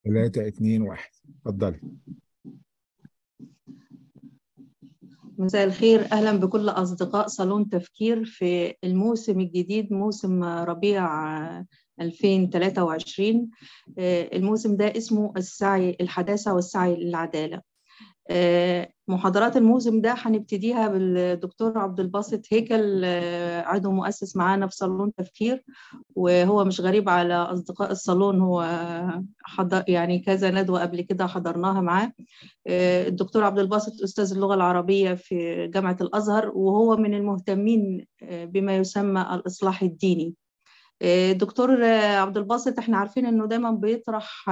ثلاثة اتنين واحد اتفضلي مساء الخير أهلا بكل أصدقاء صالون تفكير في الموسم الجديد موسم ربيع 2023 الموسم ده اسمه السعي الحداثة والسعي للعدالة محاضرات الموسم ده هنبتديها بالدكتور عبد الباسط هيكل عضو مؤسس معانا في صالون تفكير وهو مش غريب على اصدقاء الصالون هو حضر يعني كذا ندوه قبل كده حضرناها معاه الدكتور عبد الباسط استاذ اللغه العربيه في جامعه الازهر وهو من المهتمين بما يسمى الاصلاح الديني الدكتور عبد الباسط احنا عارفين انه دايما بيطرح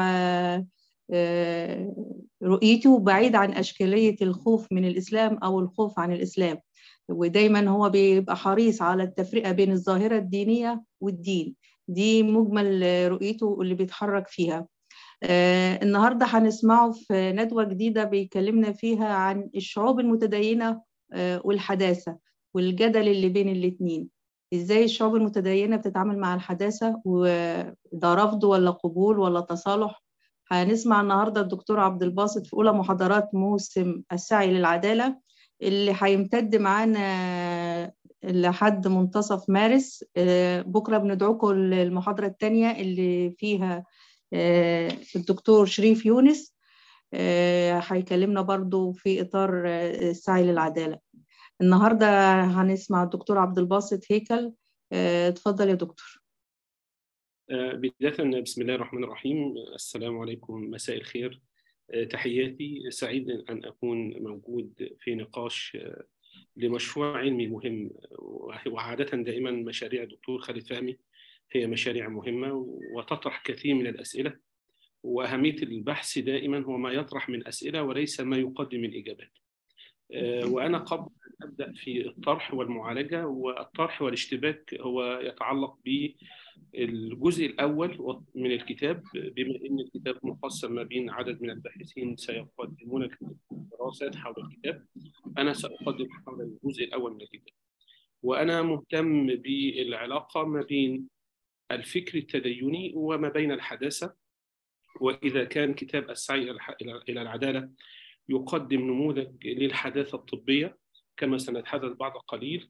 رؤيته بعيد عن أشكالية الخوف من الإسلام أو الخوف عن الإسلام ودايما هو بيبقى حريص على التفرقة بين الظاهرة الدينية والدين دي مجمل رؤيته اللي بيتحرك فيها آه النهاردة هنسمعه في ندوة جديدة بيكلمنا فيها عن الشعوب المتدينة آه والحداثة والجدل اللي بين الاتنين ازاي الشعوب المتدينة بتتعامل مع الحداثة وده رفض ولا قبول ولا تصالح هنسمع النهارده الدكتور عبد الباسط في اولى محاضرات موسم السعي للعداله اللي هيمتد معانا لحد منتصف مارس بكره بندعوكم للمحاضره الثانيه اللي فيها الدكتور شريف يونس هيكلمنا برضو في اطار السعي للعداله النهارده هنسمع الدكتور عبد الباسط هيكل اتفضل يا دكتور بداية بسم الله الرحمن الرحيم السلام عليكم مساء الخير تحياتي سعيد أن أكون موجود في نقاش لمشروع علمي مهم وعادة دائما مشاريع الدكتور خالد فهمي هي مشاريع مهمة وتطرح كثير من الأسئلة وأهمية البحث دائما هو ما يطرح من أسئلة وليس ما يقدم من إجابات وأنا قبل أن أبدأ في الطرح والمعالجة والطرح والاشتباك هو يتعلق بالجزء الأول من الكتاب بما أن الكتاب مقسم ما بين عدد من الباحثين سيقدمون دراسات حول الكتاب أنا سأقدم حول الجزء الأول من الكتاب وأنا مهتم بالعلاقة ما بين الفكر التديني وما بين الحداثة وإذا كان كتاب السعي إلى العدالة يقدم نموذج للحداثة الطبية كما سنتحدث بعد قليل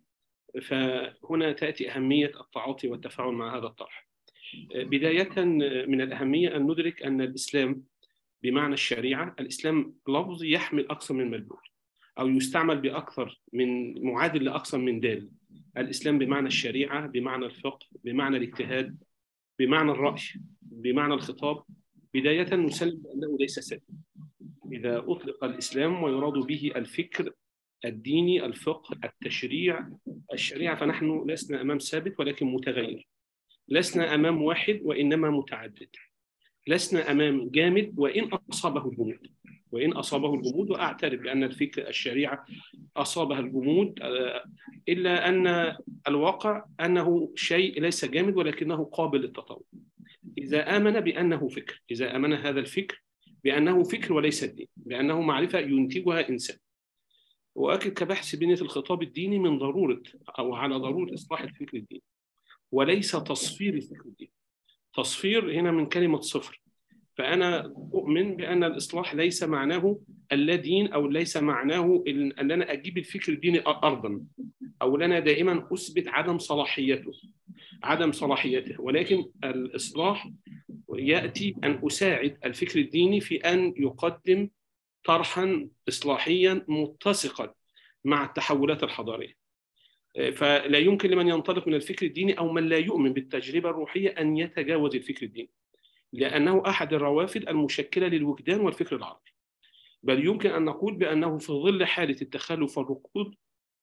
فهنا تأتي أهمية التعاطي والتفاعل مع هذا الطرح بداية من الأهمية أن ندرك أن الإسلام بمعنى الشريعة الإسلام لفظ يحمل أكثر من مدلول أو يستعمل بأكثر من معادل لأكثر من دال الإسلام بمعنى الشريعة بمعنى الفقه بمعنى الاجتهاد بمعنى الرأي بمعنى الخطاب بداية نسلم بأنه ليس سلبي إذا أطلق الإسلام ويراد به الفكر الديني الفقه التشريع الشريعة فنحن لسنا أمام ثابت ولكن متغير لسنا أمام واحد وإنما متعدد لسنا أمام جامد وإن أصابه الجمود وإن أصابه الجمود وأعترف بأن الفكر الشريعة أصابها الجمود إلا أن الواقع أنه شيء ليس جامد ولكنه قابل للتطور إذا آمن بأنه فكر إذا آمن هذا الفكر بأنه فكر وليس الدين بأنه معرفة ينتجها إنسان وأكد كبحث بنية الخطاب الديني من ضرورة أو على ضرورة إصلاح الفكر الديني وليس تصفير الفكر الديني تصفير هنا من كلمة صفر فأنا أؤمن بأن الإصلاح ليس معناه اللادين أو ليس معناه أن أنا أجيب الفكر الديني أرضا أو لنا دائما أثبت عدم صلاحيته عدم صلاحيته ولكن الإصلاح يأتي أن أساعد الفكر الديني في أن يقدم طرحا إصلاحيا متسقا مع التحولات الحضارية فلا يمكن لمن ينطلق من الفكر الديني أو من لا يؤمن بالتجربة الروحية أن يتجاوز الفكر الديني لأنه أحد الروافد المشكلة للوجدان والفكر العربي بل يمكن أن نقول بأنه في ظل حالة التخلف والركود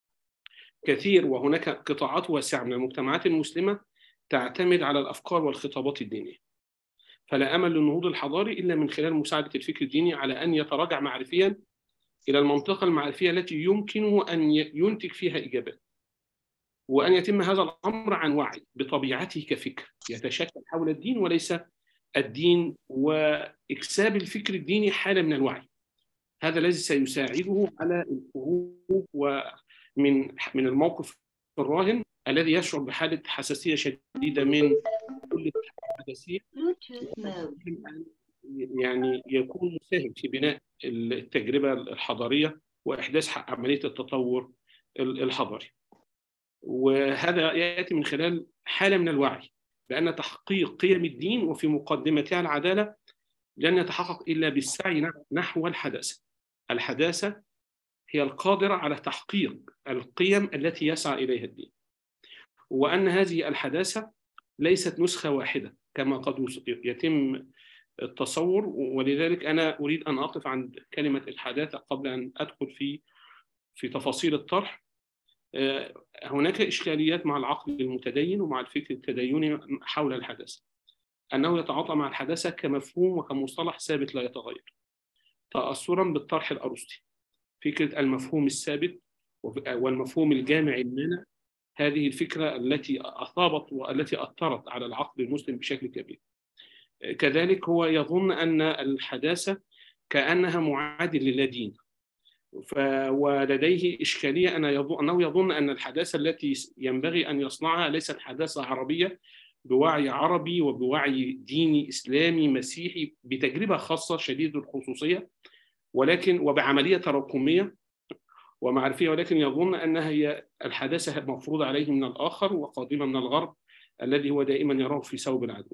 كثير وهناك قطاعات واسعة من المجتمعات المسلمة تعتمد على الأفكار والخطابات الدينية فلا أمل للنهوض الحضاري إلا من خلال مساعدة الفكر الديني على أن يتراجع معرفيا إلى المنطقة المعرفية التي يمكنه أن ينتج فيها إجابات وأن يتم هذا الأمر عن وعي بطبيعته كفكر يتشكل حول الدين وليس الدين وإكساب الفكر الديني حالة من الوعي هذا الذي سيساعده على الخروج ومن من الموقف الراهن الذي يشعر بحالة حساسية شديدة من كل الحساسية يعني يكون مساهم في بناء التجربه الحضاريه واحداث عمليه التطور الحضاري. وهذا ياتي من خلال حاله من الوعي بان تحقيق قيم الدين وفي مقدمتها العداله لن يتحقق الا بالسعي نحو الحداثه. الحداثه هي القادره على تحقيق القيم التي يسعى اليها الدين. وان هذه الحداثه ليست نسخه واحده كما قد يتم التصور ولذلك انا اريد ان اقف عند كلمه الحداثه قبل ان ادخل في في تفاصيل الطرح هناك اشكاليات مع العقل المتدين ومع الفكر التديني حول الحداثه انه يتعاطى مع الحداثه كمفهوم وكمصطلح ثابت لا يتغير تاثرا بالطرح الارسطي فكره المفهوم الثابت والمفهوم الجامع المانع هذه الفكره التي اصابت والتي اثرت على العقل المسلم بشكل كبير كذلك هو يظن ان الحداثه كانها معادل للادين ف... ولديه اشكاليه أنا يظن... انه يظن ان الحداثه التي ينبغي ان يصنعها ليست حداثه عربيه بوعي عربي وبوعي ديني اسلامي مسيحي بتجربه خاصه شديده الخصوصيه ولكن وبعمليه تراكميه ومعرفيه ولكن يظن انها هي الحداثه مفروضه عليه من الاخر وقادمه من الغرب الذي هو دائما يراه في ثوب العدو.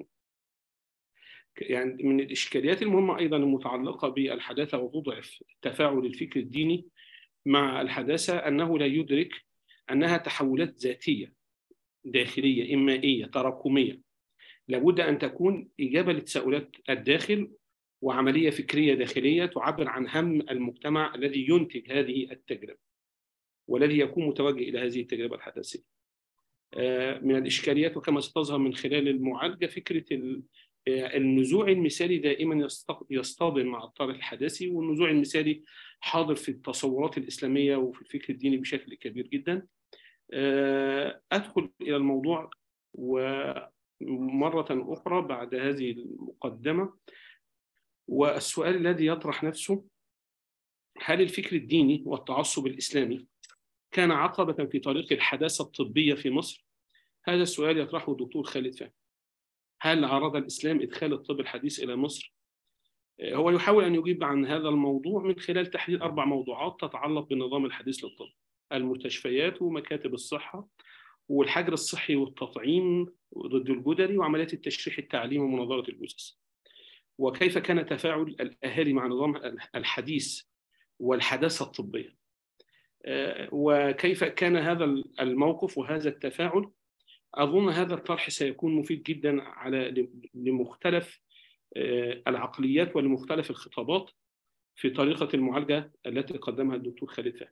يعني من الاشكاليات المهمه ايضا المتعلقه بالحداثه وتضعف تفاعل الفكر الديني مع الحداثه انه لا يدرك انها تحولات ذاتيه داخليه امائيه تراكميه لابد ان تكون اجابه لتساؤلات الداخل وعمليه فكريه داخليه تعبر عن هم المجتمع الذي ينتج هذه التجربه والذي يكون متوجه الى هذه التجربه الحداثيه. من الاشكاليات وكما ستظهر من خلال المعالجه فكره النزوع المثالي دائما يصطدم مع الطرح الحداثي والنزوع المثالي حاضر في التصورات الاسلاميه وفي الفكر الديني بشكل كبير جدا. ادخل الى الموضوع ومره اخرى بعد هذه المقدمه والسؤال الذي يطرح نفسه هل الفكر الديني والتعصب الاسلامي كان عقبه في طريق الحداثه الطبيه في مصر؟ هذا السؤال يطرحه الدكتور خالد فهمي. هل عرض الاسلام ادخال الطب الحديث الى مصر؟ هو يحاول ان يجيب عن هذا الموضوع من خلال تحليل اربع موضوعات تتعلق بالنظام الحديث للطب. المستشفيات ومكاتب الصحه والحجر الصحي والتطعيم ضد الجدري وعمليات التشريح التعليمي ومناظره الجثث. وكيف كان تفاعل الاهالي مع نظام الحديث والحداثه الطبيه. وكيف كان هذا الموقف وهذا التفاعل اظن هذا الطرح سيكون مفيد جدا على لمختلف العقليات ولمختلف الخطابات في طريقه المعالجه التي قدمها الدكتور خالد فهمي.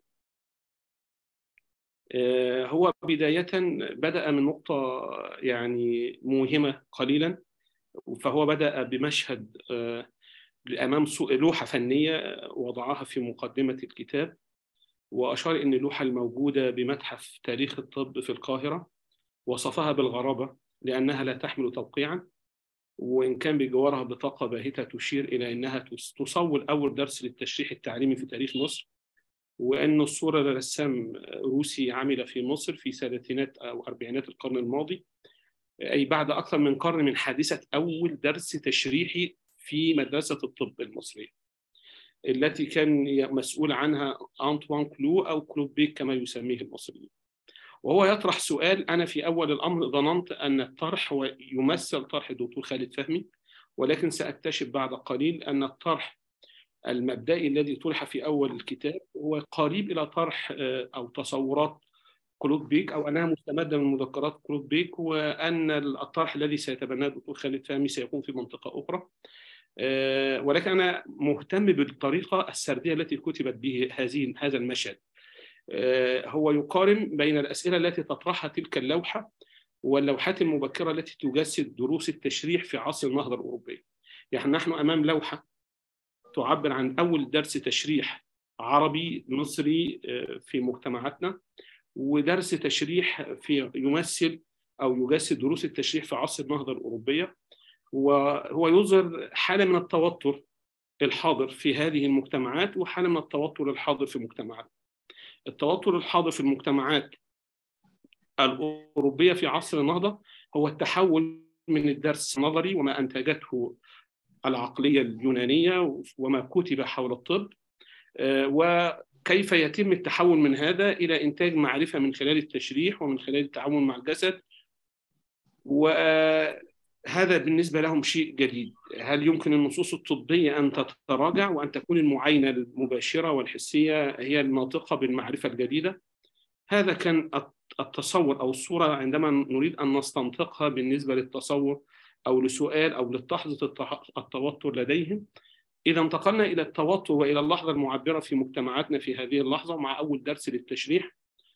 هو بدايه بدا من نقطه يعني موهمه قليلا فهو بدا بمشهد امام لوحه فنيه وضعها في مقدمه الكتاب واشار ان اللوحه الموجوده بمتحف تاريخ الطب في القاهره وصفها بالغرابه لانها لا تحمل توقيعا وان كان بجوارها بطاقه باهته تشير الى انها تصور اول درس للتشريح التعليمي في تاريخ مصر وان الصوره لرسام روسي عمل في مصر في ثلاثينات او اربعينات القرن الماضي اي بعد اكثر من قرن من حادثه اول درس تشريحي في مدرسه الطب المصريه التي كان مسؤول عنها انطوان كلو او كلوب بيك كما يسميه المصريون وهو يطرح سؤال انا في اول الامر ظننت ان الطرح هو يمثل طرح الدكتور خالد فهمي ولكن ساكتشف بعد قليل ان الطرح المبدئي الذي طرح في اول الكتاب هو قريب الى طرح او تصورات كلوب بيك او انها مستمده من مذكرات كلوب بيك وان الطرح الذي سيتبناه الدكتور خالد فهمي سيكون في منطقه اخرى ولكن انا مهتم بالطريقه السرديه التي كتبت به هذه هذا المشهد هو يقارن بين الاسئله التي تطرحها تلك اللوحه واللوحات المبكره التي تجسد دروس التشريح في عصر النهضه الاوروبيه يعني نحن امام لوحه تعبر عن اول درس تشريح عربي مصري في مجتمعاتنا ودرس تشريح في يمثل او يجسد دروس التشريح في عصر النهضه الاوروبيه وهو يظهر حاله من التوتر الحاضر في هذه المجتمعات وحاله من التوتر الحاضر في مجتمعات التوتر الحاضر في المجتمعات الاوروبيه في عصر النهضه هو التحول من الدرس النظري وما انتجته العقلية اليونانية وما كتب حول الطب وكيف يتم التحول من هذا إلى إنتاج معرفة من خلال التشريح ومن خلال التعامل مع الجسد وهذا بالنسبة لهم شيء جديد هل يمكن النصوص الطبية أن تتراجع وأن تكون المعاينة المباشرة والحسية هي الناطقة بالمعرفة الجديدة هذا كان التصور أو الصورة عندما نريد أن نستنطقها بالنسبة للتصور أو لسؤال أو للحظة التوتر لديهم إذا انتقلنا إلى التوتر وإلى اللحظة المعبرة في مجتمعاتنا في هذه اللحظة مع أول درس للتشريح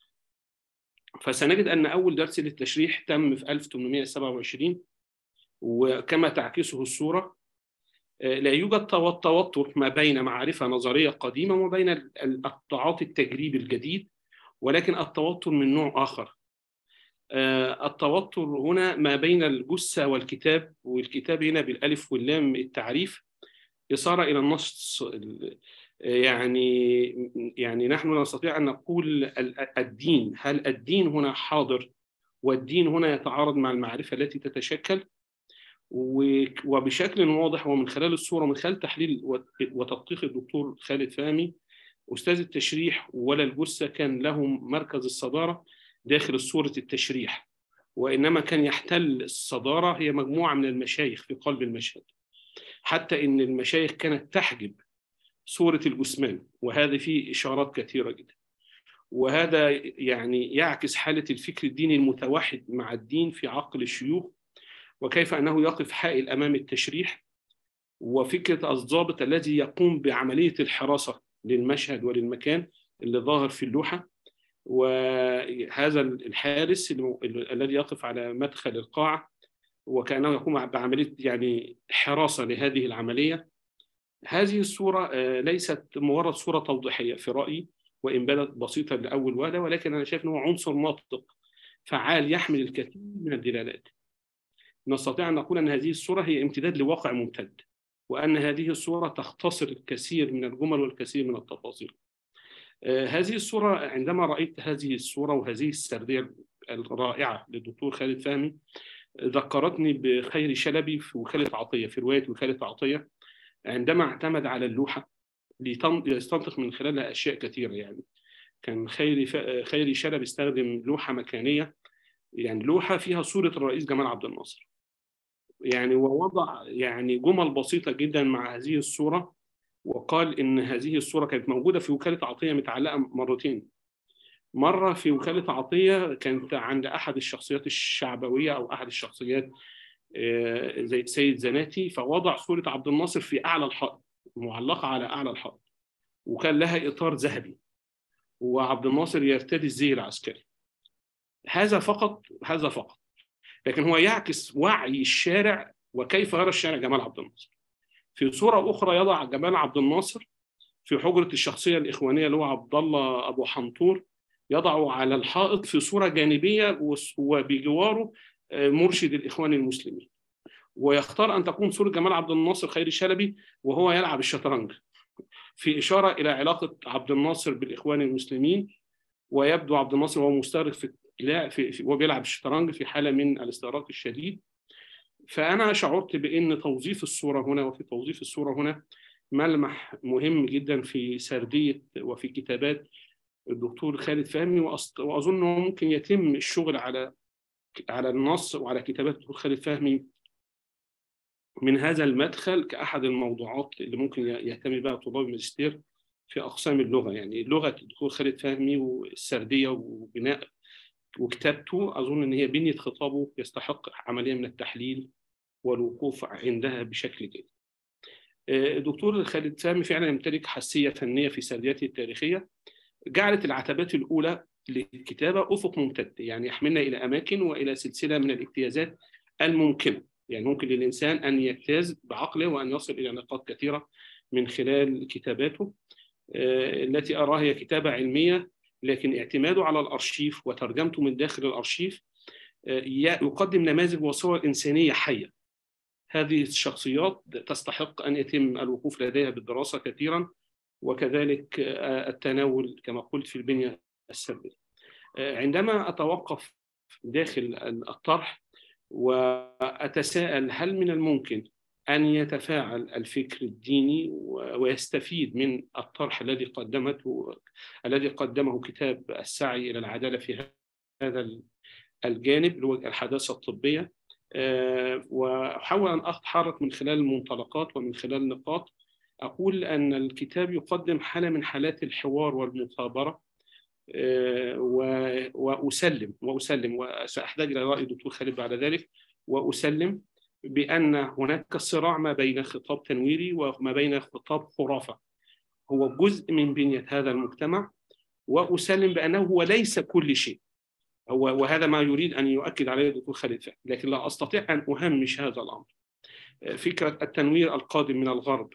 فسنجد أن أول درس للتشريح تم في 1827 وكما تعكسه الصورة لا يوجد توتر ما بين معرفة نظرية قديمة وما بين التعاطي التجريبي الجديد ولكن التوتر من نوع آخر التوتر هنا ما بين الجثة والكتاب والكتاب هنا بالألف واللام التعريف إثارة إلى النص يعني يعني نحن نستطيع أن نقول الدين هل الدين هنا حاضر والدين هنا يتعارض مع المعرفة التي تتشكل وبشكل واضح ومن خلال الصورة من خلال تحليل وتدقيق الدكتور خالد فهمي أستاذ التشريح ولا الجثة كان لهم مركز الصدارة داخل صورة التشريح وإنما كان يحتل الصدارة هي مجموعة من المشايخ في قلب المشهد حتى إن المشايخ كانت تحجب صورة الجثمان وهذا فيه إشارات كثيرة جدا وهذا يعني يعكس حالة الفكر الديني المتوحد مع الدين في عقل الشيوخ وكيف أنه يقف حائل أمام التشريح وفكرة الضابط الذي يقوم بعملية الحراسة للمشهد وللمكان اللي ظاهر في اللوحة وهذا الحارس الذي يقف على مدخل القاعة وكأنه يقوم بعملية يعني حراسة لهذه العملية هذه الصورة ليست مجرد صورة توضيحية في رأيي وإن بدت بسيطة لأول وهلة ولكن أنا شايف أنه عنصر ناطق فعال يحمل الكثير من الدلالات نستطيع أن نقول أن هذه الصورة هي امتداد لواقع ممتد وأن هذه الصورة تختصر الكثير من الجمل والكثير من التفاصيل هذه الصورة عندما رأيت هذه الصورة وهذه السردية الرائعة للدكتور خالد فهمي ذكرتني بخير شلبي في وكالة عطية في رواية وكالة عطية عندما اعتمد على اللوحة ليستنطق من خلالها أشياء كثيرة يعني كان خيري ف... خيري شلبي استخدم لوحة مكانية يعني لوحة فيها صورة الرئيس جمال عبد الناصر يعني ووضع يعني جمل بسيطة جدا مع هذه الصورة وقال إن هذه الصورة كانت موجودة في وكالة عطية متعلقة مرتين مرة في وكالة عطية كانت عند أحد الشخصيات الشعبوية أو أحد الشخصيات زي سيد زناتي فوضع صورة عبد الناصر في أعلى الحائط معلقة على أعلى الحائط وكان لها إطار ذهبي وعبد الناصر يرتدي الزي العسكري هذا فقط هذا فقط لكن هو يعكس وعي الشارع وكيف يرى الشارع جمال عبد الناصر في صورة أخرى يضع جمال عبد الناصر في حجرة الشخصية الإخوانية اللي هو عبد الله أبو حنطور يضعه على الحائط في صورة جانبية وبجواره مرشد الإخوان المسلمين ويختار أن تكون صورة جمال عبد الناصر خيري الشلبي وهو يلعب الشطرنج في إشارة إلى علاقة عبد الناصر بالإخوان المسلمين ويبدو عبد الناصر وهو مستغرق في في, في وبيلعب الشطرنج في حالة من الاستغراق الشديد فأنا شعرت بأن توظيف الصورة هنا وفي توظيف الصورة هنا ملمح مهم جدا في سردية وفي كتابات الدكتور خالد فهمي وأظن أنه ممكن يتم الشغل على على النص وعلى كتابات الدكتور خالد فهمي من هذا المدخل كأحد الموضوعات اللي ممكن يهتم بها طلاب الماجستير في أقسام اللغة يعني لغة الدكتور خالد فهمي والسردية وبناء وكتابته أظن أن هي بنية خطابه يستحق عملية من التحليل والوقوف عندها بشكل جيد. الدكتور خالد فهمي فعلا يمتلك حساسية فنية في سردياته التاريخية جعلت العتبات الأولى للكتابة أفق ممتد يعني يحملنا إلى أماكن وإلى سلسلة من الاجتيازات الممكنة يعني ممكن للإنسان أن يجتاز بعقله وأن يصل إلى نقاط كثيرة من خلال كتاباته التي أراها هي كتابة علمية لكن اعتماده على الأرشيف وترجمته من داخل الأرشيف يقدم نماذج وصور إنسانية حية هذه الشخصيات تستحق أن يتم الوقوف لديها بالدراسة كثيرا وكذلك التناول كما قلت في البنية السردية عندما أتوقف داخل الطرح وأتساءل هل من الممكن أن يتفاعل الفكر الديني ويستفيد من الطرح الذي قدمته الذي قدمه كتاب السعي إلى العدالة في هذا الجانب اللي هو الحداثة الطبية وأحاول أن أتحرك من خلال المنطلقات ومن خلال نقاط أقول أن الكتاب يقدم حالة من حالات الحوار والمثابرة وأسلم وأسلم وسأحتاج إلى رأي الدكتور خالد بعد ذلك وأسلم بأن هناك صراع ما بين خطاب تنويري وما بين خطاب خرافة هو جزء من بنية هذا المجتمع وأسلم بأنه هو ليس كل شيء هو وهذا ما يريد أن يؤكد عليه الدكتور خالد فهمي لكن لا أستطيع أن أهمش هذا الأمر فكرة التنوير القادم من الغرب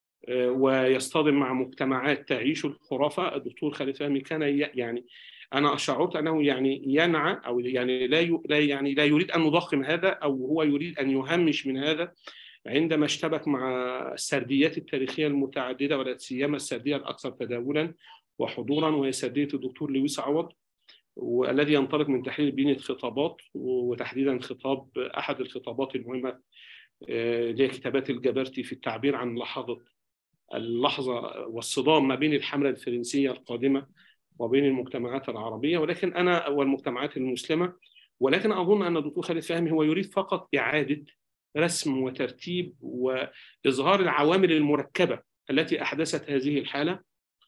ويصطدم مع مجتمعات تعيش الخرافة الدكتور خالد فهمي كان يعني انا شعرت انه يعني ينعى او يعني لا لا يعني لا يريد ان نضخم هذا او هو يريد ان يهمش من هذا عندما اشتبك مع السرديات التاريخيه المتعدده ولا سيما السرديه الاكثر تداولا وحضورا وهي سرديه الدكتور لويس عوض والذي ينطلق من تحليل بنيه خطابات وتحديدا خطاب احد الخطابات المهمه اللي هي كتابات الجبرتي في التعبير عن لحظه اللحظه والصدام ما بين الحمله الفرنسيه القادمه وبين المجتمعات العربية ولكن أنا والمجتمعات المسلمة ولكن أظن أن الدكتور خالد فهمي هو يريد فقط إعادة رسم وترتيب وإظهار العوامل المركبة التي أحدثت هذه الحالة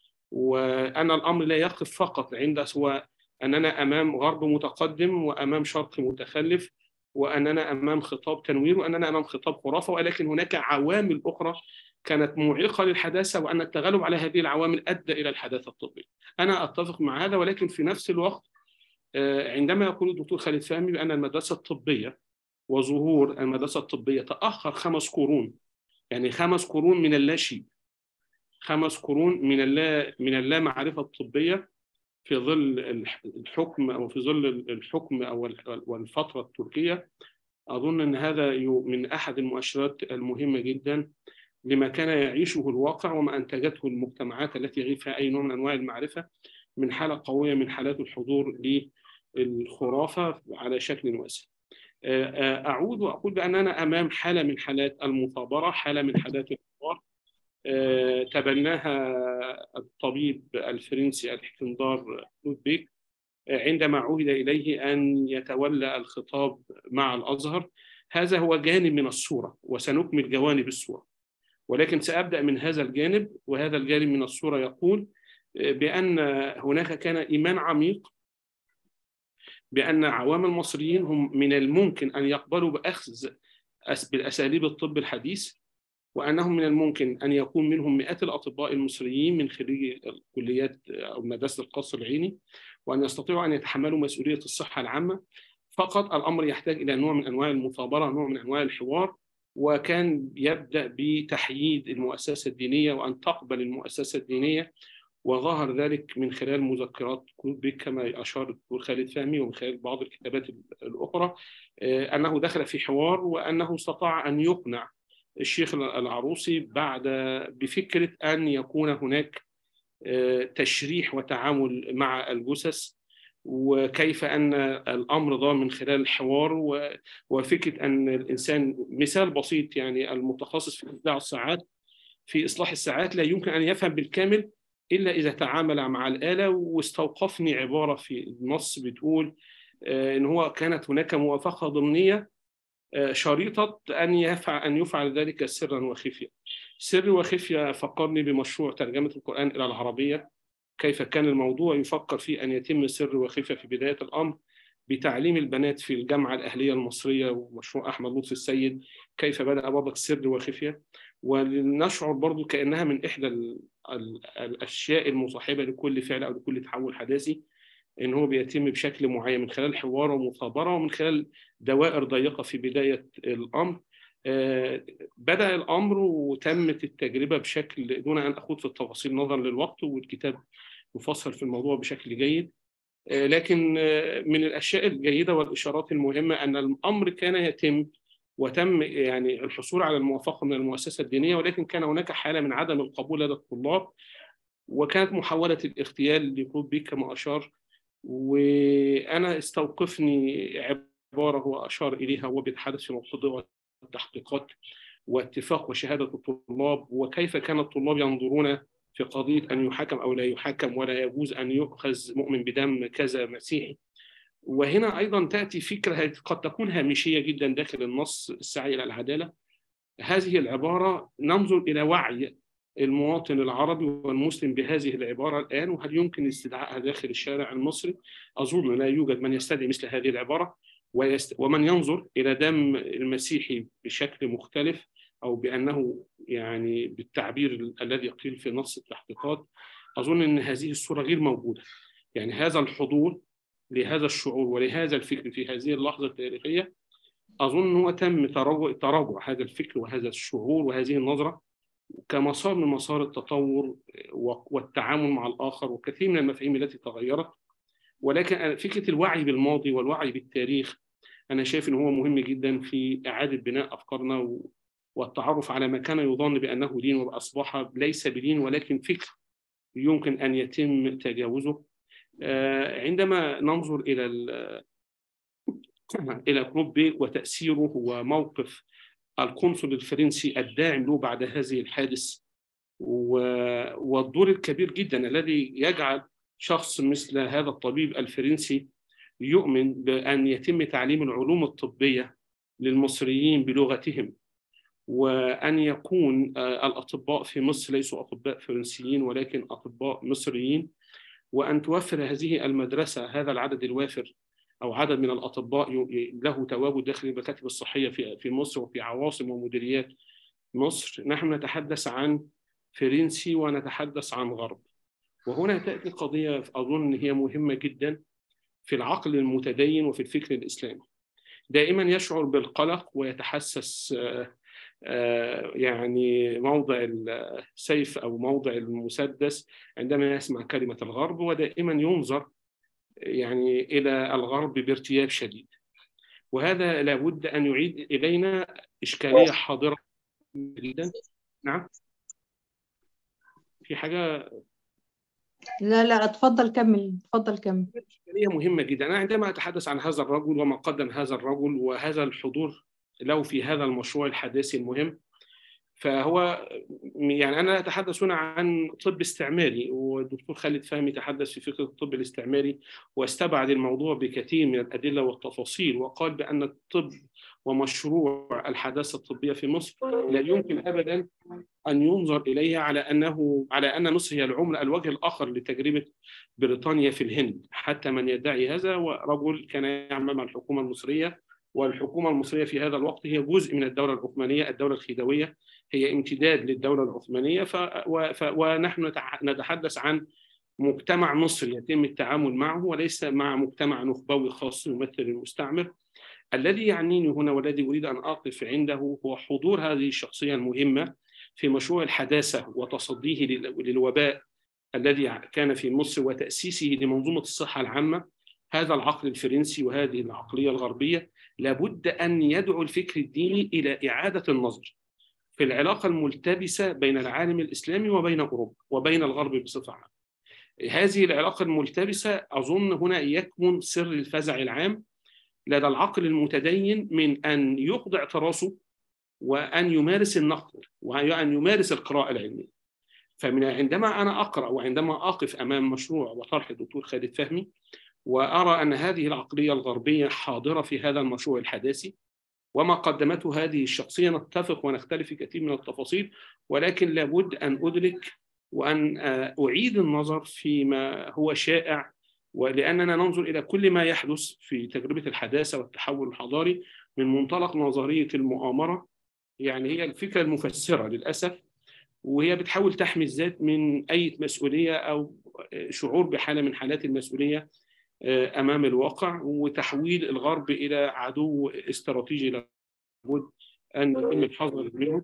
وأن الأمر لا يقف فقط عند سواء أننا أمام غرب متقدم وأمام شرق متخلف وأننا أمام خطاب تنوير وأننا أمام خطاب خرافة ولكن هناك عوامل أخرى كانت معيقة للحداثة وأن التغلب على هذه العوامل أدى إلى الحداثة الطبية أنا أتفق مع هذا ولكن في نفس الوقت عندما يقول الدكتور خالد فهمي بأن المدرسة الطبية وظهور المدرسة الطبية تأخر خمس قرون يعني خمس قرون من اللا شيء خمس قرون من اللا من اللا معرفة الطبية في ظل الحكم أو في ظل الحكم أو والفترة التركية أظن أن هذا من أحد المؤشرات المهمة جدا لما كان يعيشه الواقع وما أنتجته المجتمعات التي يغيب فيها أي نوع من أنواع المعرفة من حالة قوية من حالات الحضور للخرافة على شكل واسع أعود وأقول بأننا أمام حالة من حالات المثابرة حالة من حالات الحوار تبناها الطبيب الفرنسي الحكندار لودبيك عندما عهد إليه أن يتولى الخطاب مع الأزهر هذا هو جانب من الصورة وسنكمل جوانب الصورة ولكن سأبدأ من هذا الجانب وهذا الجانب من الصورة يقول بأن هناك كان إيمان عميق بأن عوام المصريين هم من الممكن أن يقبلوا بأخذ بالأساليب الطب الحديث وأنهم من الممكن أن يكون منهم مئات الأطباء المصريين من خريج الكليات أو مدرسة القصر العيني وأن يستطيعوا أن يتحملوا مسؤولية الصحة العامة فقط الأمر يحتاج إلى نوع من أنواع المثابرة نوع من أنواع الحوار وكان يبدأ بتحييد المؤسسة الدينية وأن تقبل المؤسسة الدينية وظهر ذلك من خلال مذكرات كوبيك كما أشار الدكتور خالد فهمي ومن خلال بعض الكتابات الأخرى أنه دخل في حوار وأنه استطاع أن يقنع الشيخ العروسي بعد بفكرة أن يكون هناك تشريح وتعامل مع الجثث وكيف ان الامر ضام من خلال الحوار وفكره ان الانسان مثال بسيط يعني المتخصص في اصلاح الساعات في اصلاح الساعات لا يمكن ان يفهم بالكامل الا اذا تعامل مع الاله واستوقفني عباره في النص بتقول ان هو كانت هناك موافقه ضمنيه شريطه ان يفعل ان يفعل ذلك سرا وخفيا. سر وخفيه فكرني بمشروع ترجمه القران الى العربيه كيف كان الموضوع يفكر في أن يتم سر وخفة في بداية الأمر بتعليم البنات في الجامعة الأهلية المصرية ومشروع أحمد لطفي السيد كيف بدأ بابك سر وخفية ولنشعر برضو كأنها من إحدى الأشياء المصاحبة لكل فعل أو لكل تحول حداثي إن هو بيتم بشكل معين من خلال حوار ومثابرة ومن خلال دوائر ضيقة في بداية الأمر بدأ الأمر وتمت التجربة بشكل دون أن أخوض في التفاصيل نظرا للوقت والكتاب مفصل في الموضوع بشكل جيد لكن من الأشياء الجيدة والإشارات المهمة أن الأمر كان يتم وتم يعني الحصول على الموافقة من المؤسسة الدينية ولكن كان هناك حالة من عدم القبول لدى الطلاب وكانت محاولة الاغتيال لكروب بيك كما أشار وأنا استوقفني عبارة هو أشار إليها وهو بيتحدث في موضوع التحقيقات واتفاق وشهاده الطلاب وكيف كان الطلاب ينظرون في قضيه ان يحاكم او لا يحاكم ولا يجوز ان يؤخذ مؤمن بدم كذا مسيحي وهنا ايضا تاتي فكره قد تكون هامشيه جدا داخل النص السعي الى العداله هذه العباره ننظر الى وعي المواطن العربي والمسلم بهذه العباره الان وهل يمكن استدعائها داخل الشارع المصري؟ اظن لا يوجد من يستدعي مثل هذه العباره ويست... ومن ينظر الى دم المسيحي بشكل مختلف او بانه يعني بالتعبير الذي قيل في نص التحقيقات اظن ان هذه الصوره غير موجوده. يعني هذا الحضور لهذا الشعور ولهذا الفكر في هذه اللحظه التاريخيه اظن هو تم تراجع تراجع هذا الفكر وهذا الشعور وهذه النظره كمسار من مسار التطور والتعامل مع الاخر وكثير من المفاهيم التي تغيرت ولكن فكره الوعي بالماضي والوعي بالتاريخ انا شايف ان هو مهم جدا في اعاده بناء افكارنا والتعرف على ما كان يظن بانه دين واصبح ليس بدين ولكن فكر يمكن ان يتم تجاوزه عندما ننظر الى الى كلوب بيك وتاثيره وموقف القنصل الفرنسي الداعم له بعد هذه الحادث والدور الكبير جدا الذي يجعل شخص مثل هذا الطبيب الفرنسي يؤمن بأن يتم تعليم العلوم الطبية للمصريين بلغتهم وأن يكون الأطباء في مصر ليسوا أطباء فرنسيين ولكن أطباء مصريين وأن توفر هذه المدرسة هذا العدد الوافر او عدد من الاطباء له تواجد داخل المكاتب الصحيه في في مصر وفي عواصم ومديريات مصر نحن نتحدث عن فرنسي ونتحدث عن غرب وهنا تاتي قضيه اظن ان هي مهمه جدا في العقل المتدين وفي الفكر الاسلامي دائما يشعر بالقلق ويتحسس يعني موضع السيف او موضع المسدس عندما يسمع كلمه الغرب ودائما ينظر يعني الى الغرب بارتياب شديد وهذا لابد ان يعيد الينا اشكاليه حاضره جدا نعم في حاجه لا لا اتفضل كمل اتفضل كمل اشكاليه مهمه جدا انا عندما اتحدث عن هذا الرجل وما قدم هذا الرجل وهذا الحضور له في هذا المشروع الحداثي المهم فهو يعني انا اتحدث هنا عن طب استعماري والدكتور خالد فهمي تحدث في فكره الطب الاستعماري واستبعد الموضوع بكثير من الادله والتفاصيل وقال بان الطب ومشروع الحداثه الطبيه في مصر لا يمكن ابدا ان ينظر اليه على انه على ان مصر هي العمله الوجه الاخر لتجربه بريطانيا في الهند حتى من يدعي هذا ورجل كان يعمل مع الحكومه المصريه والحكومة المصرية في هذا الوقت هي جزء من الدولة العثمانية الدولة الخديوية هي امتداد للدولة العثمانية ف... و... ف... ونحن نتحدث عن مجتمع مصري يتم التعامل معه وليس مع مجتمع نخبوي خاص يمثل المستعمر الذي يعنيني هنا والذي أريد أن أقف عنده هو حضور هذه الشخصية المهمة في مشروع الحداثة وتصديه للوباء الذي كان في مصر وتأسيسه لمنظومة الصحة العامة هذا العقل الفرنسي وهذه العقلية الغربية لابد أن يدعو الفكر الديني إلى إعادة النظر في العلاقة الملتبسة بين العالم الإسلامي وبين أوروبا وبين الغرب بصفة عامة هذه العلاقة الملتبسة أظن هنا يكمن سر الفزع العام لدى العقل المتدين من أن يخضع تراسه وأن يمارس النقد وأن يمارس القراءة العلمية فمن عندما أنا أقرأ وعندما أقف أمام مشروع وطرح الدكتور خالد فهمي وأرى أن هذه العقلية الغربية حاضرة في هذا المشروع الحداثي وما قدمته هذه الشخصية نتفق ونختلف في كثير من التفاصيل ولكن لابد أن أدرك وأن أعيد النظر فيما هو شائع ولأننا ننظر إلى كل ما يحدث في تجربة الحداثة والتحول الحضاري من منطلق نظرية المؤامرة يعني هي الفكرة المفسرة للأسف وهي بتحاول تحمي الذات من أي مسؤولية أو شعور بحالة من حالات المسؤولية امام الواقع وتحويل الغرب الى عدو استراتيجي لابد ان يتم الحذر منه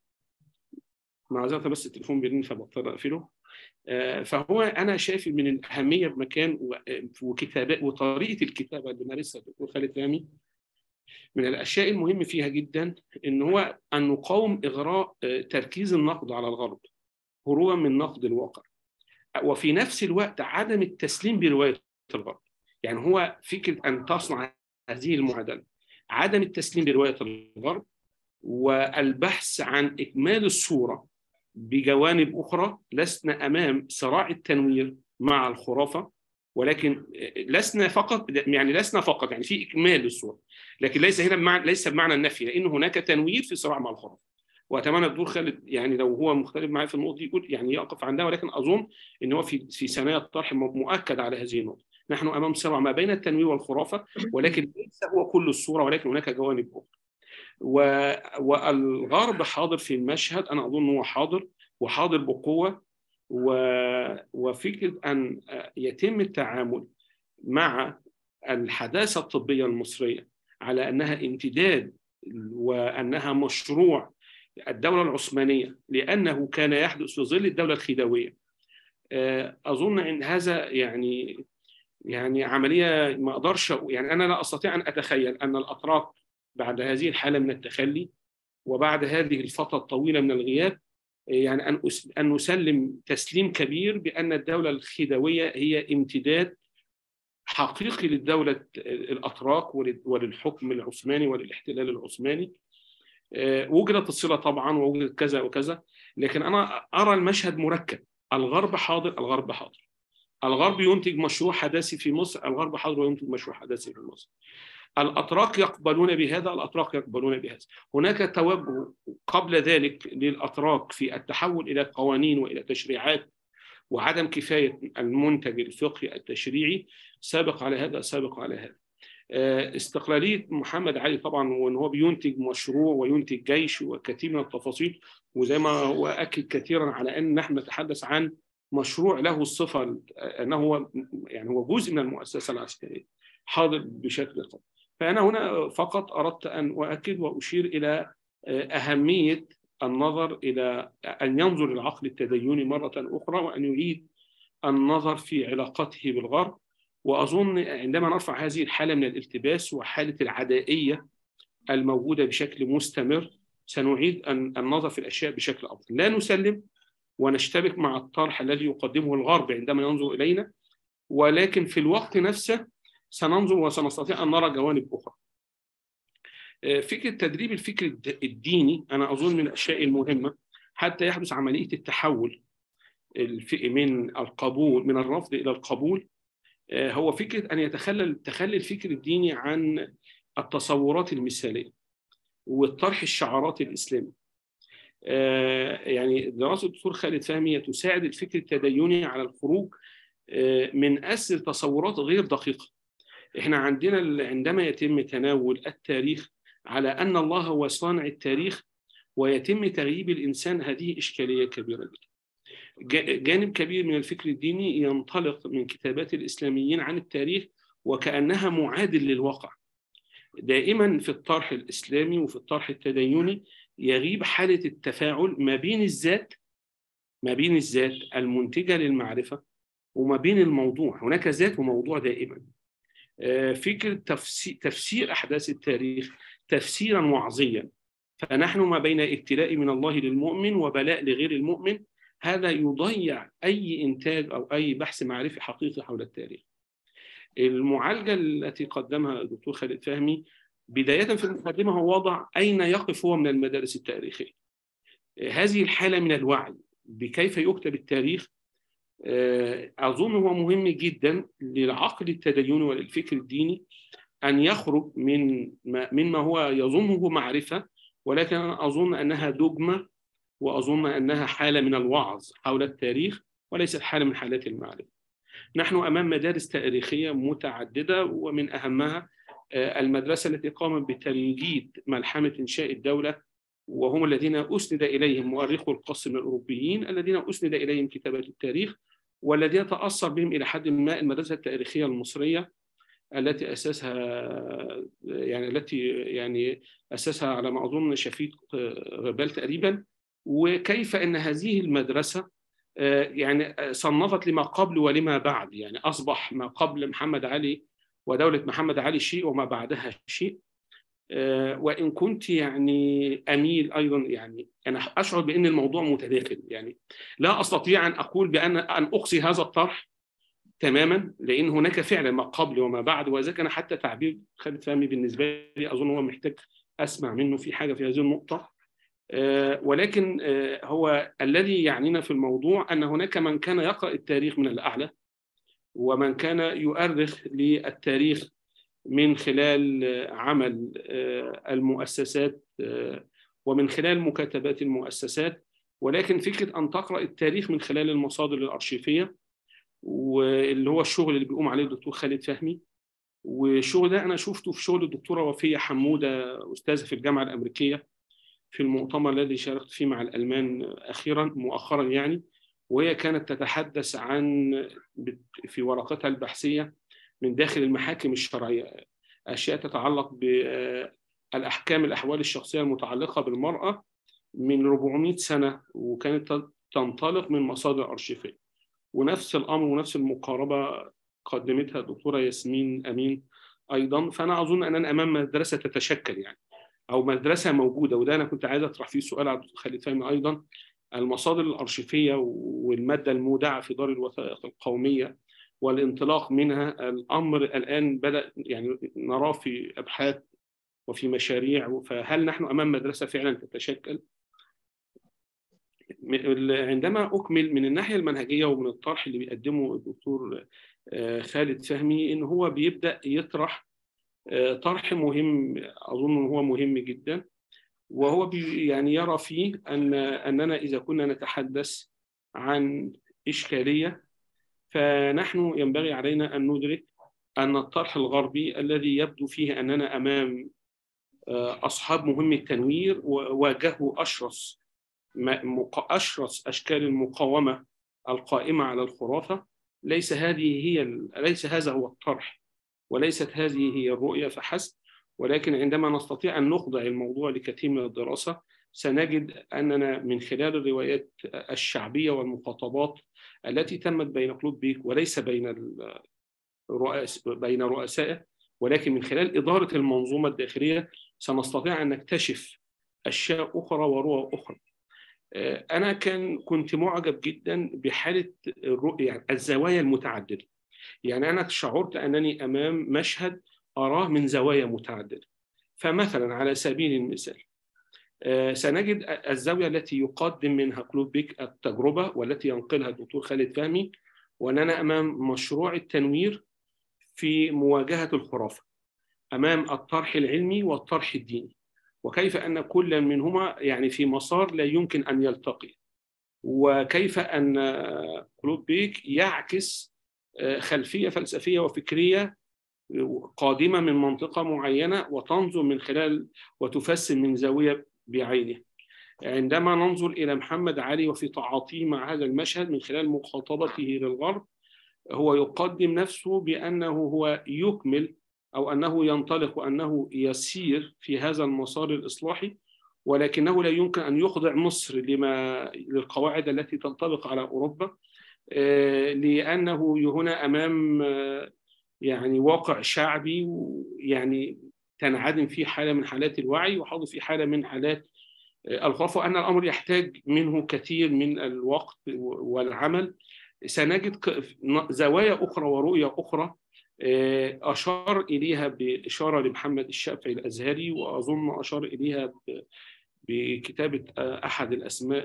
معذره بس التليفون بيرن فبضطر اقفله فهو انا شايف من الاهميه بمكان وكتابات وطريقه الكتابه اللي مارسها الدكتور خالد رامي من الاشياء المهم فيها جدا ان هو ان نقاوم اغراء تركيز النقد على الغرب هروبا من نقد الواقع وفي نفس الوقت عدم التسليم بروايه الغرب يعني هو فكرة أن تصنع هذه المعادلة عدم التسليم برواية الغرب والبحث عن إكمال الصورة بجوانب أخرى لسنا أمام صراع التنوير مع الخرافة ولكن لسنا فقط يعني لسنا فقط يعني في إكمال للصورة لكن ليس هنا بمعنى ليس بمعنى النفي لأن هناك تنوير في صراع مع الخرافة واتمنى الدكتور خالد يعني لو هو مختلف معي في النقطه دي يقول يعني يقف عندها ولكن اظن ان هو في في ثنايا الطرح مؤكد على هذه النقطه نحن امام صراع ما بين التنوير والخرافه ولكن ليس هو كل الصوره ولكن هناك جوانب اخرى و... والغرب حاضر في المشهد انا اظن هو حاضر وحاضر بقوه و... وفكره ان يتم التعامل مع الحداثه الطبيه المصريه على انها امتداد وانها مشروع الدوله العثمانيه لانه كان يحدث في ظل الدوله الخديويه اظن ان هذا يعني يعني عمليه ما اقدرش يعني انا لا استطيع ان اتخيل ان الاتراك بعد هذه الحاله من التخلي وبعد هذه الفتره الطويله من الغياب يعني ان ان نسلم تسليم كبير بان الدوله الخديويه هي امتداد حقيقي للدوله الاتراك وللحكم العثماني وللاحتلال العثماني وجدت الصله طبعا ووجدت كذا وكذا لكن انا ارى المشهد مركب الغرب حاضر الغرب حاضر الغرب ينتج مشروع حداثي في مصر الغرب حاضر وينتج مشروع حداثي في مصر الاتراك يقبلون بهذا الاتراك يقبلون بهذا هناك توجه قبل ذلك للاتراك في التحول الى قوانين والى تشريعات وعدم كفايه المنتج الفقهي التشريعي سابق على هذا سابق على هذا استقلاليه محمد علي طبعا وان هو بينتج مشروع وينتج جيش وكثير من التفاصيل وزي ما هو اكد كثيرا على ان نحن نتحدث عن مشروع له الصفه انه هو يعني هو جزء من المؤسسه العسكريه حاضر بشكل قوي فانا هنا فقط اردت ان اؤكد واشير الى اهميه النظر الى ان ينظر العقل التديني مره اخرى وان يعيد النظر في علاقته بالغرب واظن عندما نرفع هذه الحاله من الالتباس وحاله العدائيه الموجوده بشكل مستمر سنعيد النظر في الاشياء بشكل افضل لا نسلم ونشتبك مع الطرح الذي يقدمه الغرب عندما ينظر الينا ولكن في الوقت نفسه سننظر وسنستطيع ان نرى جوانب اخرى. فكره تدريب الفكر الديني انا اظن من الاشياء المهمه حتى يحدث عمليه التحول من القبول من الرفض الى القبول هو فكره ان يتخلى تخلي الفكر الديني عن التصورات المثاليه والطرح الشعارات الاسلامي. يعني دراسه الدكتور خالد فهمي تساعد الفكر التديني على الخروج من اسر تصورات غير دقيقه. احنا عندنا عندما يتم تناول التاريخ على ان الله هو صانع التاريخ ويتم تغييب الانسان هذه اشكاليه كبيره جدا. جانب كبير من الفكر الديني ينطلق من كتابات الاسلاميين عن التاريخ وكانها معادل للواقع. دائما في الطرح الاسلامي وفي الطرح التديني يغيب حاله التفاعل ما بين الذات ما بين الذات المنتجه للمعرفه وما بين الموضوع، هناك ذات وموضوع دائما. فكره تفسير, تفسير احداث التاريخ تفسيرا وعظيا فنحن ما بين ابتلاء من الله للمؤمن وبلاء لغير المؤمن هذا يضيع اي انتاج او اي بحث معرفي حقيقي حول التاريخ. المعالجه التي قدمها الدكتور خالد فهمي بدايه في المقدمه هو وضع اين يقف هو من المدارس التاريخيه. هذه الحاله من الوعي بكيف يكتب التاريخ اظن هو مهم جدا للعقل التديني وللفكر الديني ان يخرج من ما مما هو يظنه معرفه ولكن انا اظن انها دogma واظن انها حاله من الوعظ حول التاريخ وليست حاله من حالات المعرفه. نحن امام مدارس تاريخيه متعدده ومن اهمها المدرسه التي قامت بتمجيد ملحمه انشاء الدوله وهم الذين اسند اليهم مؤرخو القصر من الاوروبيين الذين اسند اليهم كتابه التاريخ والذين تاثر بهم الى حد ما المدرسه التاريخيه المصريه التي اسسها يعني التي يعني اسسها على ما اظن شفيق غبال تقريبا وكيف ان هذه المدرسه يعني صنفت لما قبل ولما بعد يعني اصبح ما قبل محمد علي ودوله محمد علي شيء وما بعدها شيء وان كنت يعني اميل ايضا يعني انا اشعر بان الموضوع متداخل يعني لا استطيع ان اقول بان ان اقصي هذا الطرح تماما لان هناك فعلا ما قبل وما بعد وذلك انا حتى تعبير خالد فهمي بالنسبه لي اظن هو محتاج اسمع منه في حاجه في هذه النقطه ولكن هو الذي يعنينا في الموضوع ان هناك من كان يقرا التاريخ من الاعلى ومن كان يؤرخ للتاريخ من خلال عمل المؤسسات ومن خلال مكاتبات المؤسسات ولكن فكره ان تقرا التاريخ من خلال المصادر الارشيفيه واللي هو الشغل اللي بيقوم عليه الدكتور خالد فهمي والشغل ده انا شفته في شغل الدكتوره وفيه حموده استاذه في الجامعه الامريكيه في المؤتمر الذي شاركت فيه مع الالمان اخيرا مؤخرا يعني وهي كانت تتحدث عن في ورقتها البحثيه من داخل المحاكم الشرعيه اشياء تتعلق بالاحكام الاحوال الشخصيه المتعلقه بالمراه من 400 سنه وكانت تنطلق من مصادر ارشيفيه ونفس الامر ونفس المقاربه قدمتها الدكتوره ياسمين امين ايضا فانا اظن اننا امام مدرسه تتشكل يعني او مدرسه موجوده وده انا كنت عايز اطرح فيه سؤال على الدكتور خالد فهمي ايضا المصادر الارشيفيه والماده المودعه في دار الوثائق القوميه والانطلاق منها الامر الان بدا يعني نراه في ابحاث وفي مشاريع فهل نحن امام مدرسه فعلا تتشكل؟ عندما اكمل من الناحيه المنهجيه ومن الطرح اللي بيقدمه الدكتور خالد فهمي ان هو بيبدا يطرح طرح مهم اظن هو مهم جدا وهو بي يعني يرى فيه ان اننا اذا كنا نتحدث عن اشكاليه فنحن ينبغي علينا ان ندرك ان الطرح الغربي الذي يبدو فيه اننا امام اصحاب مهم التنوير واجهوا اشرس اشرس اشكال المقاومه القائمه على الخرافه ليس هذه هي ليس هذا هو الطرح وليست هذه هي الرؤيه فحسب ولكن عندما نستطيع ان نخضع الموضوع لكثير من الدراسه سنجد اننا من خلال الروايات الشعبيه والمخاطبات التي تمت بين كلوب بيك وليس بين الرؤس بين رؤسائه ولكن من خلال اداره المنظومه الداخليه سنستطيع ان نكتشف اشياء اخرى ورؤى اخرى. انا كان كنت معجب جدا بحاله الرؤيه يعني الزوايا المتعدده. يعني انا شعرت انني امام مشهد اراه من زوايا متعدده. فمثلا على سبيل المثال سنجد الزاويه التي يقدم منها كلوب بيك التجربه والتي ينقلها الدكتور خالد فهمي واننا امام مشروع التنوير في مواجهه الخرافه امام الطرح العلمي والطرح الديني وكيف ان كل منهما يعني في مسار لا يمكن ان يلتقي وكيف ان كلوب بيك يعكس خلفيه فلسفيه وفكريه قادمه من منطقه معينه وتنظر من خلال وتفسر من زاويه بعينه عندما ننظر الى محمد علي وفي تعاطيه مع هذا المشهد من خلال مخاطبته للغرب هو يقدم نفسه بانه هو يكمل او انه ينطلق وانه يسير في هذا المسار الاصلاحي ولكنه لا يمكن ان يخضع مصر لما للقواعد التي تنطبق على اوروبا لانه هنا امام يعني واقع شعبي يعني تنعدم فيه حاله من حالات الوعي وحاضر في حاله من حالات الخوف وان الامر يحتاج منه كثير من الوقت والعمل سنجد زوايا اخرى ورؤيه اخرى اشار اليها باشاره لمحمد الشافعي الازهري واظن اشار اليها بكتابه احد الاسماء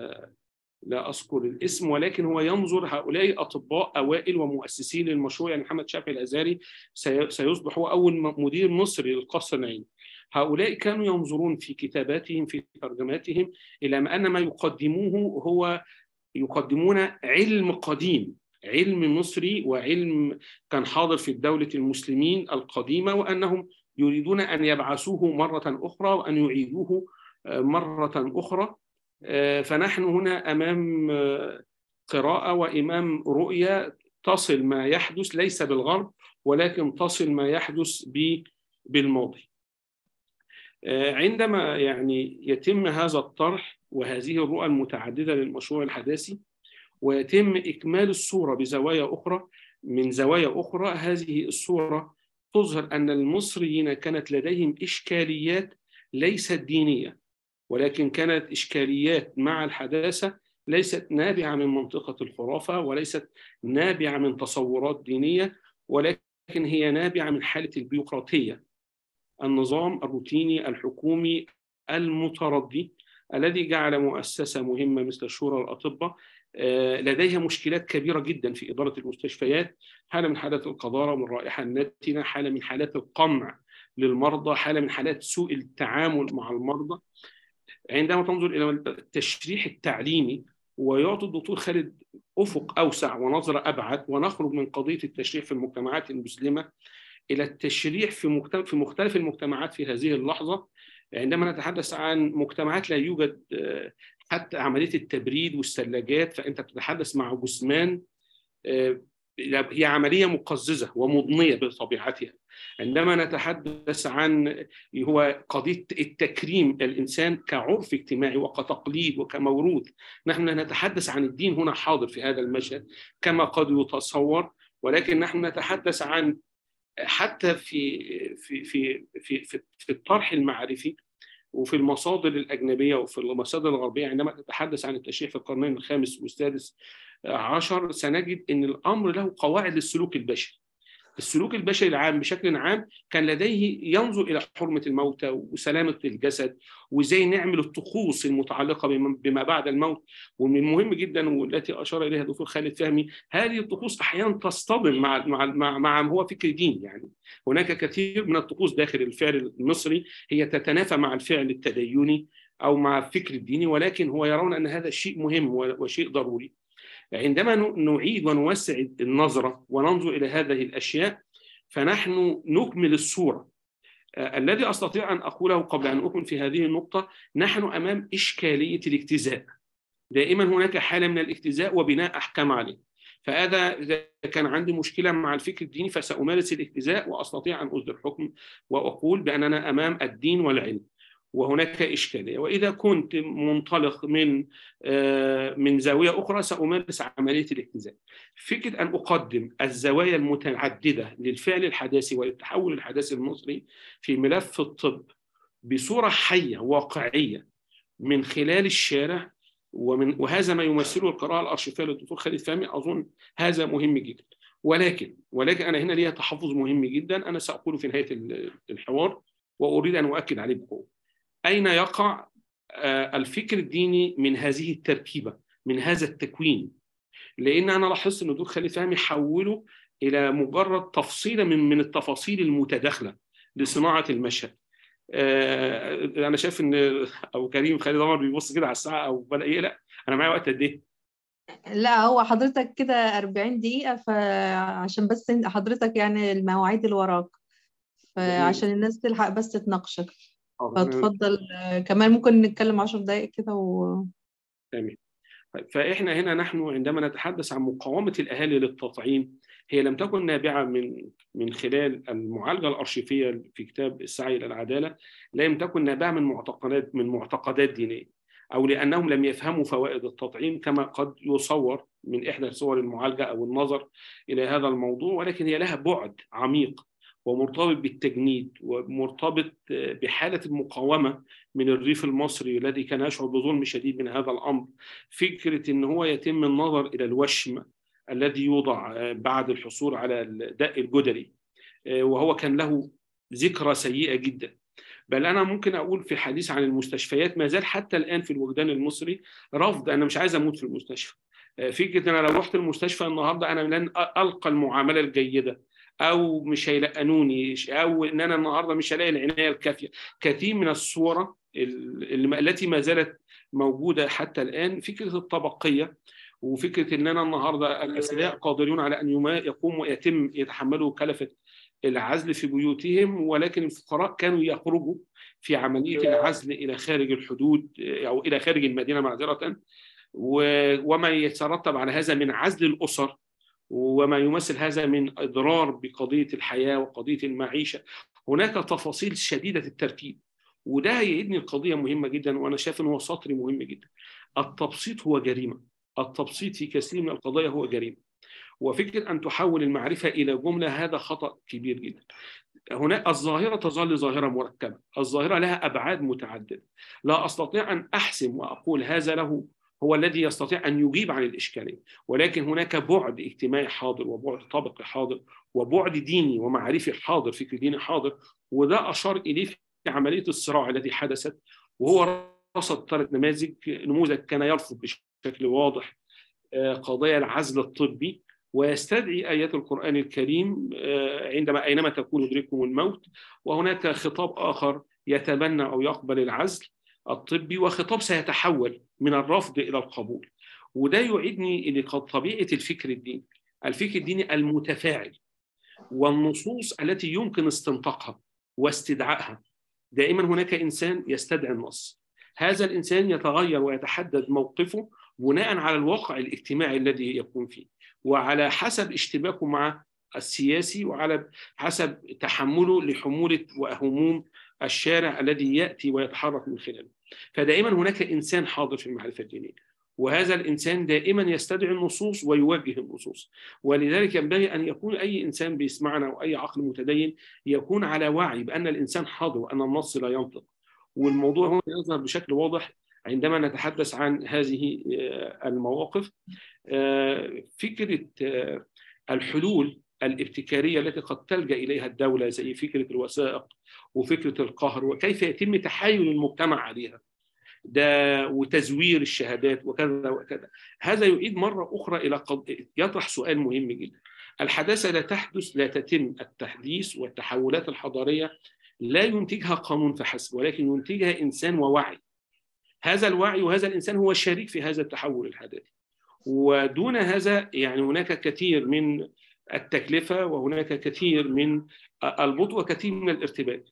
لا اذكر الاسم ولكن هو ينظر هؤلاء اطباء اوائل ومؤسسين للمشروع يعني محمد شافعي الازهري سيصبح هو اول مدير مصري للقصر العيني هؤلاء كانوا ينظرون في كتاباتهم في ترجماتهم الى ان ما يقدموه هو يقدمون علم قديم علم مصري وعلم كان حاضر في دولة المسلمين القديمة وأنهم يريدون أن يبعثوه مرة أخرى وأن يعيدوه مرة أخرى فنحن هنا أمام قراءة وإمام رؤية تصل ما يحدث ليس بالغرب ولكن تصل ما يحدث بالماضي عندما يعني يتم هذا الطرح وهذه الرؤى المتعددة للمشروع الحداثي ويتم إكمال الصورة بزوايا أخرى من زوايا أخرى هذه الصورة تظهر أن المصريين كانت لديهم إشكاليات ليست دينية ولكن كانت إشكاليات مع الحداثة ليست نابعة من منطقة الخرافة وليست نابعة من تصورات دينية ولكن هي نابعة من حالة البيروقراطية النظام الروتيني الحكومي المتردي الذي جعل مؤسسة مهمة مثل شورى الأطباء لديها مشكلات كبيرة جدا في إدارة المستشفيات حالة من حالات القذارة والرائحة الناتنة حالة من حالات القمع للمرضى حالة من حالات سوء التعامل مع المرضى عندما تنظر إلى التشريح التعليمي ويعطي الدكتور خالد افق اوسع ونظره ابعد ونخرج من قضيه التشريح في المجتمعات المسلمه الى التشريح في في مختلف المجتمعات في هذه اللحظه عندما نتحدث عن مجتمعات لا يوجد حتى عمليه التبريد والثلاجات فانت تتحدث مع جثمان هي عمليه مقززه ومضنيه بطبيعتها عندما نتحدث عن هو قضيه التكريم الانسان كعرف اجتماعي وكتقليد وكموروث نحن نتحدث عن الدين هنا حاضر في هذا المشهد كما قد يتصور ولكن نحن نتحدث عن حتى في في في في في, في الطرح المعرفي وفي المصادر الأجنبية وفي المصادر الغربية عندما تتحدث عن التشريح في القرنين الخامس والسادس عشر سنجد أن الأمر له قواعد للسلوك البشري السلوك البشري العام بشكل عام كان لديه ينظر الى حرمه الموتى وسلامه الجسد وازاي نعمل الطقوس المتعلقه بما بعد الموت ومن المهم جدا والتي اشار اليها الدكتور خالد فهمي هذه الطقوس احيانا تصطدم مع مع مع, مع هو فكر دين يعني هناك كثير من الطقوس داخل الفعل المصري هي تتنافى مع الفعل التديني او مع الفكر الديني ولكن هو يرون ان هذا شيء مهم وشيء ضروري عندما نعيد ونوسع النظرة وننظر إلى هذه الأشياء فنحن نكمل الصورة الذي أستطيع أن أقوله قبل أن أكمل في هذه النقطة نحن أمام إشكالية الاجتزاء دائما هناك حالة من الاجتزاء وبناء أحكام عليه فهذا إذا كان عندي مشكلة مع الفكر الديني فسأمارس الاجتزاء وأستطيع أن أصدر حكم وأقول بأننا أمام الدين والعلم وهناك إشكالية وإذا كنت منطلق من من زاوية أخرى سأمارس عملية الاجتزاء فكرة أن أقدم الزوايا المتعددة للفعل الحداثي والتحول الحداثي المصري في ملف الطب بصورة حية واقعية من خلال الشارع ومن وهذا ما يمثله القراءة الأرشيفية للدكتور خالد فهمي أظن هذا مهم جدا ولكن ولكن أنا هنا لي تحفظ مهم جدا أنا سأقوله في نهاية الحوار وأريد أن أؤكد عليه بقوة أين يقع الفكر الديني من هذه التركيبة من هذا التكوين لأن أنا لاحظت أن الدكتور خالد فهمي حوله إلى مجرد تفصيلة من من التفاصيل المتداخلة لصناعة المشهد أنا شايف أن أبو كريم خالد عمر بيبص كده على الساعة أو بدأ يقلق أنا معايا وقت قد إيه؟ لا هو حضرتك كده 40 دقيقة فعشان بس حضرتك يعني المواعيد اللي وراك فعشان الناس تلحق بس تتناقشك فاتفضل كمان ممكن نتكلم 10 دقائق كده و تمام فاحنا هنا نحن عندما نتحدث عن مقاومه الاهالي للتطعيم هي لم تكن نابعه من من خلال المعالجه الارشيفيه في كتاب السعي الى العداله لم تكن نابعه من معتقدات من معتقدات دينيه او لانهم لم يفهموا فوائد التطعيم كما قد يصور من احدى صور المعالجه او النظر الى هذا الموضوع ولكن هي لها بعد عميق ومرتبط بالتجنيد ومرتبط بحالة المقاومة من الريف المصري الذي كان يشعر بظلم شديد من هذا الأمر فكرة أن هو يتم النظر إلى الوشم الذي يوضع بعد الحصول على الداء الجدري وهو كان له ذكرى سيئة جدا بل أنا ممكن أقول في الحديث عن المستشفيات ما زال حتى الآن في الوجدان المصري رفض أنا مش عايز أموت في المستشفى فكرة أنا لو رحت المستشفى النهاردة أنا لن ألقى المعاملة الجيدة او مش هيلقنوني او ان انا النهارده مش هلاقي العنايه الكافيه كثير من الصور التي ما زالت موجوده حتى الان فكره الطبقيه وفكره ان انا النهارده الاثرياء قادرون على ان يقوموا يتم يتحملوا كلفه العزل في بيوتهم ولكن الفقراء كانوا يخرجوا في عمليه العزل الى خارج الحدود او الى خارج المدينه معذره وما يترتب على هذا من عزل الاسر وما يمثل هذا من اضرار بقضيه الحياه وقضيه المعيشه هناك تفاصيل شديده الترتيب وده هيعيدني القضيه مهمه جدا وانا شايف ان هو سطري مهم جدا التبسيط هو جريمه التبسيط في كثير من القضايا هو جريمه وفكره ان تحول المعرفه الى جمله هذا خطا كبير جدا هناك الظاهره تظل ظاهره مركبه الظاهره لها ابعاد متعدده لا استطيع ان احسم واقول هذا له هو الذي يستطيع ان يجيب عن الاشكاليه ولكن هناك بعد اجتماعي حاضر وبعد طبقي حاضر وبعد ديني ومعرفي حاضر فكر ديني حاضر وده اشار اليه في عمليه الصراع الذي حدثت وهو رصد ثلاث نماذج نموذج كان يرفض بشكل واضح قضايا العزل الطبي ويستدعي آيات القرآن الكريم عندما أينما تكون يدرككم الموت وهناك خطاب آخر يتبنى أو يقبل العزل الطبي وخطاب سيتحول من الرفض إلى القبول وده يعيدني لطبيعة الفكر الديني الفكر الديني المتفاعل والنصوص التي يمكن استنطاقها واستدعائها دائما هناك إنسان يستدعي النص هذا الإنسان يتغير ويتحدد موقفه بناء على الواقع الاجتماعي الذي يكون فيه وعلى حسب اشتباكه مع السياسي وعلى حسب تحمله لحمولة وهموم الشارع الذي يأتي ويتحرك من خلاله فدائما هناك إنسان حاضر في المعرفة الدينية وهذا الإنسان دائما يستدعي النصوص ويوجه النصوص ولذلك ينبغي أن يكون أي إنسان بيسمعنا أو أي عقل متدين يكون على وعي بأن الإنسان حاضر وأن النص لا ينطق والموضوع هنا يظهر بشكل واضح عندما نتحدث عن هذه المواقف فكرة الحلول الابتكارية التي قد تلجأ إليها الدولة زي فكرة الوثائق وفكرة القهر وكيف يتم تحايل المجتمع عليها ده وتزوير الشهادات وكذا وكذا هذا يعيد مرة أخرى إلى قض... يطرح سؤال مهم جدا الحداثة لا تحدث لا تتم التحديث والتحولات الحضارية لا ينتجها قانون فحسب ولكن ينتجها إنسان ووعي هذا الوعي وهذا الإنسان هو شريك في هذا التحول الحداثي ودون هذا يعني هناك كثير من التكلفة وهناك كثير من البطء وكثير من الارتباك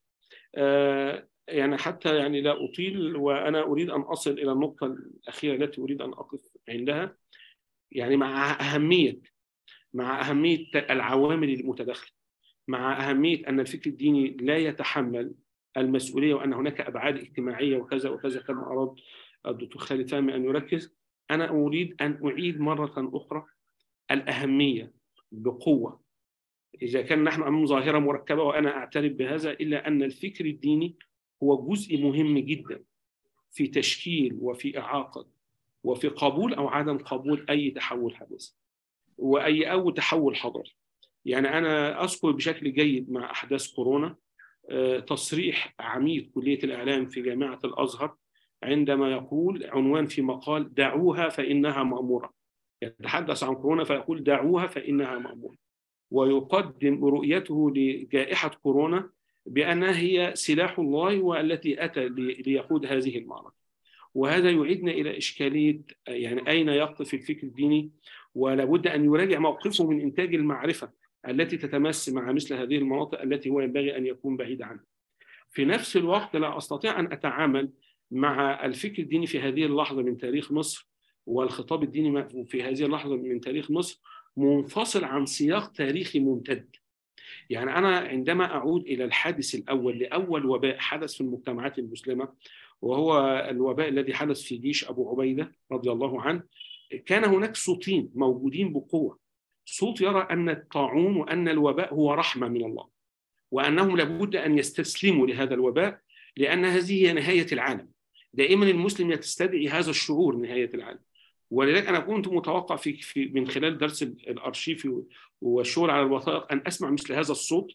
يعني حتى يعني لا أطيل وأنا أريد أن أصل إلى النقطة الأخيرة التي أريد أن أقف عندها يعني مع أهمية مع أهمية العوامل المتداخلة مع أهمية أن الفكر الديني لا يتحمل المسؤولية وأن هناك أبعاد اجتماعية وكذا وكذا كما أراد الدكتور خالد فهمي أن يركز أنا أريد أن أعيد مرة أخرى الأهمية بقوة إذا كان نحن أمام ظاهرة مركبة وأنا أعترف بهذا إلا أن الفكر الديني هو جزء مهم جدا في تشكيل وفي إعاقة وفي قبول أو عدم قبول أي تحول حدث وأي أو تحول حضاري يعني أنا أذكر بشكل جيد مع أحداث كورونا تصريح عميد كلية الإعلام في جامعة الأزهر عندما يقول عنوان في مقال دعوها فإنها مأمورة يتحدث عن كورونا فيقول دعوها فإنها مأمورة ويقدم رؤيته لجائحة كورونا بأنها هي سلاح الله والتي أتى ليقود هذه المعركة وهذا يعيدنا إلى إشكالية يعني أين يقف الفكر الديني ولا بد أن يراجع موقفه من إنتاج المعرفة التي تتمس مع مثل هذه المناطق التي هو ينبغي أن يكون بعيد عنها في نفس الوقت لا أستطيع أن أتعامل مع الفكر الديني في هذه اللحظة من تاريخ مصر والخطاب الديني في هذه اللحظة من تاريخ مصر منفصل عن سياق تاريخي ممتد يعني أنا عندما أعود إلى الحادث الأول لأول وباء حدث في المجتمعات المسلمة وهو الوباء الذي حدث في جيش أبو عبيدة رضي الله عنه كان هناك صوتين موجودين بقوة صوت يرى أن الطاعون وأن الوباء هو رحمة من الله وأنهم لابد أن يستسلموا لهذا الوباء لأن هذه هي نهاية العالم دائما المسلم يستدعي هذا الشعور نهاية العالم ولذلك أنا كنت متوقع في, في من خلال درس الأرشيف والشغل على الوثائق أن أسمع مثل هذا الصوت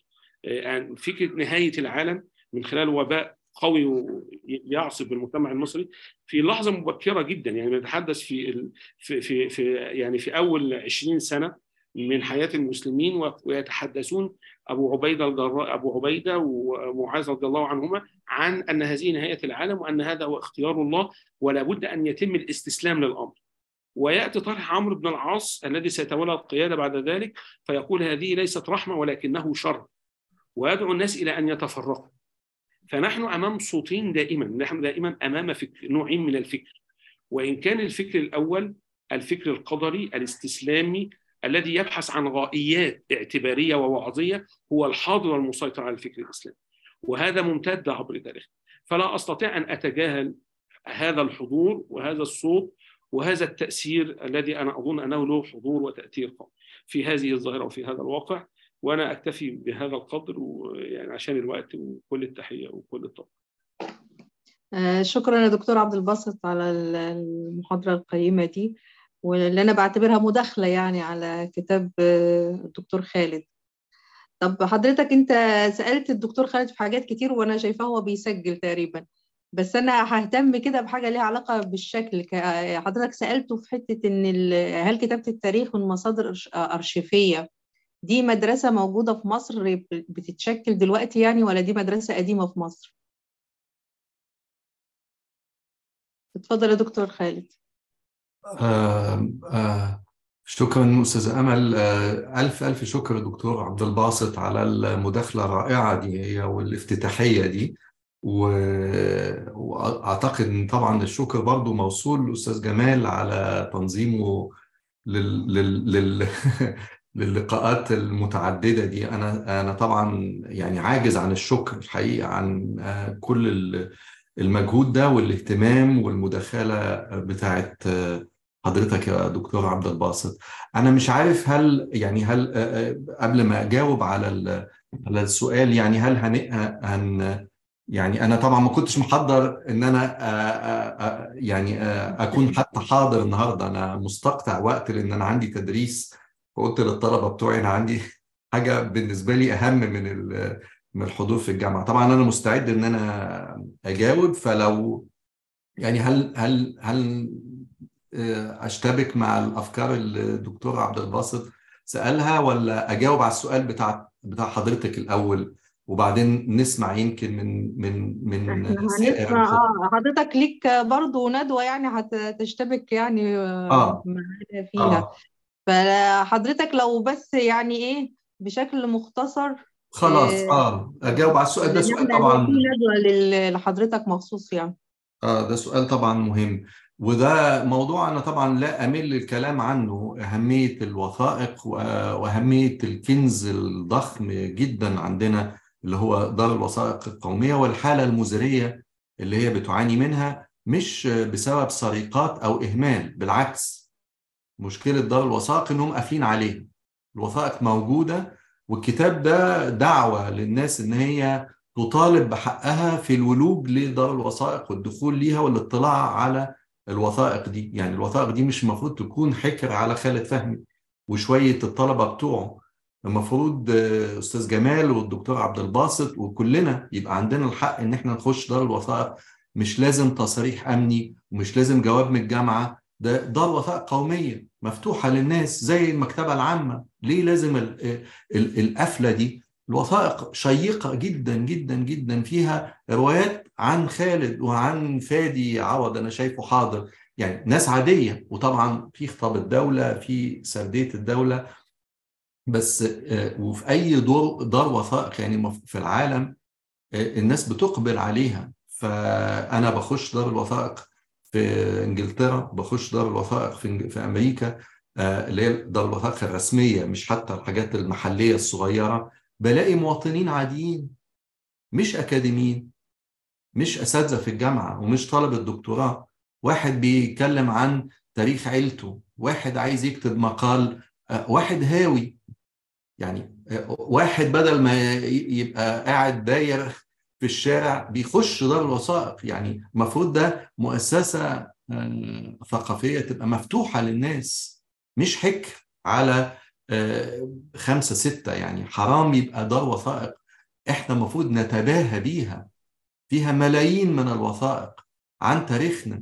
عن فكرة نهاية العالم من خلال وباء قوي يعصف بالمجتمع المصري في لحظة مبكرة جدا يعني نتحدث في في في, في يعني في أول 20 سنة من حياة المسلمين ويتحدثون أبو عبيدة الجراء أبو عبيدة ومعاذ رضي الله عنهما عن أن هذه نهاية العالم وأن هذا هو اختيار الله ولا بد أن يتم الاستسلام للأمر ويأتي طرح عمرو بن العاص الذي سيتولى القيادة بعد ذلك فيقول هذه ليست رحمة ولكنه شر ويدعو الناس إلى أن يتفرقوا فنحن أمام صوتين دائما نحن دائما أمام فكر نوعين من الفكر وإن كان الفكر الأول الفكر القدري الاستسلامي الذي يبحث عن غائيات اعتبارية ووعظية هو الحاضر والمسيطر على الفكر الإسلامي وهذا ممتد عبر التاريخ فلا أستطيع أن أتجاهل هذا الحضور وهذا الصوت وهذا التأثير الذي أنا أظن أنه له حضور وتأثير قوي في هذه الظاهرة وفي هذا الواقع وأنا أكتفي بهذا القدر ويعني عشان الوقت وكل التحية وكل التوفيق آه، شكرا يا دكتور عبد الباسط على ال- المحاضرة القيمة دي واللي أنا بعتبرها مداخلة يعني على كتاب آه، الدكتور خالد طب حضرتك أنت سألت الدكتور خالد في حاجات كتير وأنا شايفاه هو بيسجل تقريبا بس أنا ههتم كده بحاجة ليها علاقة بالشكل ك- حضرتك سألته في حتة إن ال- هل كتابة التاريخ من مصادر أرش- أرشيفية دي مدرسة موجودة في مصر بتتشكل دلوقتي يعني ولا دي مدرسة قديمة في مصر؟ اتفضل يا دكتور خالد آه آه شكرا أستاذ أمل آه ألف ألف شكر دكتور عبد الباسط على المداخلة الرائعة دي هي والافتتاحية دي و- وأعتقد إن طبعا الشكر برضو موصول للأستاذ جمال على تنظيمه لل... لل... لل... للقاءات المتعددة دي أنا أنا طبعا يعني عاجز عن الشكر الحقيقة عن آه، كل ال- المجهود ده والاهتمام والمداخلة بتاعت آه، حضرتك يا دكتور عبد الباسط أنا مش عارف هل يعني هل آه، آه، قبل ما أجاوب على ال- على السؤال يعني هل هن... هن يعني أنا طبعا ما كنتش محضر إن أنا آه، آه، آه، يعني آه، أكون حتى حاضر النهاردة أنا مستقطع وقت لأن أنا عندي تدريس وقلت للطلبة بتوعي أنا عندي حاجة بالنسبة لي أهم من ال- من الحضور في الجامعة طبعا أنا مستعد إن أنا أجاوب فلو يعني هل هل هل آه، أشتبك مع الأفكار اللي الدكتور عبد الباسط سألها ولا أجاوب على السؤال بتاع بتاع حضرتك الأول وبعدين نسمع يمكن من من من احنا سائر هنسمع الخطبة اه حضرتك ليك برضو ندوة يعني هتشتبك يعني آه، آه معانا فيها آه فحضرتك لو بس يعني ايه بشكل مختصر خلاص آه، آه أجاوب على السؤال ده لان سؤال احنا هيبقى في طبعا ندوة لل- لحضرتك مخصوص يعني اه ده سؤال طبعا مهم وده موضوع انا طبعا لا امل الكلام عنه اهميه الوثائق و- واهميه الكنز الضخم جدا عندنا اللي هو دار الوثائق القوميه والحاله المزريه اللي هي بتعاني منها مش بسبب سرقات او اهمال بالعكس مشكله دار الوثائق انهم قافلين عليها الوثائق موجوده والكتاب ده دعوه للناس ان هي تطالب بحقها في الولوج لدار الوثائق والدخول ليها والاطلاع على الوثائق دي يعني الوثائق دي مش المفروض تكون حكر على خالد فهمي وشوية الطلبة بتوعه المفروض آه، أستاذ جمال والدكتور عبد الباسط وكلنا يبقى عندنا الحق إن احنا نخش دار الوثائق مش لازم تصريح أمني ومش لازم جواب من الجامعة ده دار وثائق قومية مفتوحة للناس زي المكتبة العامة ليه لازم ال- ال- القفلة دي الوثائق شيقة جدا جدا جدا فيها روايات عن خالد وعن فادي عوض أنا شايفه حاضر يعني ناس عادية وطبعا في خطاب الدولة في سردية الدولة بس آه، وفي أي دور دار وثائق يعني مف- في العالم آه، الناس بتقبل عليها فأنا بخش دار الوثائق في إنجلترا بخش دار الوثائق في إنج- في أمريكا آه، اللي هي دار الوثائق الرسمية مش حتى الحاجات المحلية الصغيرة بلاقي مواطنين عاديين مش أكاديميين مش أساتذة في الجامعة ومش طلبة دكتوراه واحد بيتكلم عن تاريخ عيلته واحد عايز يكتب مقال آه، واحد هاوي يعني آه، واحد بدل ما ي- يبقى قاعد داير في الشارع بيخش دار الوثائق يعني المفروض ده مؤسسة آه، ثقافية تبقى مفتوحة للناس مش حكر على آه، خمسة ستة يعني حرام يبقى دار وثائق احنا المفروض نتباهى بيها فيها ملايين من الوثائق عن تاريخنا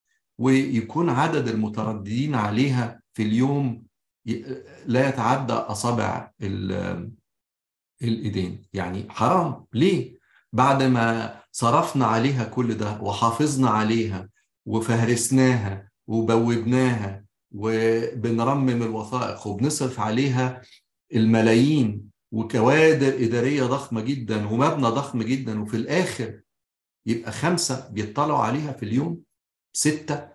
ويكون عدد المترددين عليها في اليوم ي- لا يتعدى أصابع ال- الإيدين يعني حرام ليه؟ بعد ما صرفنا عليها كل ده وحافظنا عليها وفهرسناها وبوبناها وبنرمم الوثائق وبنصرف عليها الملايين وكوادر إدارية ضخمة جدا ومبنى ضخم جدا وفي الآخر يبقى خمسة بيطلعوا عليها في اليوم ستة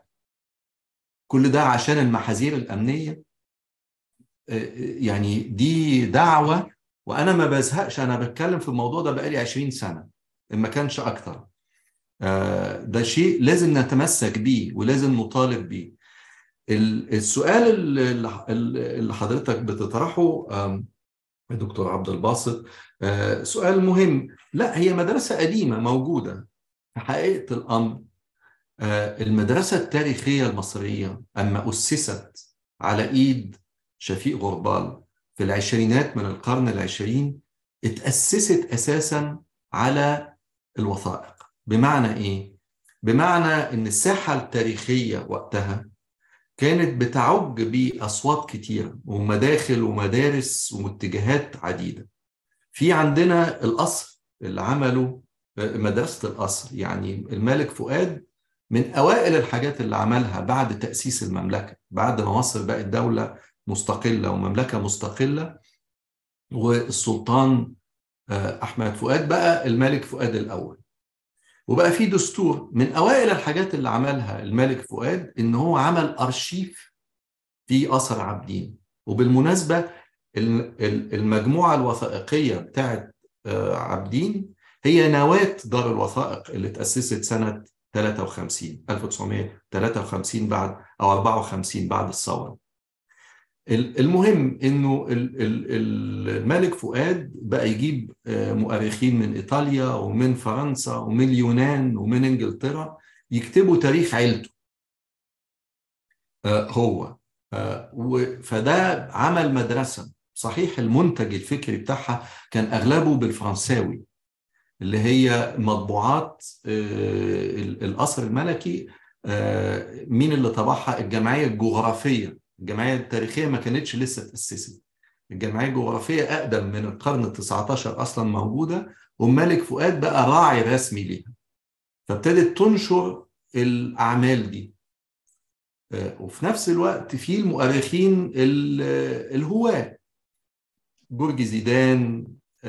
كل ده عشان المحاذير الأمنية آه، يعني دي دعوة وأنا ما بزهقش أنا بتكلم في الموضوع ده بقالي 20 سنة إن ما كانش أكتر آه، ده شيء لازم نتمسك بيه ولازم نطالب بيه ال- السؤال اللي اللي حضرتك بتطرحه آم، يا دكتور عبد الباسط آه، سؤال مهم لا هي مدرسة قديمة موجودة في حقيقة الأمر المدرسة التاريخية المصرية أما أسست على إيد شفيق غربال في العشرينات من القرن العشرين اتأسست أساسا على الوثائق بمعنى إيه؟ بمعنى إن الساحة التاريخية وقتها كانت بتعج بأصوات كتيرة ومداخل ومدارس واتجاهات عديدة في عندنا القصر اللي عمله مدرسة القصر يعني الملك فؤاد من أوائل الحاجات اللي عملها بعد تأسيس المملكة بعد ما مصر بقت دولة مستقلة ومملكة مستقلة والسلطان أحمد فؤاد بقى الملك فؤاد الأول وبقى في دستور من أوائل الحاجات اللي عملها الملك فؤاد إن هو عمل أرشيف في قصر عابدين وبالمناسبة المجموعة الوثائقية بتاعت عابدين هي نواة دار الوثائق اللي تأسست سنة 53 1953 بعد أو 54 بعد الثورة المهم انه الملك فؤاد بقى يجيب مؤرخين من ايطاليا ومن فرنسا ومن اليونان ومن انجلترا يكتبوا تاريخ عيلته هو فده عمل مدرسه صحيح المنتج الفكري بتاعها كان اغلبه بالفرنساوي اللي هي مطبوعات القصر الملكي مين اللي طبعها الجمعيه الجغرافيه الجمعيه التاريخيه ما كانتش لسه اتاسست الجمعيه الجغرافيه اقدم من القرن ال 19 اصلا موجوده والملك فؤاد بقى راعي رسمي ليها فابتدت تنشر الاعمال دي وفي نفس الوقت في المؤرخين الهواة جورج زيدان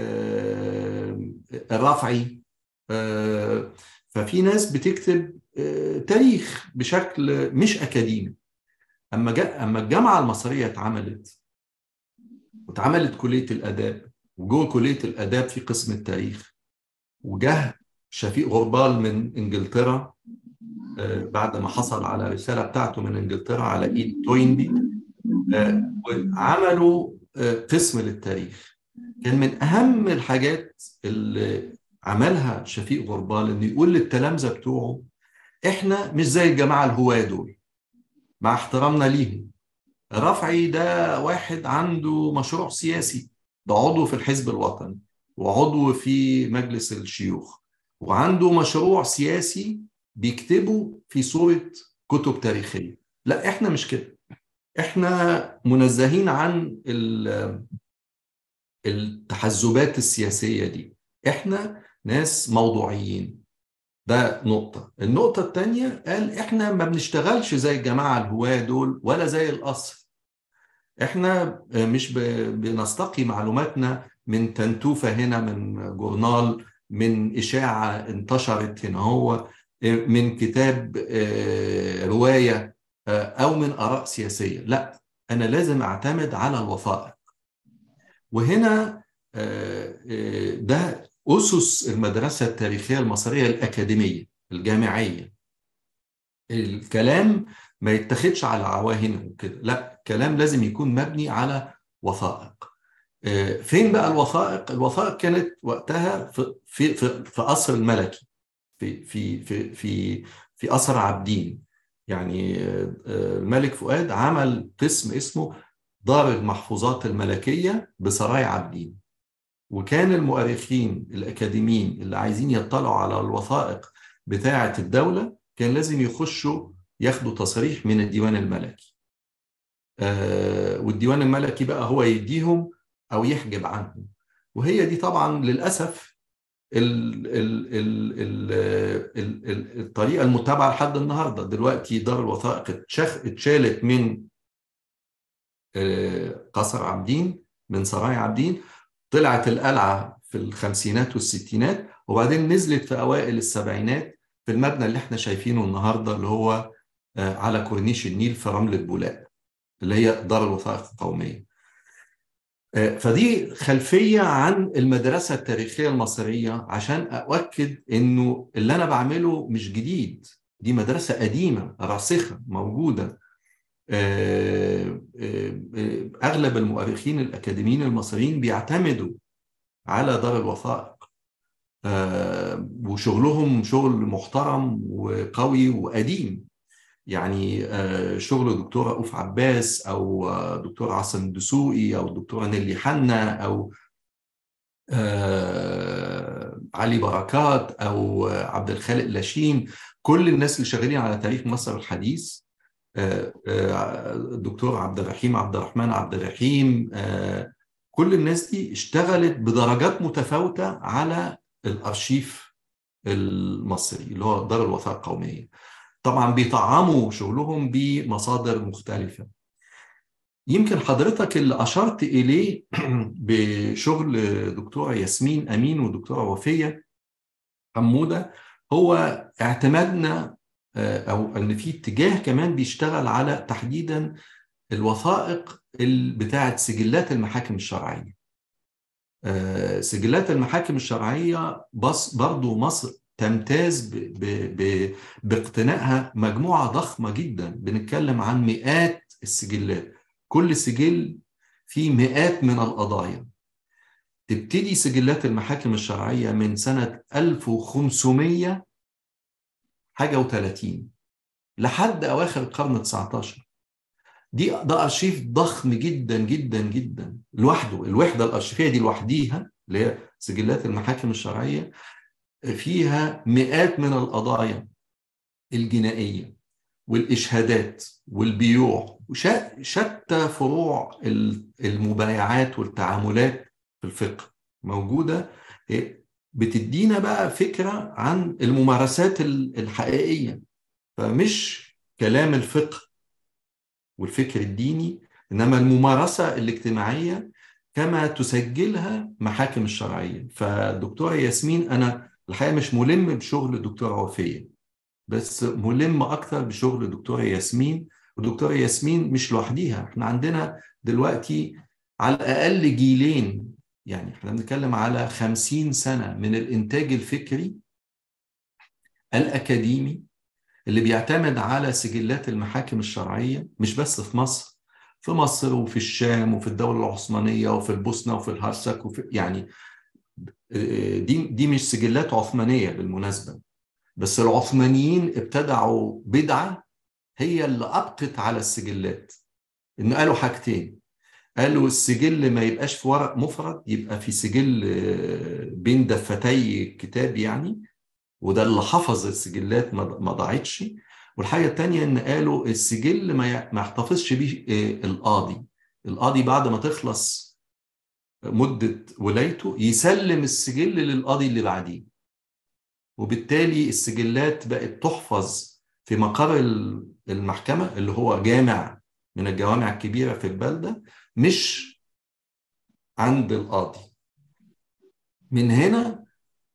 الرافعي ففي ناس بتكتب تاريخ بشكل مش اكاديمي اما جاء اما الجامعه المصريه اتعملت واتعملت كليه الاداب وجوه كليه الاداب في قسم التاريخ وجه شفيق غربال من انجلترا بعد ما حصل على رساله بتاعته من انجلترا على ايد توينبي وعملوا قسم للتاريخ كان من اهم الحاجات اللي عملها شفيق غربال انه يقول للتلامذه بتوعه احنا مش زي الجماعه الهواه دول مع احترامنا ليهم رفعي ده واحد عنده مشروع سياسي ده عضو في الحزب الوطني وعضو في مجلس الشيوخ وعنده مشروع سياسي بيكتبه في صورة كتب تاريخية لا احنا مش كده احنا منزهين عن التحزبات السياسية دي احنا ناس موضوعيين ده نقطة النقطة الثانية قال احنا ما بنشتغلش زي الجماعة الهواة دول ولا زي القصر احنا مش بنستقي معلوماتنا من تنتوفة هنا من جورنال من إشاعة انتشرت هنا هو من كتاب رواية أو من آراء سياسية لا أنا لازم أعتمد على الوثائق وهنا ده أسس المدرسة التاريخية المصرية الأكاديمية الجامعية الكلام ما يتخذش على عواهن وكده لا الكلام لازم يكون مبني على وثائق فين بقى الوثائق الوثائق كانت وقتها في في في, في قصر الملكي في في في في في قصر عابدين يعني الملك فؤاد عمل قسم اسمه دار المحفوظات الملكية بسراي عابدين وكان المؤرخين الأكاديميين اللي عايزين يطلعوا على الوثائق بتاعة الدولة كان لازم يخشوا ياخدوا تصريح من الديوان الملكي آه والديوان الملكي بقى هو يديهم أو يحجب عنهم وهي دي طبعا للأسف ال ال ال ال ال ال الطريقة المتبعة لحد النهاردة دلوقتي دار الوثائق اتشالت من آه قصر عابدين من سراي عابدين طلعت القلعة في الخمسينات والستينات وبعدين نزلت في أوائل السبعينات في المبنى اللي احنا شايفينه النهاردة اللي هو على كورنيش النيل في رملة بولاق اللي هي دار الوثائق القومية فدي خلفية عن المدرسة التاريخية المصرية عشان أؤكد إنه اللي أنا بعمله مش جديد دي مدرسة قديمة راسخة موجودة أغلب المؤرخين الأكاديميين المصريين بيعتمدوا على دار الوثائق وشغلهم شغل محترم وقوي وقديم يعني شغل دكتور رؤوف عباس او دكتور عاصم الدسوقي او دكتوره نيلي حنا او علي بركات او عبد الخالق لاشين كل الناس اللي شغالين على تاريخ مصر الحديث الدكتور عبد الرحيم عبد الرحمن عبد الرحيم كل الناس دي اشتغلت بدرجات متفاوتة على الأرشيف المصري اللي هو دار الوثائق القومية طبعا بيطعموا شغلهم بمصادر مختلفة يمكن حضرتك اللي أشرت إليه بشغل دكتورة ياسمين أمين ودكتورة وفية حمودة هو اعتمادنا أو أن في اتجاه كمان بيشتغل على تحديدا الوثائق بتاعة سجلات المحاكم الشرعية سجلات المحاكم الشرعية بس برضو مصر تمتاز ب ب ب باقتنائها مجموعة ضخمة جدا بنتكلم عن مئات السجلات كل سجل فيه مئات من القضايا تبتدي سجلات المحاكم الشرعية من سنة 1500 حاجة و30 لحد أواخر القرن 19 دي ده أرشيف ضخم جدا جدا جدا لوحده الوحدة الأرشيفية دي لوحديها اللي هي سجلات المحاكم الشرعية فيها مئات من القضايا الجنائية والإشهادات والبيوع وشتى فروع المبايعات والتعاملات في الفقه موجودة بتدينا بقى فكرة عن الممارسات الحقيقية فمش كلام الفقه والفكر الديني إنما الممارسة الاجتماعية كما تسجلها محاكم الشرعية فالدكتورة ياسمين أنا الحقيقة مش ملم بشغل الدكتورة وفية بس ملم أكتر بشغل الدكتورة ياسمين والدكتورة ياسمين مش لوحديها احنا عندنا دلوقتي على الأقل جيلين يعني احنا بنتكلم على خمسين سنة من الإنتاج الفكري الأكاديمي اللي بيعتمد على سجلات المحاكم الشرعية مش بس في مصر في مصر وفي الشام وفي الدولة العثمانية وفي البوسنة وفي الهرسك وفي يعني دي دي مش سجلات عثمانية بالمناسبة بس العثمانيين ابتدعوا بدعة هي اللي أبقت على السجلات إن قالوا حاجتين قالوا السجل ما يبقاش في ورق مفرد يبقى في سجل بين دفتي الكتاب يعني وده اللي حفظ السجلات ما ضاعتش والحاجه الثانيه ان قالوا السجل ما ما يحتفظش بيه القاضي القاضي بعد ما تخلص مده ولايته يسلم السجل للقاضي اللي بعديه وبالتالي السجلات بقت تحفظ في مقر المحكمه اللي هو جامع من الجوامع الكبيره في البلده مش عند القاضي من هنا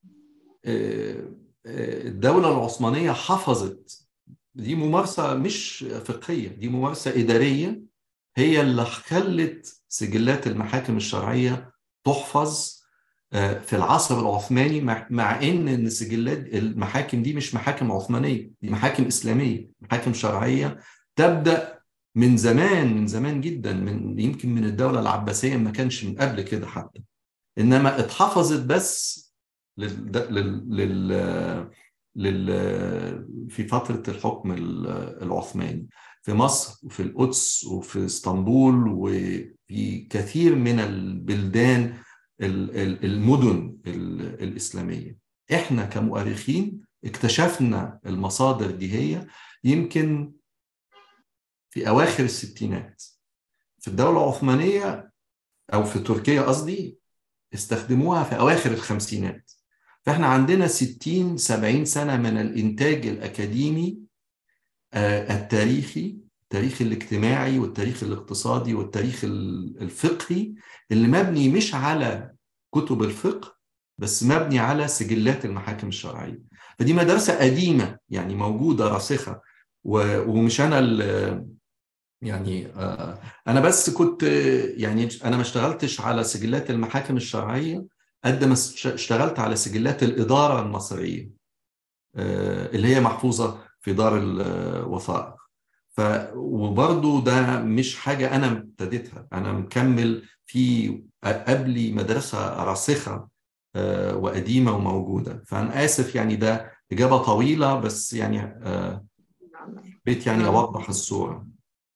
الدولة العثمانية حفظت دي ممارسة مش فقهية دي ممارسة إدارية هي اللي خلت سجلات المحاكم الشرعية تحفظ في العصر العثماني مع ان ان سجلات المحاكم دي مش محاكم عثمانيه دي محاكم اسلاميه محاكم شرعيه تبدا من زمان من زمان جدا من يمكن من الدوله العباسيه ما كانش من قبل كده حتى انما اتحفظت بس لل, لل... لل... في فتره الحكم العثماني في مصر وفي القدس وفي اسطنبول وفي كثير من البلدان المدن الاسلاميه احنا كمؤرخين اكتشفنا المصادر دي هي يمكن في اواخر الستينات في الدوله العثمانيه او في تركيا قصدي استخدموها في اواخر الخمسينات فاحنا عندنا 60 70 سنه من الانتاج الاكاديمي التاريخي التاريخ الاجتماعي والتاريخ الاقتصادي والتاريخ الفقهي اللي مبني مش على كتب الفقه بس مبني على سجلات المحاكم الشرعيه فدي مدرسه قديمه يعني موجوده راسخه ومش انا يعني انا بس كنت يعني انا ما اشتغلتش على سجلات المحاكم الشرعيه قد ما اشتغلت على سجلات الاداره المصريه اللي هي محفوظه في دار الوثائق ف وبرضه ده مش حاجه انا ابتديتها انا مكمل في قبلي مدرسه راسخه وقديمة وموجودة فأنا آسف يعني ده إجابة طويلة بس يعني بيت يعني أوضح الصورة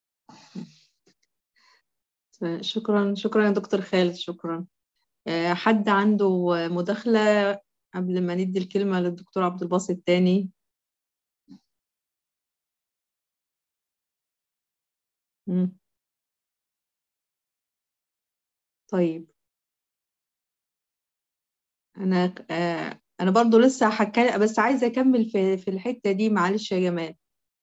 شكرا شكرا يا دكتور خالد شكرا حد عنده مداخلة قبل ما ندي الكلمة للدكتور عبد الباسط تاني مم. طيب انا انا برضو لسه هتكلم بس عايزه اكمل في في الحته دي معلش يا جمال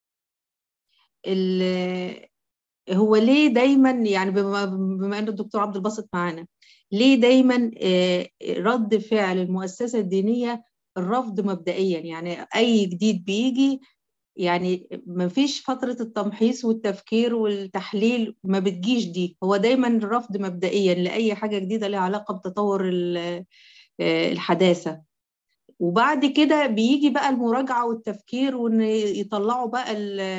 هو ليه دايما يعني بما, بما ان الدكتور عبد الباسط معانا ليه دايما رد فعل المؤسسه الدينيه الرفض مبدئيا يعني اي جديد بيجي يعني ما فيش فترة التمحيص والتفكير والتحليل ما بتجيش دي هو دايما الرفض مبدئيا لأي حاجة جديدة لها علاقة بتطور الحداثة وبعد كده بيجي بقى المراجعة والتفكير وان يطلعوا بقى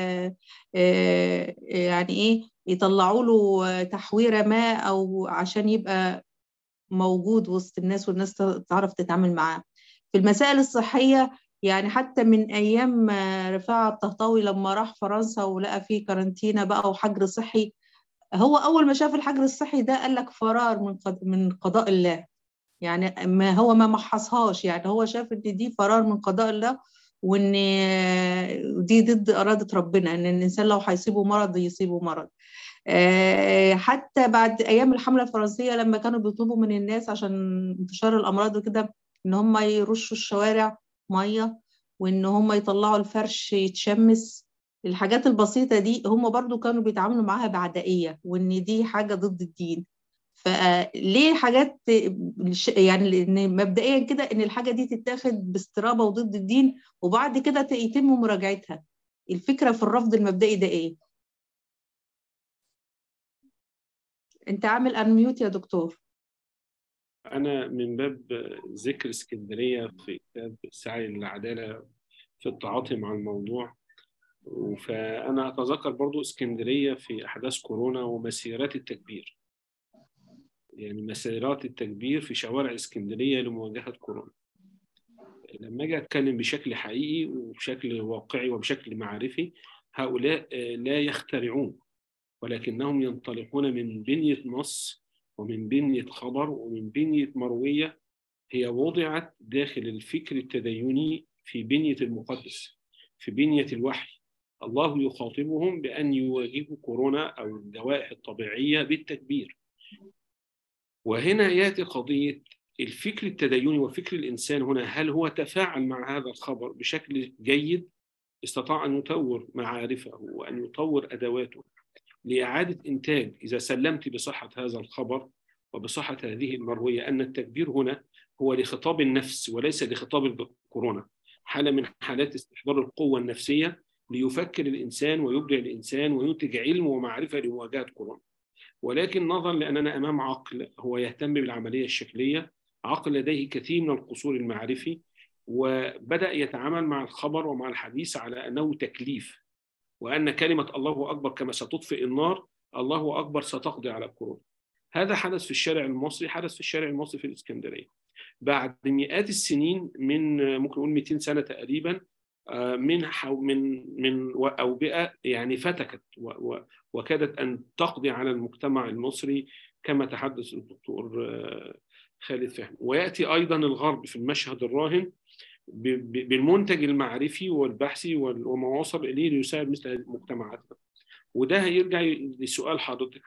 يعني ايه يطلعوا له تحويرة ما او عشان يبقى موجود وسط الناس والناس تعرف تتعامل معاه في المسائل الصحية يعني حتى من ايام رفاعة الطهطاوي لما راح فرنسا ولقى فيه كارانتينا بقى وحجر صحي هو اول ما شاف الحجر الصحي ده قال لك فرار من من قضاء الله يعني ما هو ما محصهاش يعني هو شاف ان دي فرار من قضاء الله وان دي ضد اراده ربنا ان الانسان لو هيصيبه مرض يصيبه مرض حتى بعد ايام الحمله الفرنسيه لما كانوا بيطلبوا من الناس عشان انتشار الامراض وكده ان هم يرشوا الشوارع ميه وان هم يطلعوا الفرش يتشمس الحاجات البسيطه دي هم برضو كانوا بيتعاملوا معاها بعدائيه وان دي حاجه ضد الدين فليه حاجات يعني ان مبدئيا كده ان الحاجه دي تتاخد باسترابه وضد الدين وبعد كده يتم مراجعتها الفكره في الرفض المبدئي ده ايه انت عامل انميوت يا دكتور انا من باب ذكر اسكندريه في كتاب السعي للعداله في التعاطي مع الموضوع فانا اتذكر برضو اسكندريه في احداث كورونا ومسيرات التكبير يعني مسيرات التكبير في شوارع اسكندريه لمواجهه كورونا لما اجي اتكلم بشكل حقيقي وبشكل واقعي وبشكل معرفي هؤلاء لا يخترعون ولكنهم ينطلقون من بنيه نص ومن بنيه خبر ومن بنيه مرويه هي وضعت داخل الفكر التديني في بنيه المقدس في بنيه الوحي الله يخاطبهم بان يواجهوا كورونا او الدوائح الطبيعيه بالتكبير وهنا ياتي قضيه الفكر التديني وفكر الانسان هنا هل هو تفاعل مع هذا الخبر بشكل جيد استطاع ان يطور معارفه وان يطور ادواته لاعاده انتاج اذا سلمت بصحه هذا الخبر وبصحه هذه المرويه ان التكبير هنا هو لخطاب النفس وليس لخطاب الكورونا حاله من حالات استحضار القوه النفسيه ليفكر الانسان ويبدع الانسان وينتج علم ومعرفه لمواجهه كورونا ولكن نظرا لاننا امام عقل هو يهتم بالعمليه الشكليه عقل لديه كثير من القصور المعرفي وبدا يتعامل مع الخبر ومع الحديث على انه تكليف وان كلمه الله اكبر كما ستطفئ النار الله اكبر ستقضي على الكورونا هذا حدث في الشارع المصري حدث في الشارع المصري في الاسكندريه بعد مئات السنين من ممكن نقول 200 سنه تقريبا من من من اوبئه يعني فتكت وكادت ان تقضي على المجتمع المصري كما تحدث الدكتور خالد فهمي وياتي ايضا الغرب في المشهد الراهن بالمنتج المعرفي والبحثي وما وصل اليه ليساعد مثل هذه المجتمعات وده هيرجع لسؤال حضرتك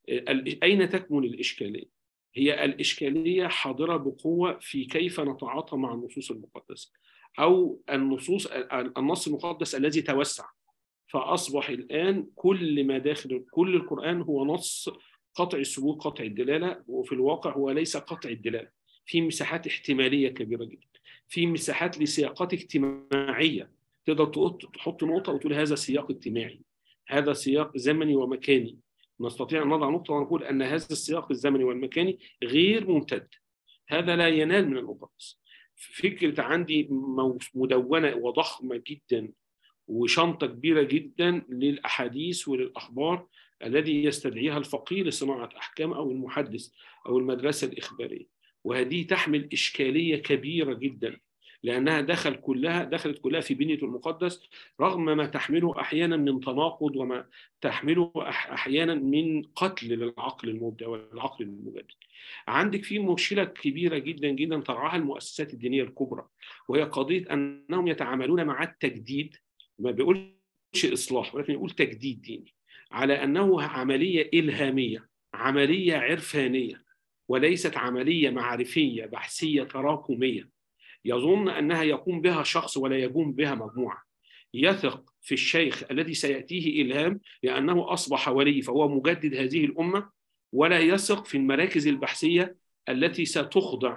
اين تكمن الاشكاليه؟ هي الاشكاليه حاضره بقوه في كيف نتعاطى مع النصوص المقدسه او النصوص النص المقدس الذي توسع فاصبح الان كل ما داخل كل القران هو نص قطع الثبوت قطع الدلاله وفي الواقع هو ليس قطع الدلاله في مساحات احتماليه كبيره جدا في مساحات لسياقات اجتماعيه تقدر تحط نقطه وتقول هذا سياق اجتماعي هذا سياق زمني ومكاني نستطيع ان نضع نقطه ونقول ان هذا السياق الزمني والمكاني غير ممتد هذا لا ينال من المقدس فكره عندي مدونه وضخمه جدا وشنطه كبيره جدا للاحاديث وللاخبار الذي يستدعيها الفقيه لصناعه احكام او المحدث او المدرسه الاخباريه وهذه تحمل اشكاليه كبيره جدا لانها دخل كلها دخلت كلها في بنيه المقدس رغم ما تحمله احيانا من تناقض وما تحمله احيانا من قتل للعقل المبدع والعقل المجدد. عندك في مشكله كبيره جدا جدا ترعاها المؤسسات الدينيه الكبرى وهي قضيه انهم يتعاملون مع التجديد ما بيقولش اصلاح ولكن يقول تجديد ديني على انه عمليه الهاميه عمليه عرفانيه وليست عمليه معرفيه بحثيه تراكميه يظن انها يقوم بها شخص ولا يقوم بها مجموعه يثق في الشيخ الذي سياتيه الهام لانه اصبح ولي فهو مجدد هذه الامه ولا يثق في المراكز البحثيه التي ستخضع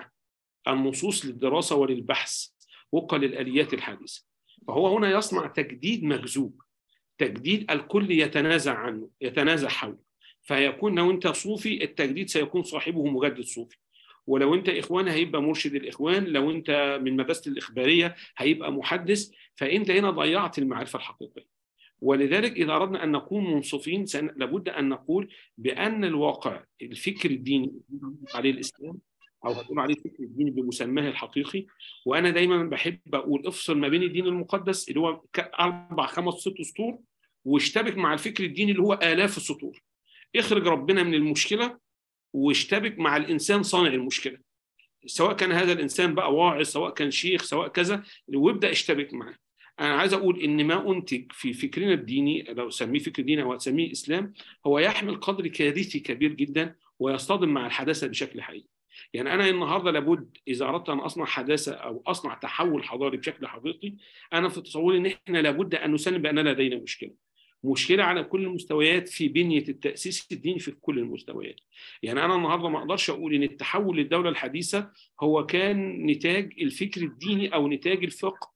النصوص للدراسه وللبحث وفقا للاليات الحديثه فهو هنا يصنع تجديد مجذوب تجديد الكل يتنازع عنه يتنازع حوله فيكون لو انت صوفي التجديد سيكون صاحبه مجدد صوفي ولو انت اخوان هيبقى مرشد الاخوان لو انت من مدرسه الاخباريه هيبقى محدث فانت هنا ضيعت المعرفه الحقيقيه ولذلك اذا اردنا ان نكون منصفين لابد ان نقول بان الواقع الفكر الديني عليه الاسلام او هتقول عليه الفكر الديني بمسماه الحقيقي وانا دايما بحب اقول افصل ما بين الدين المقدس اللي هو اربع خمس ست سطور واشتبك مع الفكر الديني اللي هو الاف السطور اخرج ربنا من المشكله واشتبك مع الانسان صانع المشكله سواء كان هذا الانسان بقى واعظ سواء كان شيخ سواء كذا وابدا اشتبك معاه انا عايز اقول ان ما انتج في فكرنا الديني لو اسميه فكر ديني او اسميه اسلام هو يحمل قدر كارثي كبير جدا ويصطدم مع الحداثه بشكل حقيقي يعني انا النهارده لابد اذا اردت ان اصنع حداثه او اصنع تحول حضاري بشكل حقيقي انا في تصوري ان احنا لابد ان نسلم بان لدينا مشكله مشكله على كل المستويات في بنيه التاسيس الديني في كل المستويات. يعني انا النهارده ما اقدرش اقول ان التحول للدوله الحديثه هو كان نتاج الفكر الديني او نتاج الفقه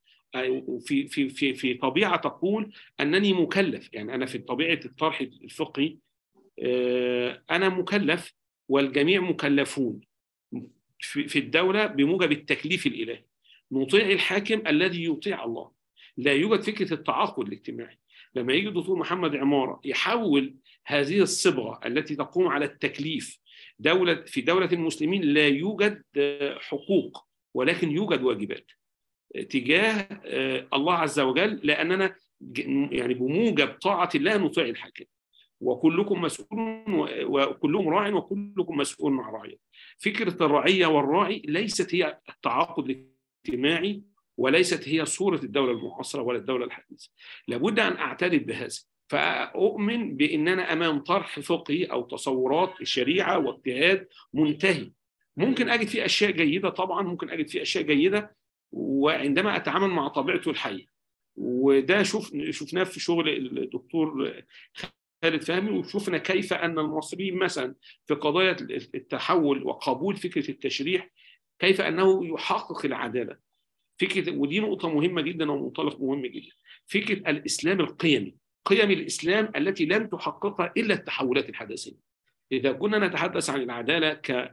في في في في طبيعه تقول انني مكلف يعني انا في طبيعه الطرح الفقهي انا مكلف والجميع مكلفون في الدوله بموجب التكليف الالهي. نطيع الحاكم الذي يطيع الله. لا يوجد فكره التعاقد الاجتماعي. لما يجي الدكتور محمد عماره يحول هذه الصبغه التي تقوم على التكليف دوله في دوله المسلمين لا يوجد حقوق ولكن يوجد واجبات تجاه الله عز وجل لاننا يعني بموجب طاعه الله نطيع الحاكم وكلكم مسؤول وكلهم راع وكلكم مسؤول مع رعيه فكره الرعيه والراعي ليست هي التعاقد الاجتماعي وليست هي صورة الدولة المعاصرة ولا الدولة الحديثة لابد أن أعترف بهذا فأؤمن بأننا أمام طرح فقهي أو تصورات الشريعة واجتهاد منتهي ممكن أجد فيه أشياء جيدة طبعا ممكن أجد فيه أشياء جيدة وعندما أتعامل مع طبيعته الحية وده شوف شفناه في شغل الدكتور خالد فهمي وشفنا كيف أن المصريين مثلا في قضايا التحول وقبول فكرة التشريح كيف أنه يحقق العدالة فكره ودي نقطه مهمه جدا ومنطلق مهم جدا فكره الاسلام القيمي قيم الاسلام التي لن تحققها الا التحولات الحداثيه اذا كنا نتحدث عن العداله ك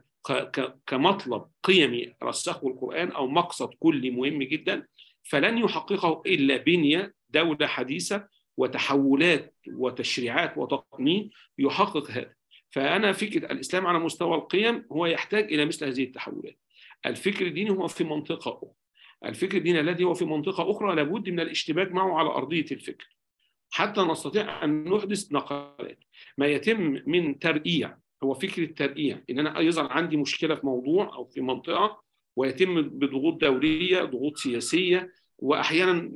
كمطلب قيمي رسخه القران او مقصد كلي مهم جدا فلن يحققه الا بنيه دوله حديثه وتحولات وتشريعات وتقنين يحقق هذا فانا فكره الاسلام على مستوى القيم هو يحتاج الى مثل هذه التحولات الفكر الديني هو في منطقه اخرى الفكر الديني الذي هو في منطقة أخرى لابد من الاشتباك معه على أرضية الفكر حتى نستطيع أن نحدث نقلات ما يتم من ترقيع هو فكر الترقيع إن أنا يظهر عندي مشكلة في موضوع أو في منطقة ويتم بضغوط دولية ضغوط سياسية وأحيانا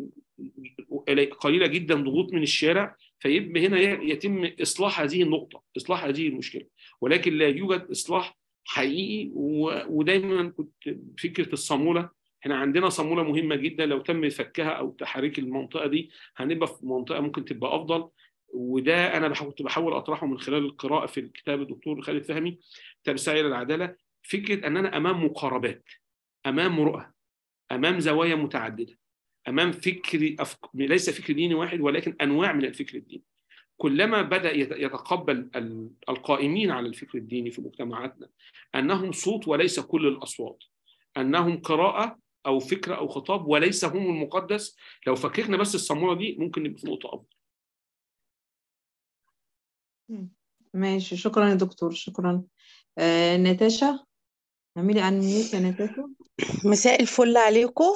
قليلة جدا ضغوط من الشارع فيبقى هنا يتم إصلاح هذه النقطة إصلاح هذه المشكلة ولكن لا يوجد إصلاح حقيقي ودايما كنت فكرة الصامولة احنا عندنا صاموله مهمه جدا لو تم فكها او تحريك المنطقه دي هنبقى في منطقه ممكن تبقى افضل وده انا كنت بحاول اطرحه من خلال القراءه في الكتاب الدكتور خالد فهمي كتاب السعي للعداله فكره اننا امام مقاربات امام رؤى امام زوايا متعدده امام فكر أفك... ليس فكر ديني واحد ولكن انواع من الفكر الديني كلما بدا يتقبل القائمين على الفكر الديني في مجتمعاتنا انهم صوت وليس كل الاصوات انهم قراءه او فكره او خطاب وليس هم المقدس لو فكرنا بس الصاموله دي ممكن نبقى في نقطه افضل ماشي شكرا يا دكتور شكرا آه، ناتاشا اعملي عن ميوت يا نتاشا مساء الفل عليكم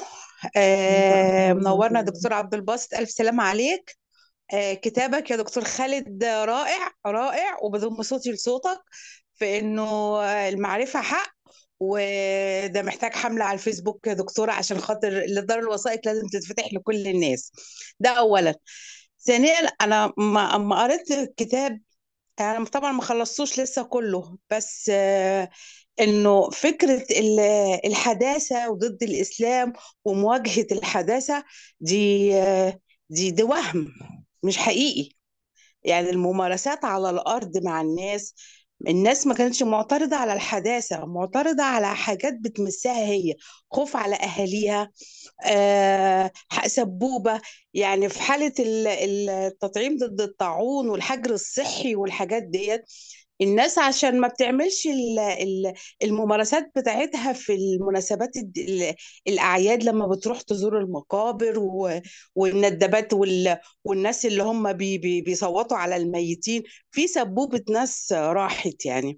آه مساء النور منورنا والسلام. دكتور عبد الباسط ألف سلامة عليك آه كتابك يا دكتور خالد رائع رائع وبضم صوتي لصوتك في إنه المعرفة حق وده محتاج حملة على الفيسبوك يا دكتورة عشان خاطر الإدارة الوثائق لازم تتفتح لكل الناس ده أولا ثانيا أنا ما أما قريت الكتاب أنا طبعا ما خلصتوش لسه كله بس آه انه فكره ال- الحداثه وضد الاسلام ومواجهه الحداثه دي دي ده وهم مش حقيقي يعني الممارسات على الارض مع الناس الناس ما كانتش معترضه على الحداثه معترضه على حاجات بتمسها هي خوف على اهاليها آه سبوبه يعني في حاله ال- ال- التطعيم ضد الطاعون والحجر الصحي والحاجات ديت الناس عشان ما بتعملش ال- ال- الممارسات بتاعتها في المناسبات الد- ال- الأعياد لما بتروح تزور المقابر و- والندبات وال- والناس اللي هم بي بي بيصوتوا على الميتين في سبوبة ناس راحت يعني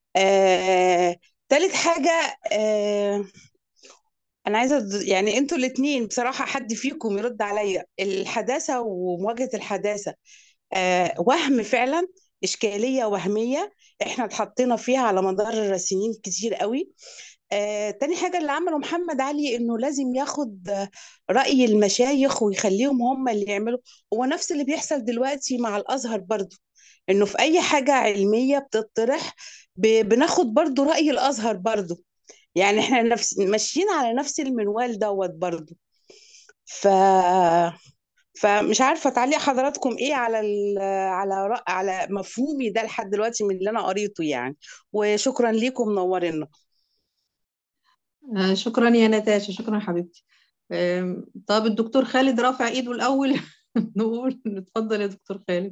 آه، تالت حاجة آه، أنا عايزة أد- يعني أنتوا الاتنين بصراحة حد فيكم يرد عليا الحداثة ومواجهة الحداثة آه، وهم فعلا إشكالية وهمية إحنا اتحطينا فيها على مدار سنين كتير قوي آه، تاني حاجة اللي عمله محمد علي إنه لازم ياخد آه، رأي المشايخ ويخليهم هم اللي يعملوا هو نفس اللي بيحصل دلوقتي مع الأزهر برضو إنه في أي حاجة علمية بتطرح ب- بناخد برضو رأي الأزهر برضو يعني إحنا نفس ماشيين على نفس المنوال دوت برضو ف فمش عارفة تعليق حضراتكم ايه على ال على رأ- على مفهومي ده لحد دلوقتي من اللي انا قريته يعني وشكرا ليكم منورينا آه، شكرا يا نتاشا شكرا حبيبتي آم، طب الدكتور خالد رافع ايده الاول نقول اتفضل يا دكتور خالد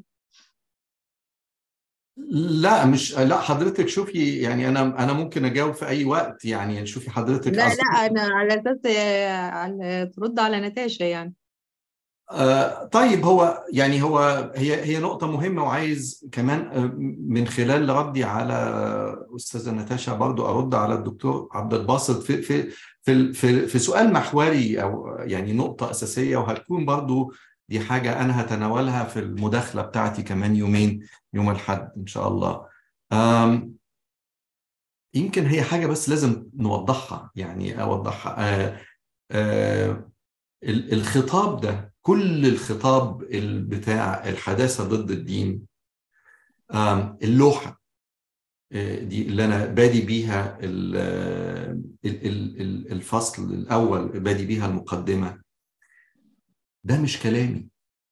لا مش لا حضرتك شوفي يعني انا انا ممكن اجاوب في اي وقت يعني شوفي حضرتك لا قصدك لا انا على اساس آه، على ترد على نتاشا يعني آه، طيب هو يعني هو هي هي نقطة مهمة وعايز كمان آه، من خلال ردي على أستاذة نتاشا برضو أرد على الدكتور عبد الباسط في في في في, في سؤال محوري أو يعني نقطة أساسية وهتكون برضو دي حاجة أنا هتناولها في المداخلة بتاعتي كمان يومين يوم الأحد إن شاء الله آم، يمكن هي حاجة بس لازم نوضحها يعني أوضحها آه، آه، ال- الخطاب ده كل الخطاب ال- بتاع الحداثة ضد الدين آم، اللوحة آه، دي اللي أنا بادي بيها ال- ال- ال- ال- الفصل الأول بادي بيها المقدمة ده مش كلامي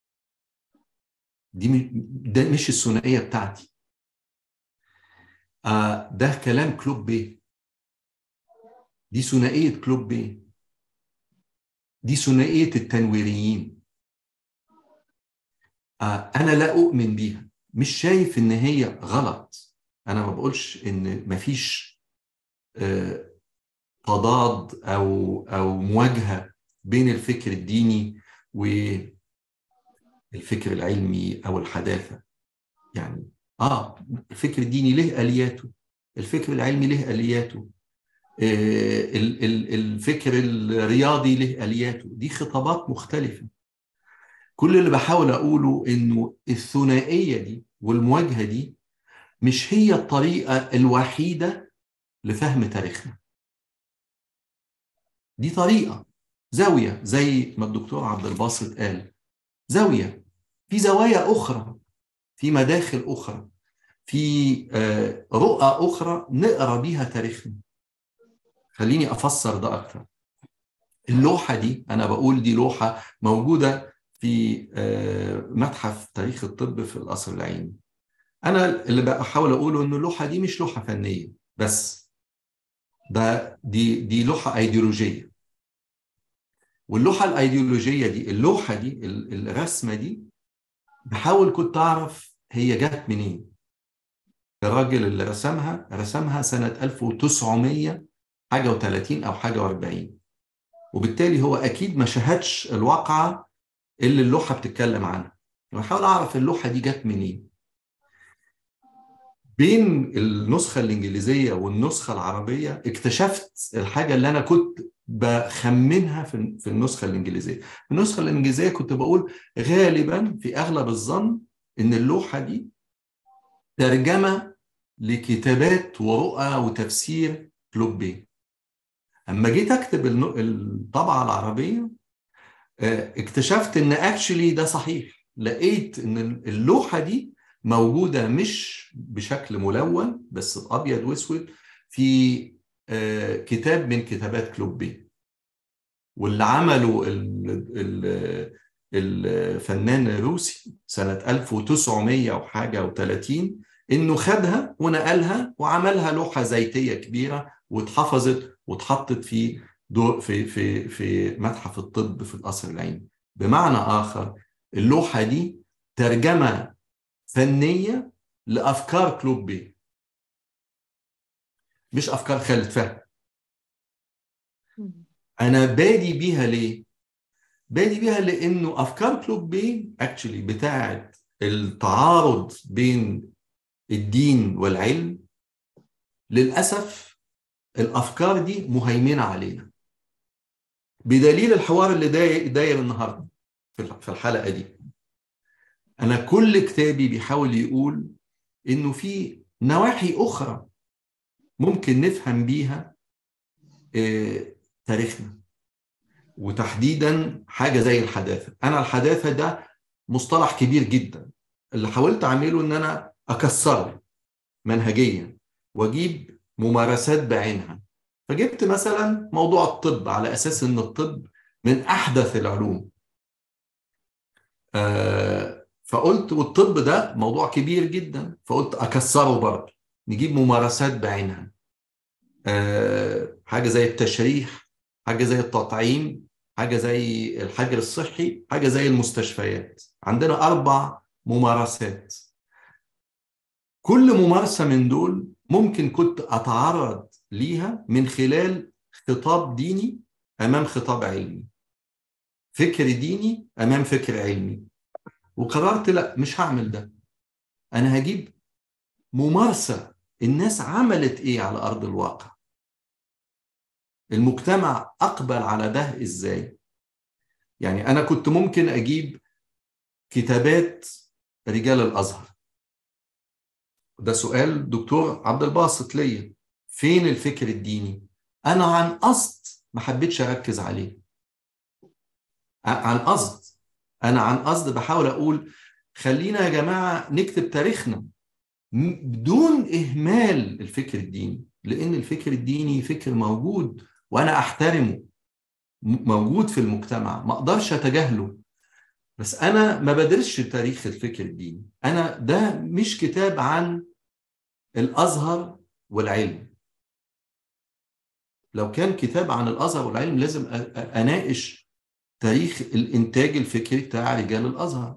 دي م- ده مش الثنائية بتاعتي آه، ده كلام كلوب بيه دي ثنائية كلوب بيه دي ثنائية التنويريين آه، أنا لا أؤمن بيها مش شايف إن هي غلط أنا ما بقولش إن مفيش آه، تضاد أو أو مواجهة بين الفكر الديني والفكر العلمي أو الحداثة يعني آه الفكر الديني له آلياته الفكر العلمي له آلياته آه، ال- ال- الفكر الرياضي له آلياته دي خطابات مختلفة كل اللي بحاول أقوله إنه الثنائية دي والمواجهة دي مش هي الطريقة الوحيدة لفهم تاريخنا دي طريقة زاوية زي ما الدكتور عبد الباسط قال زاوية في زوايا أخرى في مداخل أخرى في آه، رؤى أخرى نقرأ بيها تاريخنا خليني أفسر ده أكتر اللوحة دي أنا بقول دي لوحة موجودة في آه، متحف تاريخ الطب في القصر العيني أنا اللي بحاول أقوله إن اللوحة دي مش لوحة فنية بس ده دي دي لوحة أيديولوجية واللوحة الأيديولوجية دي اللوحة دي ال- الرسمة دي بحاول كنت أعرف هي جت منين الراجل اللي رسمها رسمها سنة 1900 حاجة و30 أو حاجة و40 وبالتالي هو أكيد ما شاهدش الواقعة اللي اللوحة بتتكلم عنها بحاول أعرف اللوحة دي جت منين بين النسخة الإنجليزية والنسخة العربية اكتشفت الحاجة اللي أنا كنت بخمنها في في النسخة الإنجليزية النسخة الإنجليزية كنت بقول غالبا في أغلب الظن إن اللوحة دي ترجمة لكتابات ورؤى وتفسير كلوبي أما جيت أكتب الطبعة العربية اكتشفت إن اكشلي ده صحيح لقيت إن اللوحة دي موجودة مش بشكل ملون بس أبيض وأسود في كتاب من كتابات كلوبي واللي عمله الفنان الروسي سنة 1900 وحاجة و30 إنه خدها ونقلها وعملها لوحة زيتية كبيرة واتحفظت واتحطت في دور في في في متحف الطب في القصر العيني بمعنى آخر اللوحة دي ترجمة فنية لأفكار كلوبي مش أفكار خالد فهمي أنا بادي بيها ليه؟ بادي بيها لأنه أفكار كلوبي اكشلي بتاعت التعارض بين الدين والعلم للأسف الأفكار دي مهيمنة علينا بدليل الحوار اللي داير النهارده في الحلقة دي أنا كل كتابي بيحاول يقول إنه في نواحي أخرى ممكن نفهم بيها تاريخنا وتحديدا حاجة زي الحداثة أنا الحداثة ده مصطلح كبير جدا اللي حاولت أعمله إن أنا أكسره منهجيا وأجيب ممارسات بعينها فجبت مثلا موضوع الطب على أساس إن الطب من أحدث العلوم آه فقلت والطب ده موضوع كبير جدا فقلت أكسره برضه نجيب ممارسات بعينها آه حاجة زي التشريح حاجة زي التطعيم حاجة زي الحجر الصحي حاجة زي المستشفيات عندنا أربع ممارسات كل ممارسة من دول ممكن كنت أتعرض ليها من خلال خطاب ديني أمام خطاب علمي فكر ديني أمام فكر علمي وقررت لا مش هعمل ده أنا هجيب ممارسة الناس عملت إيه على أرض الواقع المجتمع أقبل على ده إزاي يعني أنا كنت ممكن أجيب كتابات رجال الأزهر ده سؤال دكتور عبد الباسط ليا فين الفكر الديني انا عن قصد ما حبيتش اركز عليه عن قصد انا عن قصد بحاول اقول خلينا يا جماعه نكتب تاريخنا بدون اهمال الفكر الديني لان الفكر الديني فكر موجود وانا احترمه موجود في المجتمع ما اقدرش اتجاهله بس انا ما بدرسش تاريخ الفكر الديني انا ده مش كتاب عن الازهر والعلم لو كان كتاب عن الازهر والعلم لازم اناقش تاريخ الانتاج الفكري بتاع رجال الازهر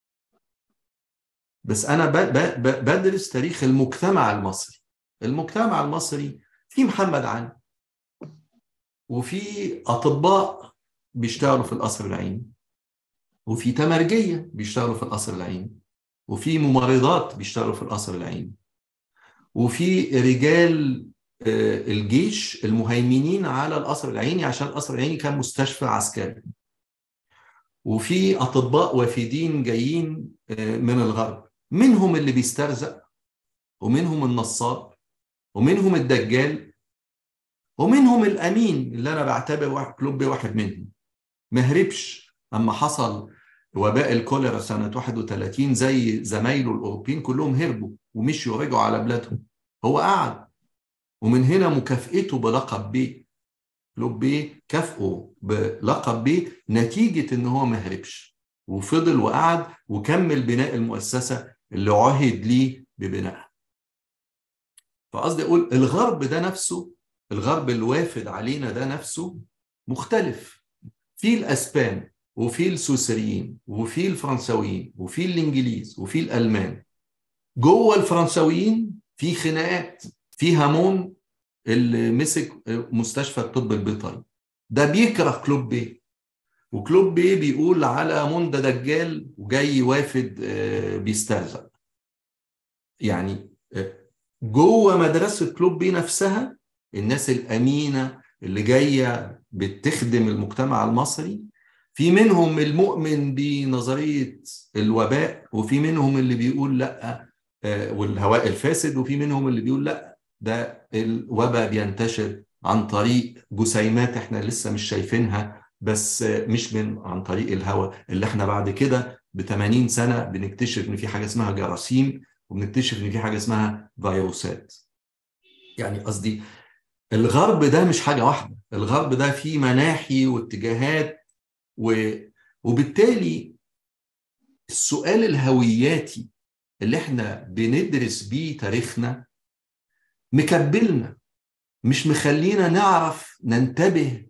بس انا بدرس تاريخ المجتمع المصري المجتمع المصري في محمد علي وفي اطباء بيشتغلوا في القصر العيني وفي تمرجيه بيشتغلوا في القصر العيني وفي ممرضات بيشتغلوا في القصر العيني وفي رجال الجيش المهيمنين على القصر العيني عشان القصر العيني كان مستشفى عسكري وفي اطباء وافدين جايين من الغرب منهم اللي بيسترزق ومنهم النصاب ومنهم الدجال ومنهم الامين اللي انا بعتبر واحد كلوب واحد منهم ما هربش اما حصل وباء الكوليرا سنه 31 زي زمايله الاوروبيين كلهم هربوا ومشوا ورجعوا على بلادهم هو قعد ومن هنا مكافئته بلقب بيه كلوب بيه كافئه بلقب بيه نتيجة ان هو ما هربش وفضل وقعد وكمل بناء المؤسسة اللي عهد ليه ببنائها فقصدي اقول الغرب ده نفسه الغرب الوافد علينا ده نفسه مختلف في الاسبان وفي السويسريين وفي الفرنساويين وفي الانجليز وفي الالمان جوه الفرنساويين في خناقات في هامون اللي مسك مستشفى الطب البيطري ده بيكره كلوب بيه وكلوب بيه بيقول على هامون ده دجال وجاي وافد بيستهزأ يعني جوه مدرسه كلوب بي نفسها الناس الامينه اللي جايه بتخدم المجتمع المصري في منهم المؤمن بنظريه الوباء وفي منهم اللي بيقول لا والهواء الفاسد وفي منهم اللي بيقول لا ده الوباء بينتشر عن طريق جسيمات احنا لسه مش شايفينها بس مش من عن طريق الهواء اللي احنا بعد كده ب 80 سنه بنكتشف ان في حاجه اسمها جراثيم وبنكتشف ان في حاجه اسمها فيروسات. يعني قصدي الغرب ده مش حاجه واحده، الغرب ده فيه مناحي واتجاهات و... وبالتالي السؤال الهوياتي اللي احنا بندرس بيه تاريخنا مكبلنا مش مخلينا نعرف ننتبه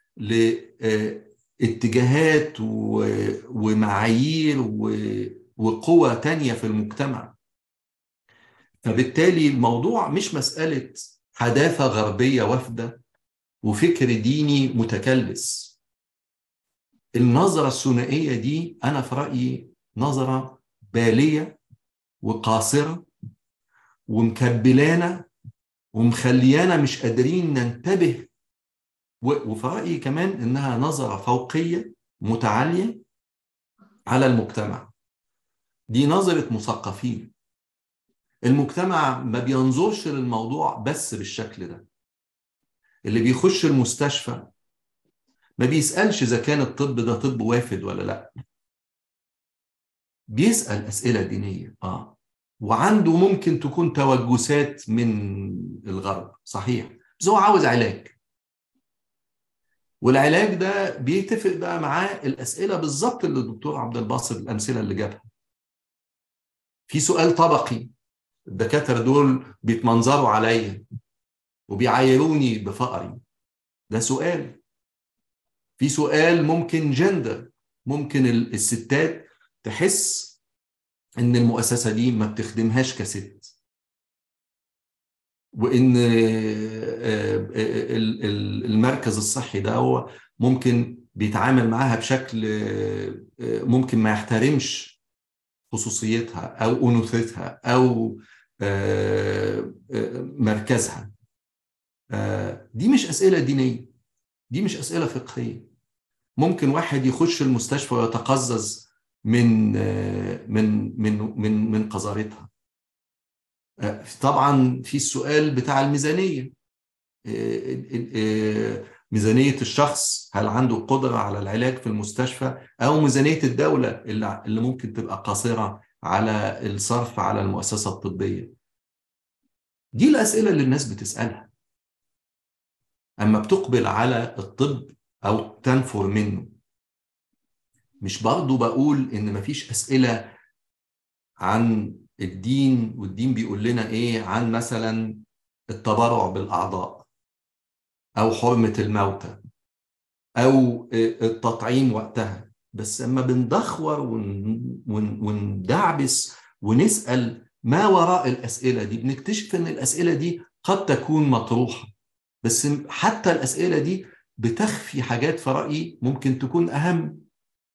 لاتجاهات ومعايير وقوى تانية في المجتمع فبالتالي الموضوع مش مسألة حداثة غربية وافدة وفكر ديني متكلس النظرة الثنائية دي أنا في رأيي نظرة بالية وقاصرة ومكبلانا ومخليانا مش قادرين ننتبه وفي رأيي كمان إنها نظرة فوقية متعالية على المجتمع دي نظرة مثقفين المجتمع ما بينظرش للموضوع بس بالشكل ده اللي بيخش المستشفى ما بيسألش إذا كان الطب ده طب وافد ولا لأ بيسأل أسئلة دينية آه وعنده ممكن تكون توجسات من الغرب صحيح بس هو عاوز علاج والعلاج ده بيتفق بقى معاه الأسئلة بالظبط اللي الدكتور عبد الباسط الأمثلة اللي جابها في سؤال طبقي الدكاترة دول بيتمنظروا عليا وبيعايروني بفقري ده سؤال في سؤال ممكن جندر ممكن الستات تحس ان المؤسسه دي ما بتخدمهاش كست وان المركز الصحي ده هو ممكن بيتعامل معاها بشكل ممكن ما يحترمش خصوصيتها او انوثتها او مركزها دي مش اسئله دينيه دي مش اسئله فقهيه ممكن واحد يخش المستشفى ويتقزز من من من من من قذارتها طبعا في السؤال بتاع الميزانيه ميزانيه الشخص هل عنده قدره على العلاج في المستشفى او ميزانيه الدوله اللي ممكن تبقى قاصره على الصرف على المؤسسه الطبيه دي الاسئله اللي الناس بتسالها اما بتقبل على الطب او تنفر منه مش برضو بقول ان مفيش اسئله عن الدين والدين بيقول لنا ايه عن مثلا التبرع بالاعضاء او حرمه الموتى او التطعيم وقتها بس اما بندخور وندعبس ونسال ما وراء الاسئله دي بنكتشف ان الاسئله دي قد تكون مطروحه بس حتى الاسئله دي بتخفي حاجات في رايي ممكن تكون اهم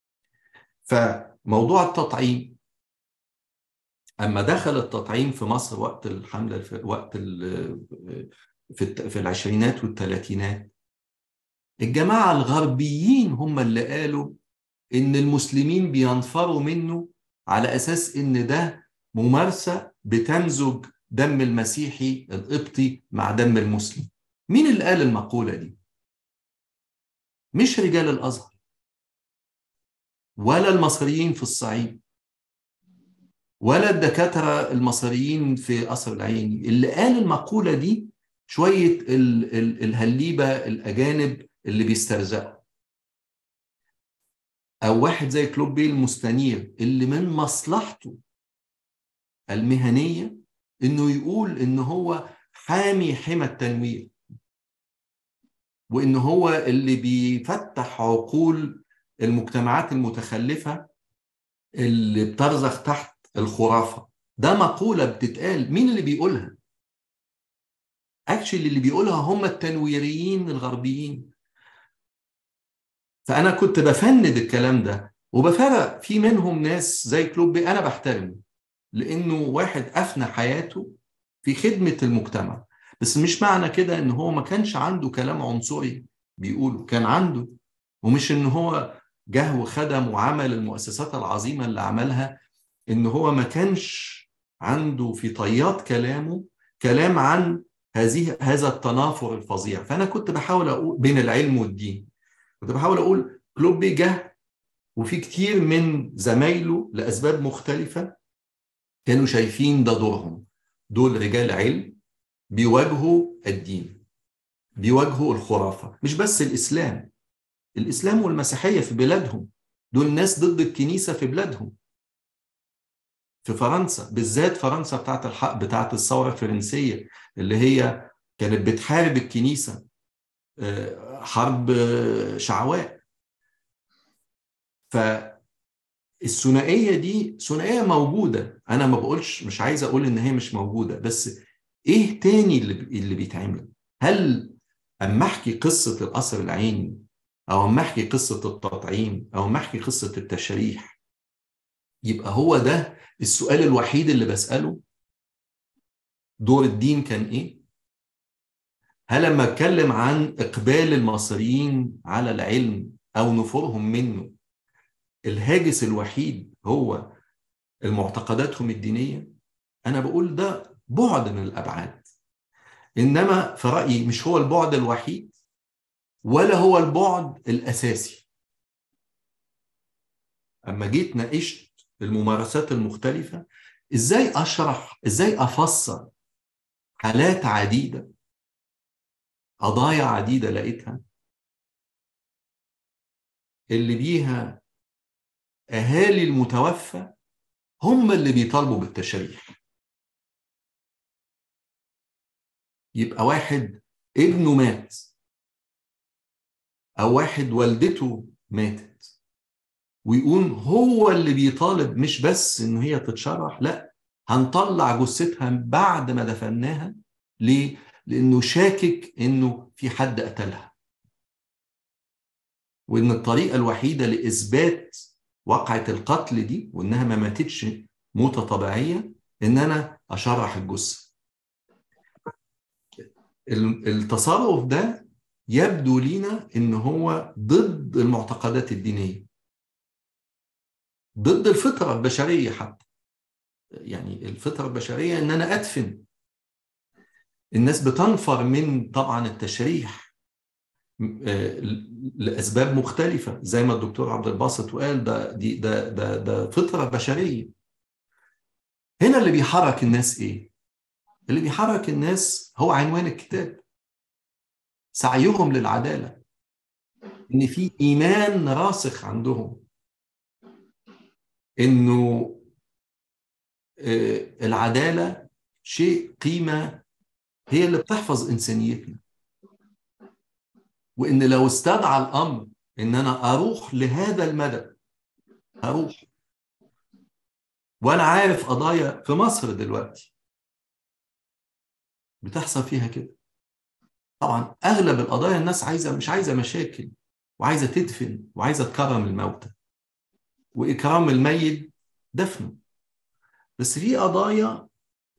فموضوع التطعيم اما دخل التطعيم في مصر وقت الحمله في وقت في في العشرينات والثلاثينات الجماعه الغربيين هم اللي قالوا ان المسلمين بينفروا منه على اساس ان ده ممارسه بتمزج دم المسيحي القبطي مع دم المسلم مين اللي قال المقوله دي مش رجال الازهر ولا المصريين في الصعيد ولا الدكاترة المصريين في قصر العيني اللي قال المقولة دي شوية ال ال الهليبة الأجانب اللي بيسترزقوا أو واحد زي كلوب بيه المستنير اللي من مصلحته المهنية إنه يقول إن هو حامي حمى التنوير وإن هو اللي بيفتح عقول المجتمعات المتخلفة اللي بترزخ تحت الخرافة ده مقولة بتتقال مين اللي بيقولها اكشلي اللي بيقولها هم التنويريين الغربيين فأنا كنت بفند الكلام ده وبفرق في منهم ناس زي كلوب انا بحترمه لانه واحد افنى حياته في خدمة المجتمع بس مش معنى كده ان هو ما كانش عنده كلام عنصري بيقوله كان عنده ومش ان هو جه وخدم وعمل المؤسسات العظيمة اللي عملها ان هو ما كانش عنده في طيات كلامه كلام عن هذه هذا التنافر الفظيع فانا كنت بحاول اقول بين العلم والدين كنت بحاول اقول كلوبي جه وفي كتير من زمايله لاسباب مختلفه كانوا شايفين ده دورهم دول رجال علم بيواجهوا الدين بيواجهوا الخرافه مش بس الاسلام الاسلام والمسيحيه في بلادهم دول ناس ضد الكنيسه في بلادهم في فرنسا بالذات فرنسا بتاعت الحق بتاعت الثوره الفرنسيه اللي هي كانت بتحارب الكنيسه حرب شعواء فالثنائيه دي ثنائيه موجوده انا ما بقولش مش عايز اقول ان هي مش موجوده بس ايه تاني اللي اللي بيتعمل هل اما احكي قصه القصر العيني او اما احكي قصه التطعيم او اما احكي قصه التشريح يبقى هو ده السؤال الوحيد اللي بساله دور الدين كان ايه هل لما اتكلم عن اقبال المصريين على العلم او نفورهم منه الهاجس الوحيد هو المعتقداتهم الدينيه انا بقول ده بعد من الابعاد انما في رايي مش هو البعد الوحيد ولا هو البعد الاساسي اما جيت ناقشت الممارسات المختلفه ازاي اشرح ازاي افسر حالات عديده قضايا عديده لقيتها اللي بيها اهالي المتوفى هم اللي بيطالبوا بالتشريح يبقى واحد ابنه مات او واحد والدته ماتت ويقول هو اللي بيطالب مش بس ان هي تتشرح لا هنطلع جثتها بعد ما دفناها ليه لانه شاكك انه في حد قتلها وان الطريقه الوحيده لاثبات وقعه القتل دي وانها ما ماتتش موته طبيعيه ان انا اشرح الجثه التصرف ده يبدو لينا ان هو ضد المعتقدات الدينيه ضد الفطره البشريه حتى يعني الفطره البشريه ان انا ادفن الناس بتنفر من طبعا التشريح لاسباب مختلفه زي ما الدكتور عبد الباسط قال ده دي ده ده ده فطره بشريه هنا اللي بيحرك الناس ايه اللي بيحرك الناس هو عنوان الكتاب سعيهم للعداله ان في ايمان راسخ عندهم انه العداله شيء قيمه هي اللي بتحفظ انسانيتنا وان لو استدعى الامر ان انا اروح لهذا المدى اروح وانا عارف قضايا في مصر دلوقتي بتحصل فيها كده طبعا اغلب القضايا الناس عايزه مش عايزه مشاكل وعايزه تدفن وعايزه تكرم الموتى واكرام الميت دفنه بس في قضايا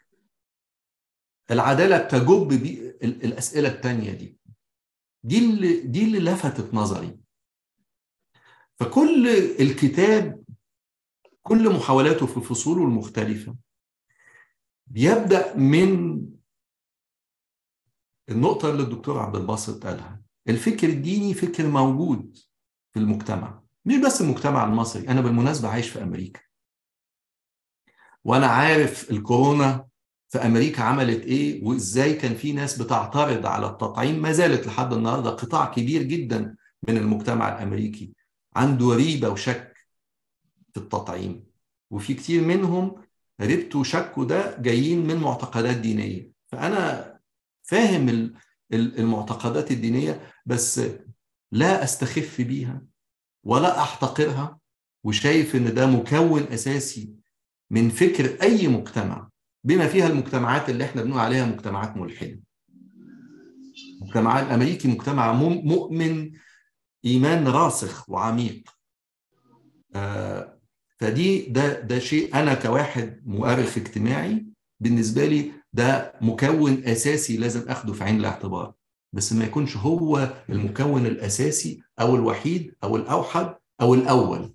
العداله بتجب بي الاسئله الثانيه دي دي اللي دي اللي لفتت نظري فكل الكتاب كل محاولاته في فصوله المختلفه بيبدا من النقطة اللي الدكتور عبد الباسط قالها الفكر الديني فكر موجود في المجتمع مش بس المجتمع المصري أنا بالمناسبة عايش في أمريكا وأنا عارف الكورونا في أمريكا عملت إيه وإزاي كان في ناس بتعترض على التطعيم ما زالت لحد النهاردة قطاع كبير جدا من المجتمع الأمريكي عنده ريبة وشك في التطعيم وفي كتير منهم ريبته وشكه ده جايين من معتقدات دينية فأنا فاهم المعتقدات الدينيه بس لا استخف بيها ولا احتقرها وشايف ان ده مكون اساسي من فكر اي مجتمع بما فيها المجتمعات اللي احنا بنقول عليها مجتمعات ملحده. المجتمع الامريكي مجتمع مؤمن ايمان راسخ وعميق. آه فدي ده ده شيء انا كواحد مؤرخ اجتماعي بالنسبه لي ده مكون اساسي لازم اخده في عين الاعتبار بس ما يكونش هو المكون الاساسي او الوحيد او الاوحد او الاول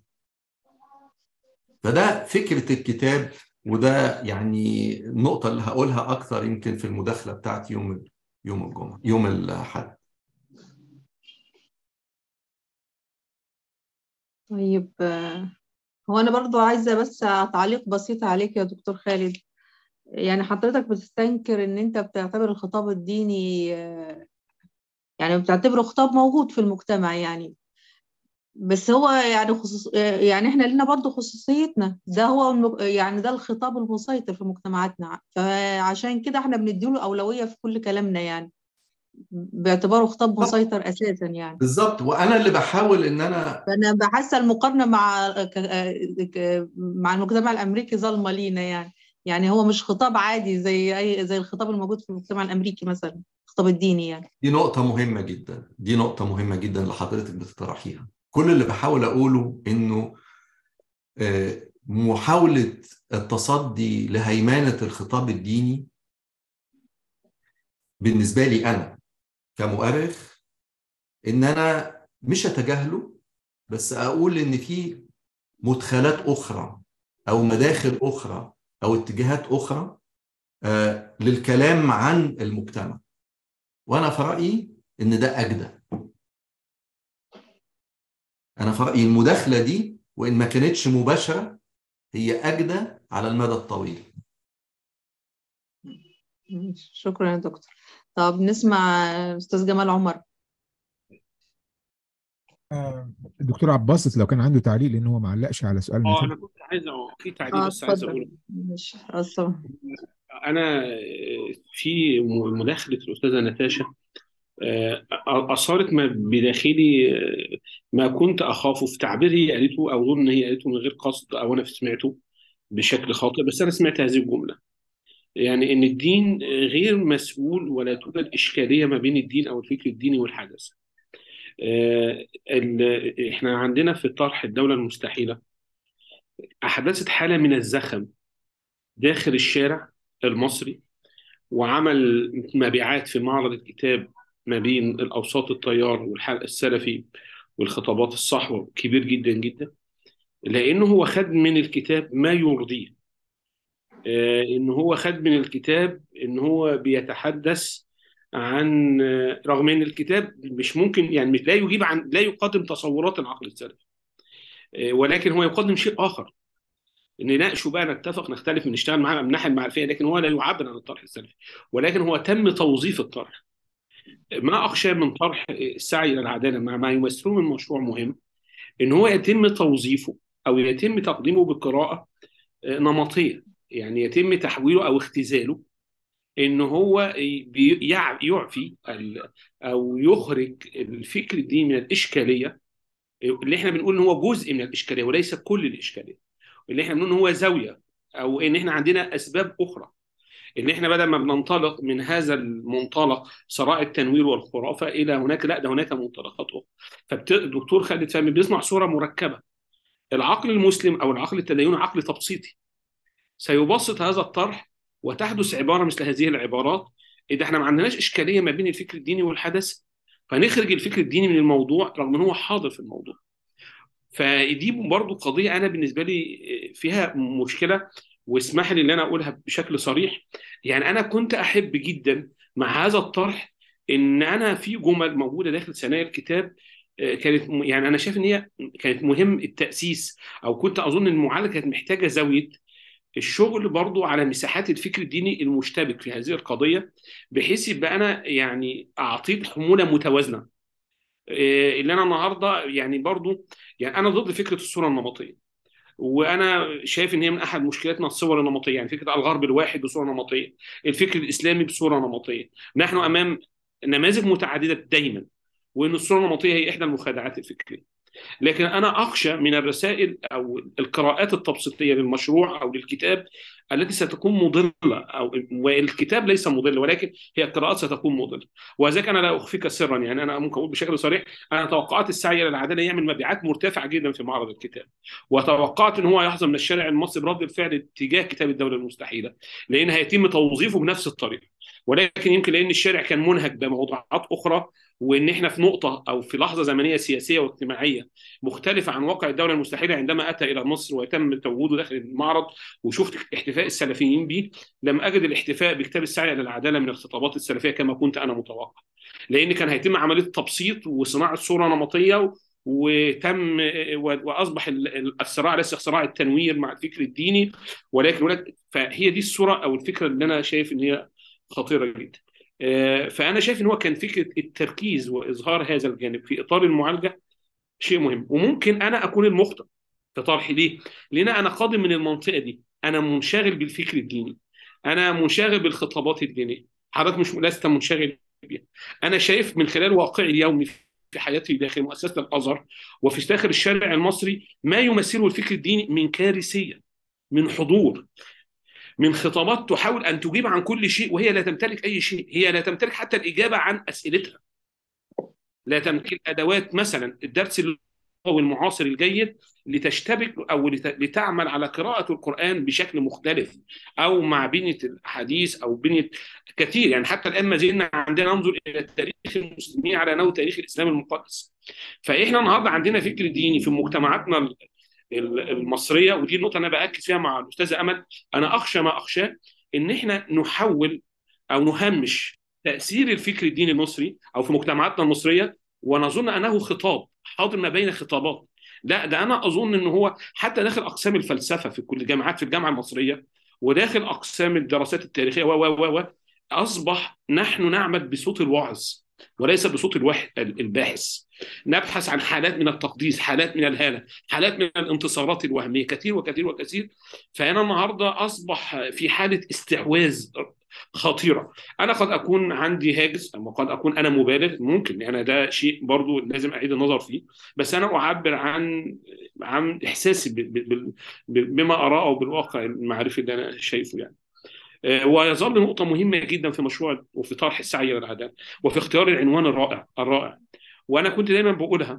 فده فكره الكتاب وده يعني النقطه اللي هقولها اكثر يمكن في المداخله بتاعت يوم يوم الجمعه يوم الاحد طيب هو أنا برضو عايزة بس تعليق بسيط عليك يا دكتور خالد يعني حضرتك بتستنكر إن أنت بتعتبر الخطاب الديني يعني بتعتبره خطاب موجود في المجتمع يعني بس هو يعني خصوص يعني احنا لنا برضو خصوصيتنا ده هو يعني ده الخطاب المسيطر في مجتمعاتنا فعشان كده احنا بنديله أولوية في كل كلامنا يعني باعتباره خطاب مسيطر اساسا يعني بالظبط وانا اللي بحاول ان انا فانا بحس المقارنه مع مع المجتمع الامريكي ظالمه لينا يعني يعني هو مش خطاب عادي زي اي زي الخطاب الموجود في المجتمع الامريكي مثلا الخطاب الديني يعني دي نقطه مهمه جدا دي نقطه مهمه جدا اللي حضرتك بتطرحيها كل اللي بحاول اقوله انه محاوله التصدي لهيمنه الخطاب الديني بالنسبه لي انا كمؤرخ ان انا مش اتجاهله بس اقول ان في مدخلات اخرى او مداخل اخرى او اتجاهات اخرى آه للكلام عن المجتمع وانا في رايي ان ده اجدى انا في رايي المداخله دي وان ما كانتش مباشره هي اجدى على المدى الطويل شكرا يا دكتور طب نسمع استاذ جمال عمر الدكتور عباس لو كان عنده تعليق لان هو ما علقش على سؤال اه انا كنت عايز في تعليق اه بس عايز اتفضل اقوله ماشي أصلاً. انا في مداخله الاستاذه نتاشا آه، اثارت ما بداخلي آه، ما كنت اخافه في تعبير هي قالته او اظن ان هي قالته من غير قصد او انا سمعته بشكل خاطئ بس انا سمعت هذه الجمله يعني ان الدين غير مسؤول ولا توجد اشكاليه ما بين الدين او الفكر الديني والحدث آه، ال- احنا عندنا في طرح الدوله المستحيله احدثت حاله من الزخم داخل الشارع المصري وعمل مبيعات في معرض الكتاب ما بين الاوساط التيار والحلق السلفي والخطابات الصحوه كبير جدا جدا لانه هو خد من الكتاب ما يرضيه آه، ان هو خد من الكتاب ان هو بيتحدث عن آه، رغم ان الكتاب مش ممكن يعني مش لا يجيب عن لا يقدم تصورات العقل السلفي آه، ولكن هو يقدم شيء اخر نناقشه بقى نتفق نختلف نشتغل معاه من الناحيه المعرفيه لكن هو لا يعبر عن الطرح السلفي ولكن هو تم توظيف الطرح ما اخشى من طرح السعي الى العداله مع ما يمثله من مشروع مهم ان هو يتم توظيفه او يتم تقديمه بقراءه آه، نمطيه يعني يتم تحويله او اختزاله ان هو بي- يع- يعفي ال- او يخرج الفكر الديني من الاشكاليه اللي احنا بنقول ان هو جزء من الاشكاليه وليس كل الاشكاليه اللي احنا بنقول ان هو زاويه او ان احنا عندنا اسباب اخرى ان احنا بدل ما بننطلق من هذا المنطلق ثراء التنوير والخرافه الى هناك لا ده هناك منطلقات اخرى فالدكتور خالد فهمي بيصنع صوره مركبه العقل المسلم او العقل التديني عقل تبسيطي سيبسط هذا الطرح وتحدث عباره مثل هذه العبارات اذا احنا ما عندناش اشكاليه ما بين الفكر الديني والحدث فنخرج الفكر الديني من الموضوع رغم ان هو حاضر في الموضوع فدي برضو قضيه انا بالنسبه لي فيها مشكله واسمح لي ان انا اقولها بشكل صريح يعني انا كنت احب جدا مع هذا الطرح ان انا في جمل موجوده داخل ثنايا الكتاب آه، كانت م- يعني انا شايف ان هي كانت مهم التاسيس او كنت اظن ان المعالجه كانت محتاجه زاويه الشغل برضو على مساحات الفكر الديني المشتبك في هذه القضيه بحيث يبقى انا يعني اعطيك حموله متوازنه آه، اللي انا النهارده يعني برضو يعني انا ضد فكره الصوره النمطيه وانا شايف ان هي من احد مشكلاتنا الصور النمطيه يعني فكره الغرب الواحد بصوره نمطيه الفكر الاسلامي بصوره نمطيه نحن امام نماذج متعدده دايما وان الصوره النمطيه هي احدى المخادعات الفكريه لكن انا اخشى من الرسائل او القراءات التبسيطيه للمشروع او للكتاب التي ستكون مضله او والكتاب ليس مضل ولكن هي القراءات ستكون مضله وذلك انا لا اخفيك سرا يعني انا ممكن اقول بشكل صريح انا توقعت السعي الى العداله يعمل مبيعات مرتفعه جدا في معرض الكتاب وتوقعت ان هو يحظى من الشارع المصري برد الفعل تجاه كتاب الدوله المستحيله لان هيتم توظيفه بنفس الطريقه ولكن يمكن لان الشارع كان منهك بموضوعات اخرى وان احنا في نقطه او في لحظه زمنيه سياسيه واجتماعيه مختلفه عن واقع الدوله المستحيله عندما اتى الى مصر ويتم تواجده داخل المعرض وشفت احتفاء السلفيين به لم اجد الاحتفاء بكتاب السعي الى العداله من الخطابات السلفيه كما كنت انا متوقع لان كان هيتم عمليه تبسيط وصناعه صوره نمطيه وتم واصبح الصراع ليس صراع التنوير مع الفكر الديني ولكن فهي دي الصوره او الفكره اللي انا شايف ان هي خطيره جدا. فانا شايف ان هو كان فكره التركيز واظهار هذا الجانب في اطار المعالجه شيء مهم وممكن انا اكون المخطئ في طرحي ليه؟ لان انا قادم من المنطقه دي انا منشغل بالفكر الديني انا منشغل بالخطابات الدينيه حضرتك مش لست منشغل بيها انا شايف من خلال واقعي اليومي في حياتي داخل مؤسسه الازهر وفي داخل الشارع المصري ما يمثله الفكر الديني من كارثيه من حضور من خطابات تحاول ان تجيب عن كل شيء وهي لا تمتلك اي شيء هي لا تمتلك حتى الاجابه عن اسئلتها لا تمتلك ادوات مثلا الدرس اللغوي المعاصر الجيد لتشتبك او لتعمل على قراءه القران بشكل مختلف او مع بنيه الاحاديث او بنيه كثير يعني حتى الان ما زلنا عندنا ننظر الى تاريخ المسلمين على انه تاريخ الاسلام المقدس فاحنا النهارده عندنا فكر ديني في مجتمعاتنا المصريه ودي النقطه انا باكد فيها مع الاستاذه امل انا اخشى ما اخشاه ان احنا نحول او نهمش تاثير الفكر الديني المصري او في مجتمعاتنا المصريه ونظن انه خطاب حاضر ما بين خطابات لا ده انا اظن ان هو حتى داخل اقسام الفلسفه في كل الجامعات في الجامعه المصريه وداخل اقسام الدراسات التاريخيه و و و اصبح نحن نعمل بصوت الواعظ وليس بصوت الواحد الباحث نبحث عن حالات من التقديس حالات من الهالة حالات من الانتصارات الوهمية كثير وكثير وكثير فأنا النهاردة أصبح في حالة استحواذ خطيرة أنا قد أكون عندي هاجس أو قد أكون أنا مبالغ ممكن يعني ده شيء برضو لازم أعيد النظر فيه بس أنا أعبر عن عن إحساسي بما أراه أو بالواقع المعرفي اللي أنا شايفه يعني ويظل نقطة مهمة جدا في مشروع وفي طرح السعي إلى العدالة وفي اختيار العنوان الرائع الرائع وأنا كنت دايما بقولها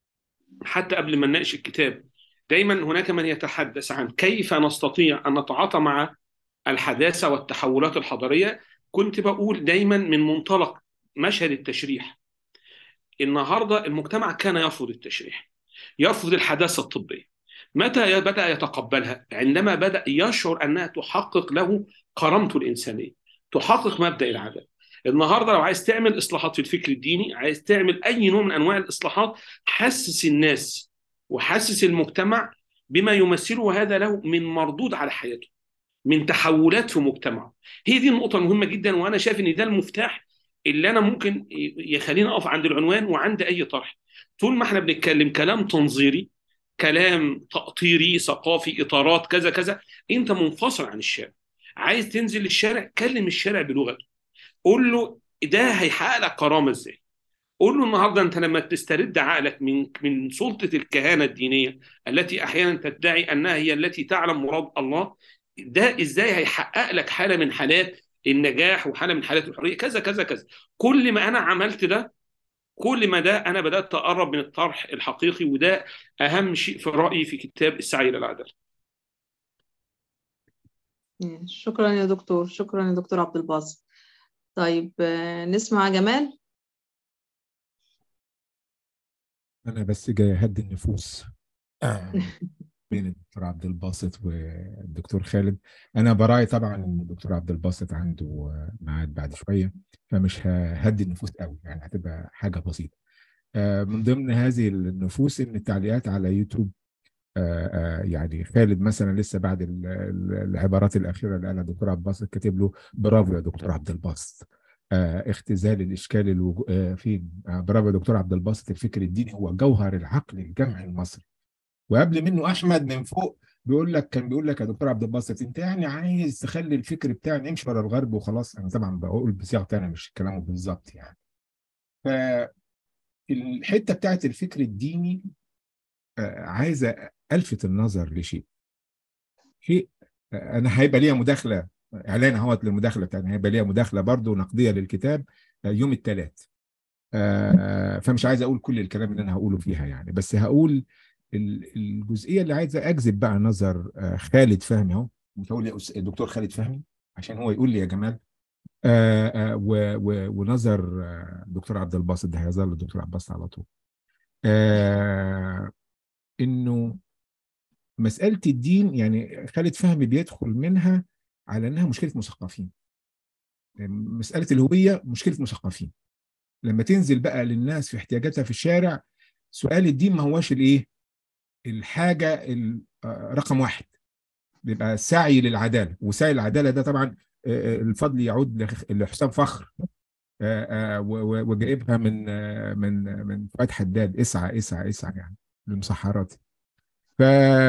حتى قبل ما نناقش الكتاب دايما هناك من يتحدث عن كيف نستطيع أن نتعاطى مع الحداثة والتحولات الحضارية كنت بقول دايما من منطلق مشهد التشريح النهاردة المجتمع كان يرفض التشريح يرفض الحداثة الطبية متى بدأ يتقبلها؟ عندما بدأ يشعر أنها تحقق له كرامته الإنسانية تحقق مبدأ العدالة النهارده لو عايز تعمل اصلاحات في الفكر الديني عايز تعمل اي نوع من انواع الاصلاحات حسس الناس وحسس المجتمع بما يمثله هذا له من مردود على حياته من تحولات في مجتمعه هي دي النقطه المهمه جدا وانا شايف ان ده المفتاح اللي انا ممكن يخليني اقف عند العنوان وعند اي طرح طول ما احنا بنتكلم كلام تنظيري كلام تأطيري ثقافي اطارات كذا كذا انت منفصل عن الشارع عايز تنزل للشارع كلم الشارع بلغته قول له ده هيحقق لك كرامه ازاي قول له النهارده انت لما تسترد عقلك من من سلطه الكهانه الدينيه التي احيانا تدعي انها هي التي تعلم مراد الله ده ازاي هيحقق لك حاله من حالات النجاح وحاله من حالات الحريه كذا كذا كذا كل ما انا عملت ده كل ما ده انا بدات اقرب من الطرح الحقيقي وده اهم شيء في رايي في كتاب السعي الى العداله شكرا يا دكتور شكرا يا دكتور عبد الباسط طيب نسمع جمال انا بس جاي اهدي النفوس بين الدكتور عبد الباسط والدكتور خالد انا براعي طبعا ان الدكتور عبد الباسط عنده ميعاد بعد شويه فمش ههدي النفوس قوي يعني هتبقى حاجه بسيطه من ضمن هذه النفوس ان التعليقات على يوتيوب يعني خالد مثلا لسه بعد العبارات الاخيره اللي قالها الدكتور عبد الباسط كاتب له برافو يا دكتور عبد الباسط اختزال الاشكال الوجو... في برافو يا دكتور عبد الباسط الفكر الديني هو جوهر العقل الجمعي المصري وقبل منه احمد من فوق بيقول لك كان بيقول لك يا دكتور عبد الباسط انت يعني عايز تخلي الفكر بتاعنا يمشي ورا الغرب وخلاص انا طبعا بقول بصيغه ثانيه مش كلامه بالظبط يعني ف الحته بتاعت الفكر الديني عايز الفت النظر لشيء شيء انا هيبقى ليا مداخله اعلان اهوت للمداخله بتاعتي هيبقى ليا مداخله برضو نقديه للكتاب يوم الثلاث فمش عايز اقول كل الكلام اللي انا هقوله فيها يعني بس هقول الجزئيه اللي عايز اجذب بقى نظر خالد فهمي اهو مش هقول الدكتور خالد فهمي عشان هو يقول لي يا جمال آآ آآ ونظر دكتور عبد الباسط ده هيظل الدكتور عبد الباسط على طول انه مساله الدين يعني خالد فهمي بيدخل منها على انها مشكله مثقفين مساله الهويه مشكله مثقفين لما تنزل بقى للناس في احتياجاتها في الشارع سؤال الدين ما هواش الايه الحاجه رقم واحد بيبقى السعي للعداله وسعي العداله ده طبعا الفضل يعود لحسام فخر وجايبها من من من فؤاد حداد اسعى اسعى اسعى يعني للمسحرات ف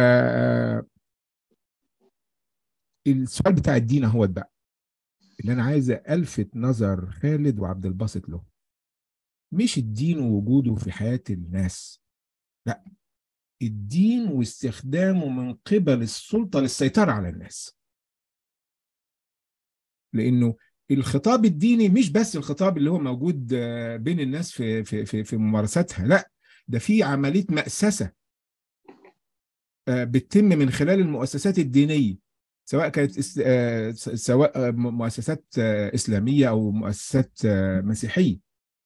السؤال بتاع الدين هو بقى اللي انا عايز الفت نظر خالد وعبد الباسط له مش الدين ووجوده في حياه الناس لا الدين واستخدامه من قبل السلطه للسيطره على الناس لانه الخطاب الديني مش بس الخطاب اللي هو موجود بين الناس في في في, في ممارساتها لا ده في عمليه مأسسه بتتم من خلال المؤسسات الدينيه سواء كانت سواء مؤسسات اسلاميه او مؤسسات مسيحيه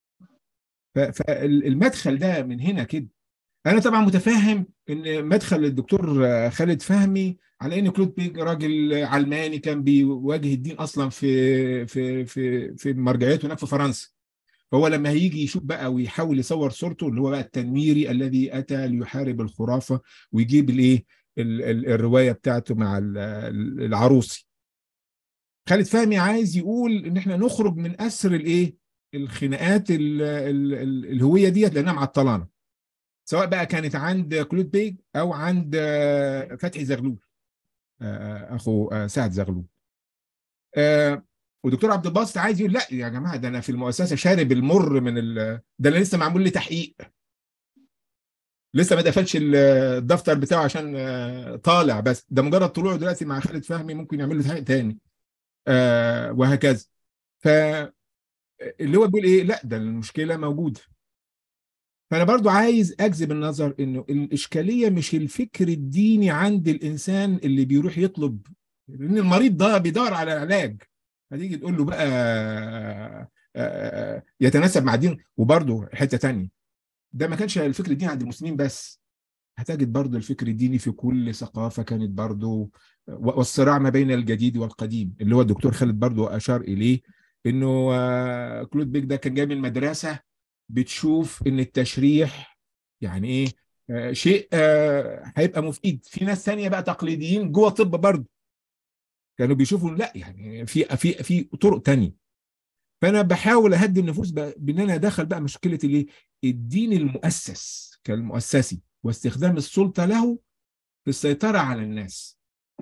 فالمدخل ده من هنا كده انا طبعا متفهم ان مدخل الدكتور خالد فهمي على ان كلود بيج راجل علماني كان بيواجه الدين اصلا في في في في مرجعيته هناك في فرنسا فهو لما هيجي يشوف بقى ويحاول يصور صورته اللي هو بقى التنويري الذي اتى ليحارب الخرافه ويجيب الايه الروايه بتاعته مع العروسي خالد فهمي عايز يقول ان احنا نخرج من اسر الايه الخناقات ال ال ال الهويه ديت لانها معطلانا سواء بقى كانت عند كلود بيج او عند فتحي زغلول اخو سعد زغلول ودكتور عبد الباسط عايز يقول لا يا جماعه ده انا في المؤسسه شارب المر من ال... ده انا لسه معمول لي تحقيق لسه ما دفنش الدفتر بتاعه عشان طالع بس ده مجرد طلوعه دلوقتي مع خالد فهمي ممكن يعمل له تحقيق تاني آه وهكذا ف اللي هو بيقول ايه لا ده المشكله موجوده فانا برضو عايز اجذب النظر انه الاشكاليه مش الفكر الديني عند الانسان اللي بيروح يطلب لان المريض ده بيدور على العلاج هتيجي تقول له بقى يتناسب مع الدين وبرضه حته تانية ده ما كانش الفكر الديني عند المسلمين بس هتجد برضه الفكر الديني في كل ثقافه كانت برضه والصراع ما بين الجديد والقديم اللي هو الدكتور خالد برضه اشار اليه انه كلود بيك ده كان جاي من مدرسه بتشوف ان التشريح يعني ايه آه شيء آه هيبقى مفيد في ناس ثانيه بقى تقليديين جوه الطب برضه كانوا بيشوفوا لا يعني في في في طرق تانية فانا بحاول اهدي النفوس بان انا ادخل بقى مشكله الايه الدين المؤسس كالمؤسسي واستخدام السلطه له في السيطره على الناس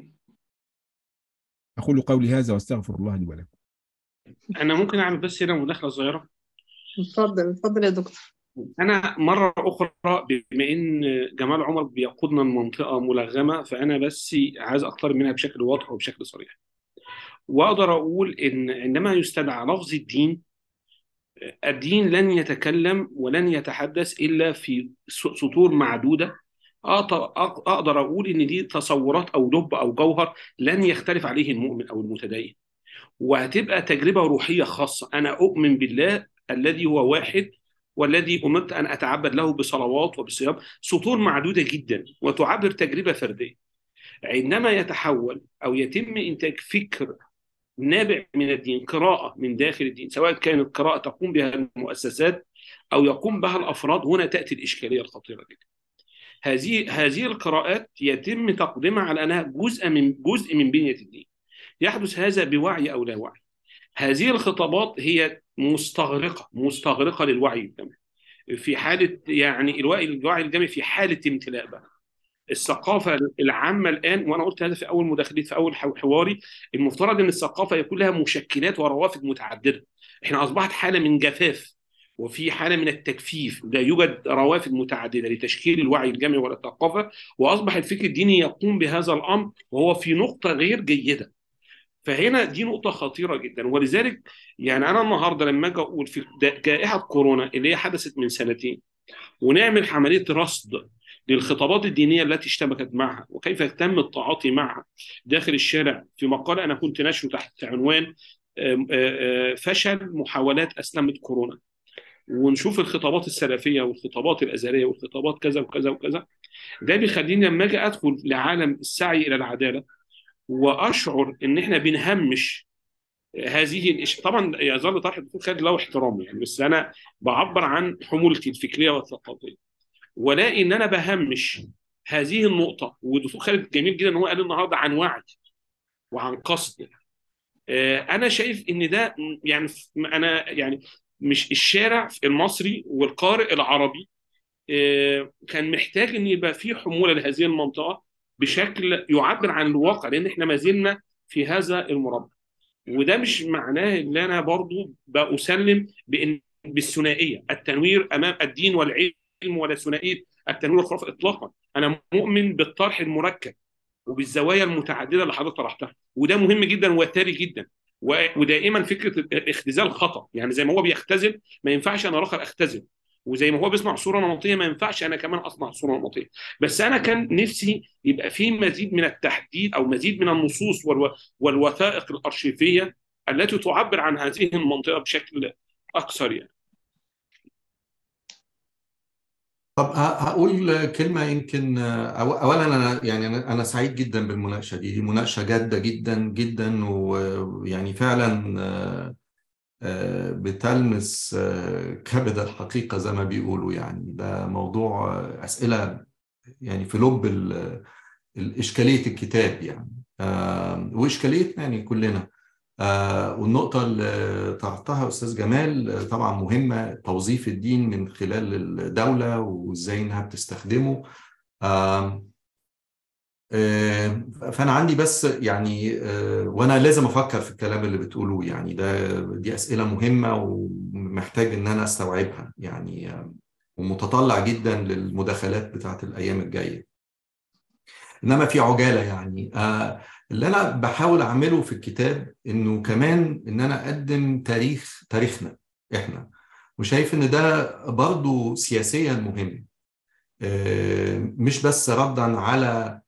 اقول قولي هذا واستغفر الله لي ولكم انا ممكن اعمل بس هنا مداخله صغيره اتفضل اتفضل يا دكتور انا مره اخرى بما ان جمال عمر بيقودنا لمنطقه ملغمه فانا بس عايز اقترب منها بشكل واضح وبشكل صريح واقدر اقول ان عندما يستدعى لفظ الدين الدين لن يتكلم ولن يتحدث الا في سطور معدوده اقدر اقول ان دي تصورات او لب او جوهر لن يختلف عليه المؤمن او المتدين وهتبقى تجربه روحيه خاصه انا اؤمن بالله الذي هو واحد والذي امرت ان اتعبد له بصلوات وبصيام سطور معدوده جدا وتعبر تجربه فرديه عندما يتحول او يتم انتاج فكر نابع من الدين قراءه من داخل الدين سواء كانت قراءه تقوم بها المؤسسات او يقوم بها الافراد هنا تاتي الاشكاليه الخطيره جدا هذه هذه القراءات يتم تقديمها على انها جزء من جزء من بنيه الدين يحدث هذا بوعي او لا وعي هذه الخطابات هي مستغرقه مستغرقه للوعي الجمعي في حاله يعني الوعي الوعي الجمعي في حاله امتلاء بقى الثقافه العامه الان وانا قلت هذا في اول مداخلتي في اول حواري المفترض ان الثقافه يكون لها مشكلات وروافد متعدده احنا اصبحت حاله من جفاف وفي حاله من التجفيف لا يوجد روافد متعدده لتشكيل الوعي الجمعي والثقافه واصبح الفكر الديني يقوم بهذا الامر وهو في نقطه غير جيده فهنا دي نقطة خطيرة جدا ولذلك يعني أنا النهاردة لما أجي أقول في جائحة كورونا اللي هي حدثت من سنتين ونعمل عملية رصد للخطابات الدينية التي اشتبكت معها وكيف تم التعاطي معها داخل الشارع في مقال أنا كنت نشره تحت عنوان فشل محاولات أسلمة كورونا ونشوف الخطابات السلفية والخطابات الأزهرية والخطابات كذا وكذا وكذا ده بيخليني لما أجي أدخل لعالم السعي إلى العدالة واشعر ان احنا بنهمش هذه الإش... طبعا يظل طرح الدكتور خالد له احترامه يعني بس انا بعبر عن حمولتي الفكريه والثقافيه ولاقي ان انا بهمش هذه النقطه والدكتور خالد جميل جدا ان هو قال النهارده عن وعي وعن قصد انا شايف ان ده يعني انا يعني مش الشارع المصري والقارئ العربي كان محتاج ان يبقى في حموله لهذه المنطقه بشكل يعبر عن الواقع لان احنا ما زلنا في هذا المربع وده مش معناه ان انا برضو بأسلم بان بالثنائيه التنوير امام الدين والعلم ولا ثنائيه التنوير والخرافه اطلاقا انا مؤمن بالطرح المركب وبالزوايا المتعدده اللي حضرتك طرحتها وده مهم جدا وثري جدا ودائما فكره اختزال خطا يعني زي ما هو بيختزل ما ينفعش انا اخر اختزل وزي ما هو بيصنع صوره نمطيه ما ينفعش انا كمان اصنع صوره نمطيه بس انا كان نفسي يبقى في مزيد من التحديد او مزيد من النصوص والو... والوثائق الارشيفيه التي تعبر عن هذه المنطقه بشكل اكثر يعني طب هقول كلمة يمكن أولا أنا يعني أنا سعيد جدا بالمناقشة دي دي مناقشة جادة جدا جدا ويعني فعلا بتلمس كبد الحقيقة زي ما بيقولوا يعني ده موضوع أسئلة يعني في لب إشكالية الكتاب يعني وإشكاليتنا يعني كلنا والنقطة اللي طرحتها أستاذ جمال طبعا مهمة توظيف الدين من خلال الدولة وإزاي إنها بتستخدمه فانا عندي بس يعني وانا لازم افكر في الكلام اللي بتقولوه يعني ده دي اسئله مهمه ومحتاج ان انا استوعبها يعني ومتطلع جدا للمداخلات بتاعت الايام الجايه انما في عجاله يعني اللي انا بحاول اعمله في الكتاب انه كمان ان انا اقدم تاريخ تاريخنا احنا وشايف ان ده برضو سياسيا مهم مش بس ردا على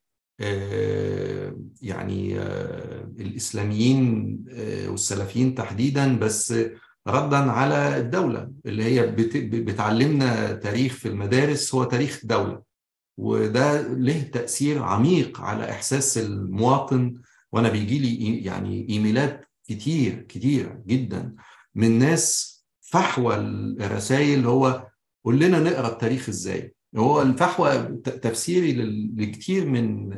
يعني الإسلاميين والسلفيين تحديدا بس ردا على الدولة اللي هي بتعلمنا تاريخ في المدارس هو تاريخ دولة وده له تأثير عميق على إحساس المواطن وأنا بيجي لي يعني إيميلات كتير كتير جدا من ناس فحوى الرسائل هو قول لنا نقرا التاريخ ازاي هو الفحوى تفسيري لكتير من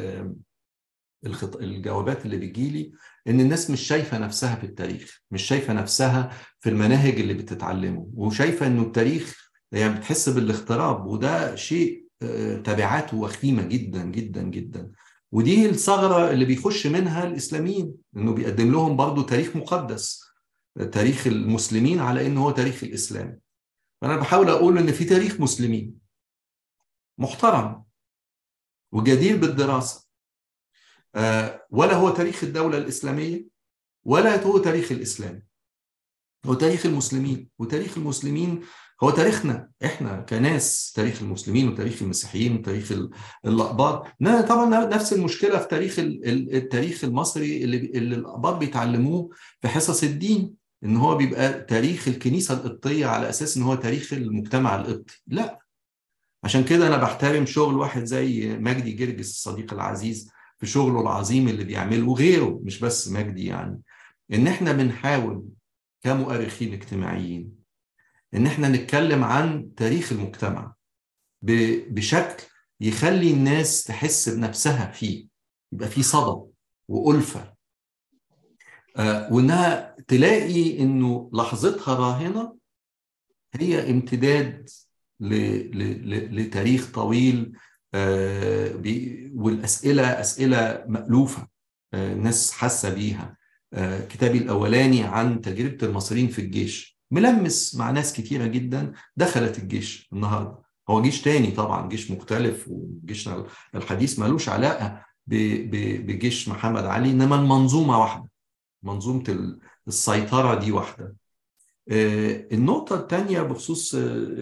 الجوابات اللي بتجيلي ان الناس مش شايفه نفسها في التاريخ مش شايفه نفسها في المناهج اللي بتتعلمه وشايفه انه التاريخ يعني بتحس بالاغتراب وده شيء تبعاته وخيمه جدا جدا جدا ودي الثغره اللي بيخش منها الاسلاميين انه بيقدم لهم برضو تاريخ مقدس تاريخ المسلمين على انه هو تاريخ الاسلام فانا بحاول اقول ان في تاريخ مسلمين محترم وجدير بالدراسه ولا هو تاريخ الدوله الاسلاميه ولا هو تاريخ الاسلام هو تاريخ المسلمين وتاريخ المسلمين هو تاريخنا احنا كناس تاريخ المسلمين وتاريخ المسيحيين وتاريخ الاقباط طبعا نفس المشكله في تاريخ التاريخ المصري اللي اللي الاقباط بيتعلموه في حصص الدين ان هو بيبقى تاريخ الكنيسه القبطيه على اساس ان هو تاريخ المجتمع القبطي لا عشان كده انا بحترم شغل واحد زي مجدي جرجس الصديق العزيز في شغله العظيم اللي بيعمله وغيره مش بس مجدي يعني ان احنا بنحاول كمؤرخين اجتماعيين ان احنا نتكلم عن تاريخ المجتمع بشكل يخلي الناس تحس بنفسها فيه يبقى فيه صدى وألفة آه وانها تلاقي انه لحظتها راهنه هي امتداد ل ل لتاريخ طويل آه والاسئله اسئله مالوفه آه الناس حاسه بيها كتابي الاولاني عن تجربه المصريين في الجيش ملمس مع ناس كتيره جدا دخلت الجيش النهارده هو جيش تاني طبعا جيش مختلف وجيشنا الحديث ملوش علاقه بجيش محمد علي انما المنظومه واحده منظومه السيطره دي واحده النقطه الثانيه بخصوص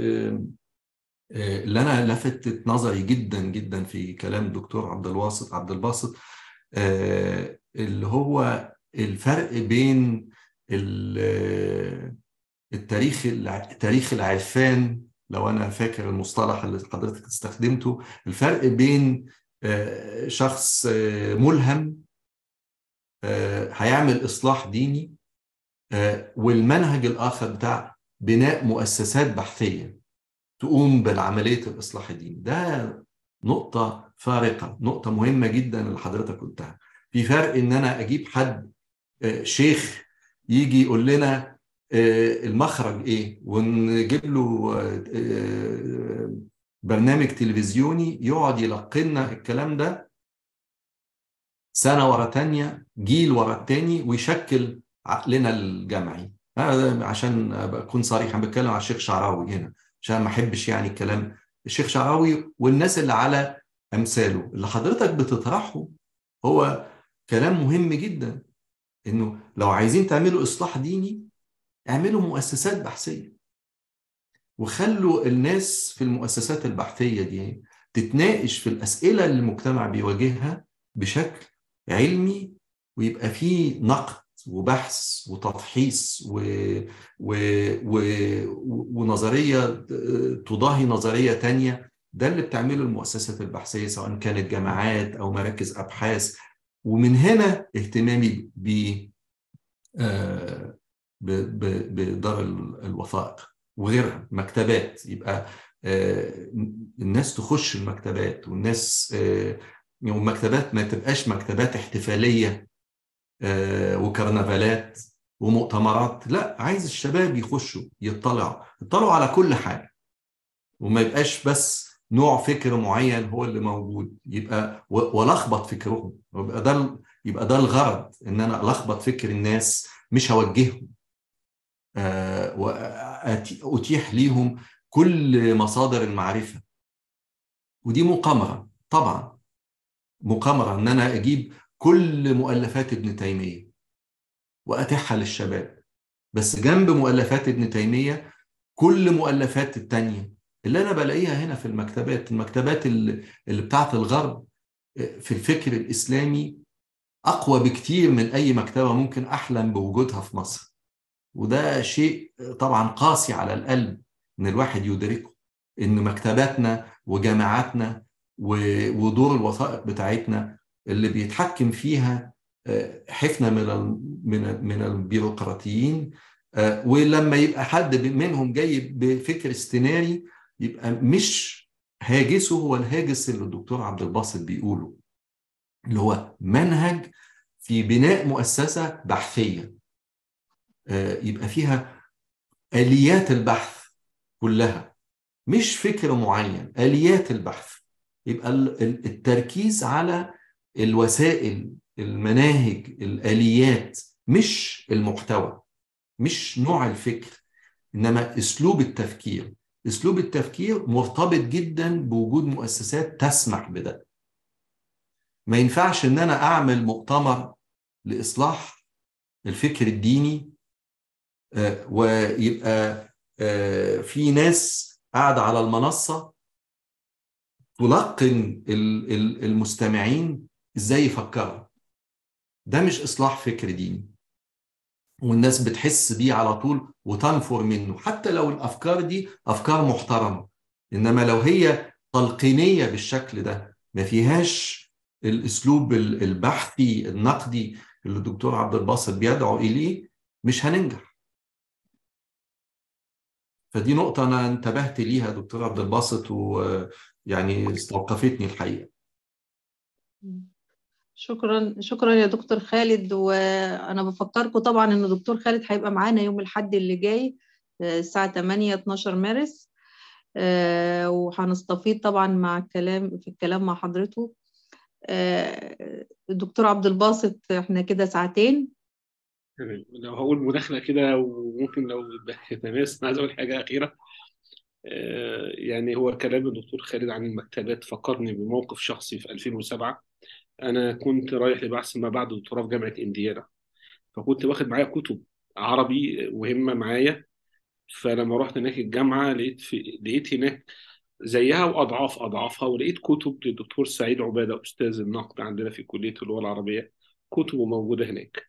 اللي انا لفتت نظري جدا جدا في كلام الدكتور عبد الواسط عبد الباسط اللي هو الفرق بين التاريخ تاريخ العرفان لو انا فاكر المصطلح اللي حضرتك استخدمته الفرق بين شخص ملهم هيعمل اصلاح ديني والمنهج الاخر بتاع بناء مؤسسات بحثيه تقوم بالعمليه الاصلاح الديني ده نقطه فارقه نقطه مهمه جدا اللي حضرتك قلتها في فرق ان انا اجيب حد شيخ يجي يقول لنا المخرج ايه ونجيب له برنامج تلفزيوني يقعد يلقنا الكلام ده سنه ورا تانية جيل ورا التاني ويشكل عقلنا الجمعي عشان اكون صريح انا بتكلم على الشيخ شعراوي هنا عشان ما احبش يعني الكلام الشيخ شعراوي والناس اللي على امثاله اللي حضرتك بتطرحه هو كلام مهم جدا انه لو عايزين تعملوا اصلاح ديني اعملوا مؤسسات بحثيه وخلوا الناس في المؤسسات البحثيه دي تتناقش في الاسئله اللي المجتمع بيواجهها بشكل علمي ويبقى فيه نقد وبحث وتفحيص و... و... و... ونظريه تضاهي نظريه تانية ده اللي بتعمله المؤسسات البحثيه سواء كانت جامعات او مراكز ابحاث ومن هنا اهتمامي ب بدار الوثائق وغيرها مكتبات يبقى الناس تخش المكتبات والناس والمكتبات ما تبقاش مكتبات احتفاليه وكرنفالات ومؤتمرات لا عايز الشباب يخشوا يطلعوا يطلعوا على كل حاجه وما يبقاش بس نوع فكر معين هو اللي موجود يبقى ولخبط فكرهم يبقى ده يبقى ده الغرض ان انا الخبط فكر الناس مش هوجههم واتيح ليهم كل مصادر المعرفه ودي مقامره طبعا مقامره ان انا اجيب كل مؤلفات ابن تيميه واتيحها للشباب بس جنب مؤلفات ابن تيميه كل مؤلفات التانيه اللي انا بلاقيها هنا في المكتبات المكتبات اللي, اللي بتاعت الغرب في الفكر الاسلامي اقوى بكتير من اي مكتبه ممكن احلم بوجودها في مصر وده شيء طبعا قاسي على القلب ان الواحد يدركه ان مكتباتنا وجامعاتنا ودور الوثائق بتاعتنا اللي بيتحكم فيها حفنه من من من البيروقراطيين ولما يبقى حد منهم جاي بفكر استناري يبقى مش هاجسه هو الهاجس اللي الدكتور عبد الباسط بيقوله اللي هو منهج في بناء مؤسسه بحثيه يبقى فيها اليات البحث كلها مش فكر معين اليات البحث يبقى التركيز على الوسائل المناهج الاليات مش المحتوى مش نوع الفكر انما اسلوب التفكير اسلوب التفكير مرتبط جدا بوجود مؤسسات تسمح بده ما ينفعش ان انا اعمل مؤتمر لاصلاح الفكر الديني ويبقى في ناس قاعده على المنصه تلقن المستمعين ازاي يفكروا ده مش اصلاح فكر ديني والناس بتحس بيه على طول وتنفر منه حتى لو الافكار دي افكار محترمه انما لو هي تلقينيه بالشكل ده ما فيهاش الاسلوب البحثي النقدي اللي الدكتور عبد الباسط بيدعو اليه مش هننجح فدي نقطة أنا انتبهت ليها دكتور عبد الباسط ويعني استوقفتني الحقيقة شكرا شكرا يا دكتور خالد وانا بفكركم طبعا ان دكتور خالد هيبقى معانا يوم الاحد اللي جاي الساعه 8 12 مارس وهنستفيد طبعا مع الكلام في الكلام مع حضرته الدكتور عبد الباسط احنا كده ساعتين تمام لو هقول مداخلة كده وممكن لو يتناسب عايز أقول حاجة أخيرة آه، يعني هو كلام الدكتور خالد عن المكتبات فكرني بموقف شخصي في 2007 أنا كنت رايح لبحث ما بعد دكتوراه في جامعة إنديانا فكنت واخد معايا كتب عربي مهمة معايا فلما رحت هناك الجامعة لقيت في لقيت هناك زيها وأضعاف أضعافها ولقيت كتب للدكتور سعيد عبادة أستاذ النقد عندنا في كلية اللغة العربية كتبه موجودة هناك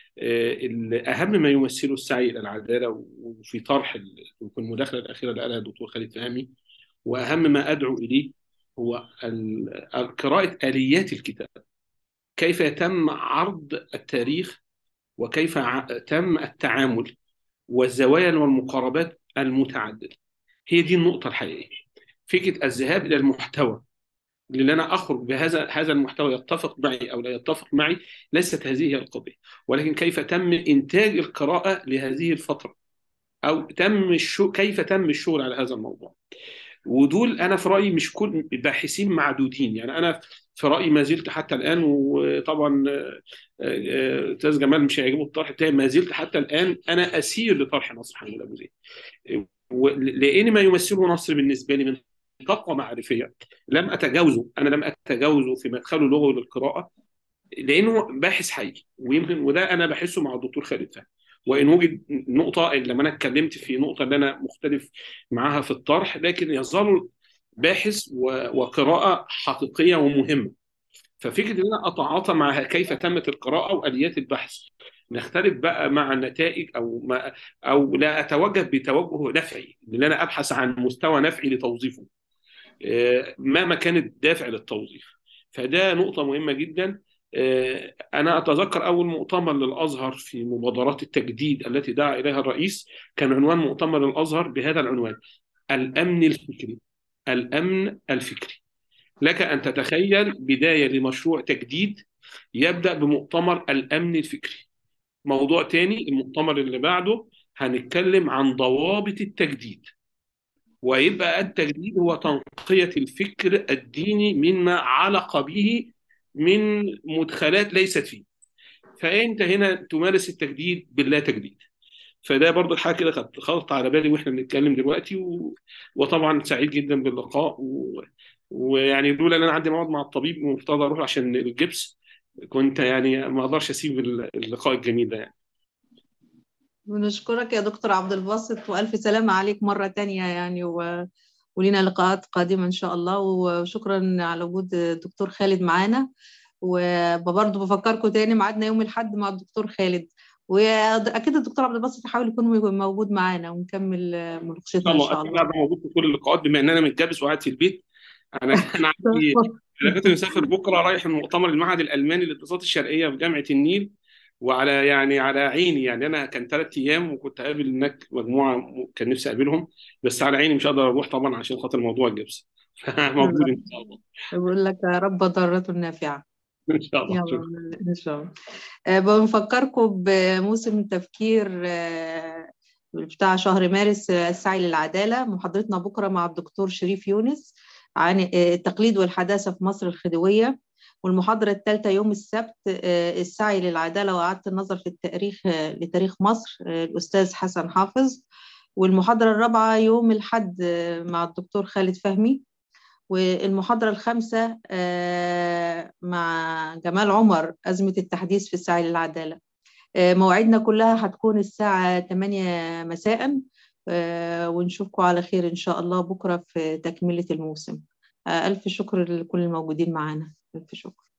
آه، أهم ما يمثله السعي إلى العدالة وفي طرح ال- وفي المداخلة الأخيرة اللي قالها الدكتور خالد فهمي وأهم ما أدعو إليه هو ال- قراءة آليات الكتاب كيف يتم عرض التاريخ وكيف ع- تم التعامل والزوايا والمقاربات المتعددة هي دي النقطة الحقيقية فكرة الذهاب إلى المحتوى لأن أنا أخرج بهذا هذا المحتوى يتفق معي أو لا يتفق معي ليست هذه هي القضية ولكن كيف تم إنتاج القراءة لهذه الفترة أو تم الشو كيف تم الشغل على هذا الموضوع ودول أنا في رأيي مش كل باحثين معدودين يعني أنا في رأيي ما زلت حتى الآن وطبعا آه، آه، أستاذ جمال مش هيعجبه الطرح بتاعي ما زلت حتى الآن أنا أسير لطرح نصر حمود أبو زيد و- لان ما يمثله نصر بالنسبه لي من طاقه معرفيه لم اتجاوزه انا لم اتجاوزه في مدخله اللغوي للقراءه لانه باحث حي ويمكن وده انا بحسه مع الدكتور خالد فهمي وان وجد نقطه لما انا اتكلمت في نقطه اللي انا مختلف معاها في الطرح لكن يظل باحث و- وقراءه حقيقيه ومهمه ففكره ان انا اتعاطى مع كيف تمت القراءه واليات البحث نختلف بقى مع النتائج او ما او لا اتوجه بتوجه نفعي ان انا ابحث عن مستوى نفعي لتوظيفه آه، مهما كان الدافع للتوظيف فده نقطه مهمه جدا آه، انا اتذكر اول مؤتمر للازهر في مبادرات التجديد التي دعا اليها الرئيس كان عنوان مؤتمر الازهر بهذا العنوان الامن الفكري الامن الفكري لك أن تتخيل بداية لمشروع تجديد يبدأ بمؤتمر الأمن الفكري موضوع تاني المؤتمر اللي بعده هنتكلم عن ضوابط التجديد ويبقى التجديد هو تنقية الفكر الديني مما علق به من مدخلات ليست فيه فأنت هنا تمارس التجديد باللا تجديد فده برضو الحاجة كده كانت خطط على بالي واحنا بنتكلم دلوقتي و... وطبعا سعيد جدا باللقاء و... ويعني لولا ان انا عندي موعد مع الطبيب ومفترض اروح عشان الجبس كنت يعني ما اقدرش اسيب اللقاء الجميل ده يعني بنشكرك يا دكتور عبد الباسط وألف سلامة عليك مرة تانية يعني و... ولينا لقاءات قادمة إن شاء الله وشكرا على وجود الدكتور خالد معانا وبرضه بفكركم تاني ميعادنا يوم الأحد مع الدكتور خالد وأكيد الدكتور عبد الباسط يحاول يكون موجود معانا ونكمل ان مناقشتنا شاء إن الله شاء اكيد الله هبقى موجود في كل اللقاءات بما ان انا متجبس وقاعد في البيت انا انا عندي انا كنت مسافر بكره رايح المؤتمر المعهد الالماني للاتصالات الشرقيه في جامعه النيل وعلى يعني على عيني يعني انا كان ثلاث ايام وكنت قابل هناك مجموعه كان نفسي اقابلهم بس على عيني مش هقدر اروح طبعا عشان خاطر موضوع الجبس موجود ان شاء الله بقول لك يا رب ضارته نافعة ان شاء الله يلا شكرا إن شاء الله آه، بنفكركم بموسم تفكير آه، بتاع شهر مارس آه، السعي للعدالة محاضرتنا بكرة مع الدكتور شريف يونس عن آه، التقليد والحداثة في مصر الخديوية والمحاضرة الثالثة يوم السبت آه، السعي للعدالة وإعادة النظر في التاريخ آه، لتاريخ مصر آه، الأستاذ حسن حافظ والمحاضرة الرابعة يوم الحد آه، مع الدكتور خالد فهمي والمحاضرة الخامسة آه، مع جمال عمر أزمة التحديث في السعي للعدالة آه، مواعيدنا كلها هتكون الساعة 8 مساء آه، ونشوفكم على خير إن شاء الله بكرة في تكملة الموسم آه، ألف شكر لكل الموجودين معنا ألف شكر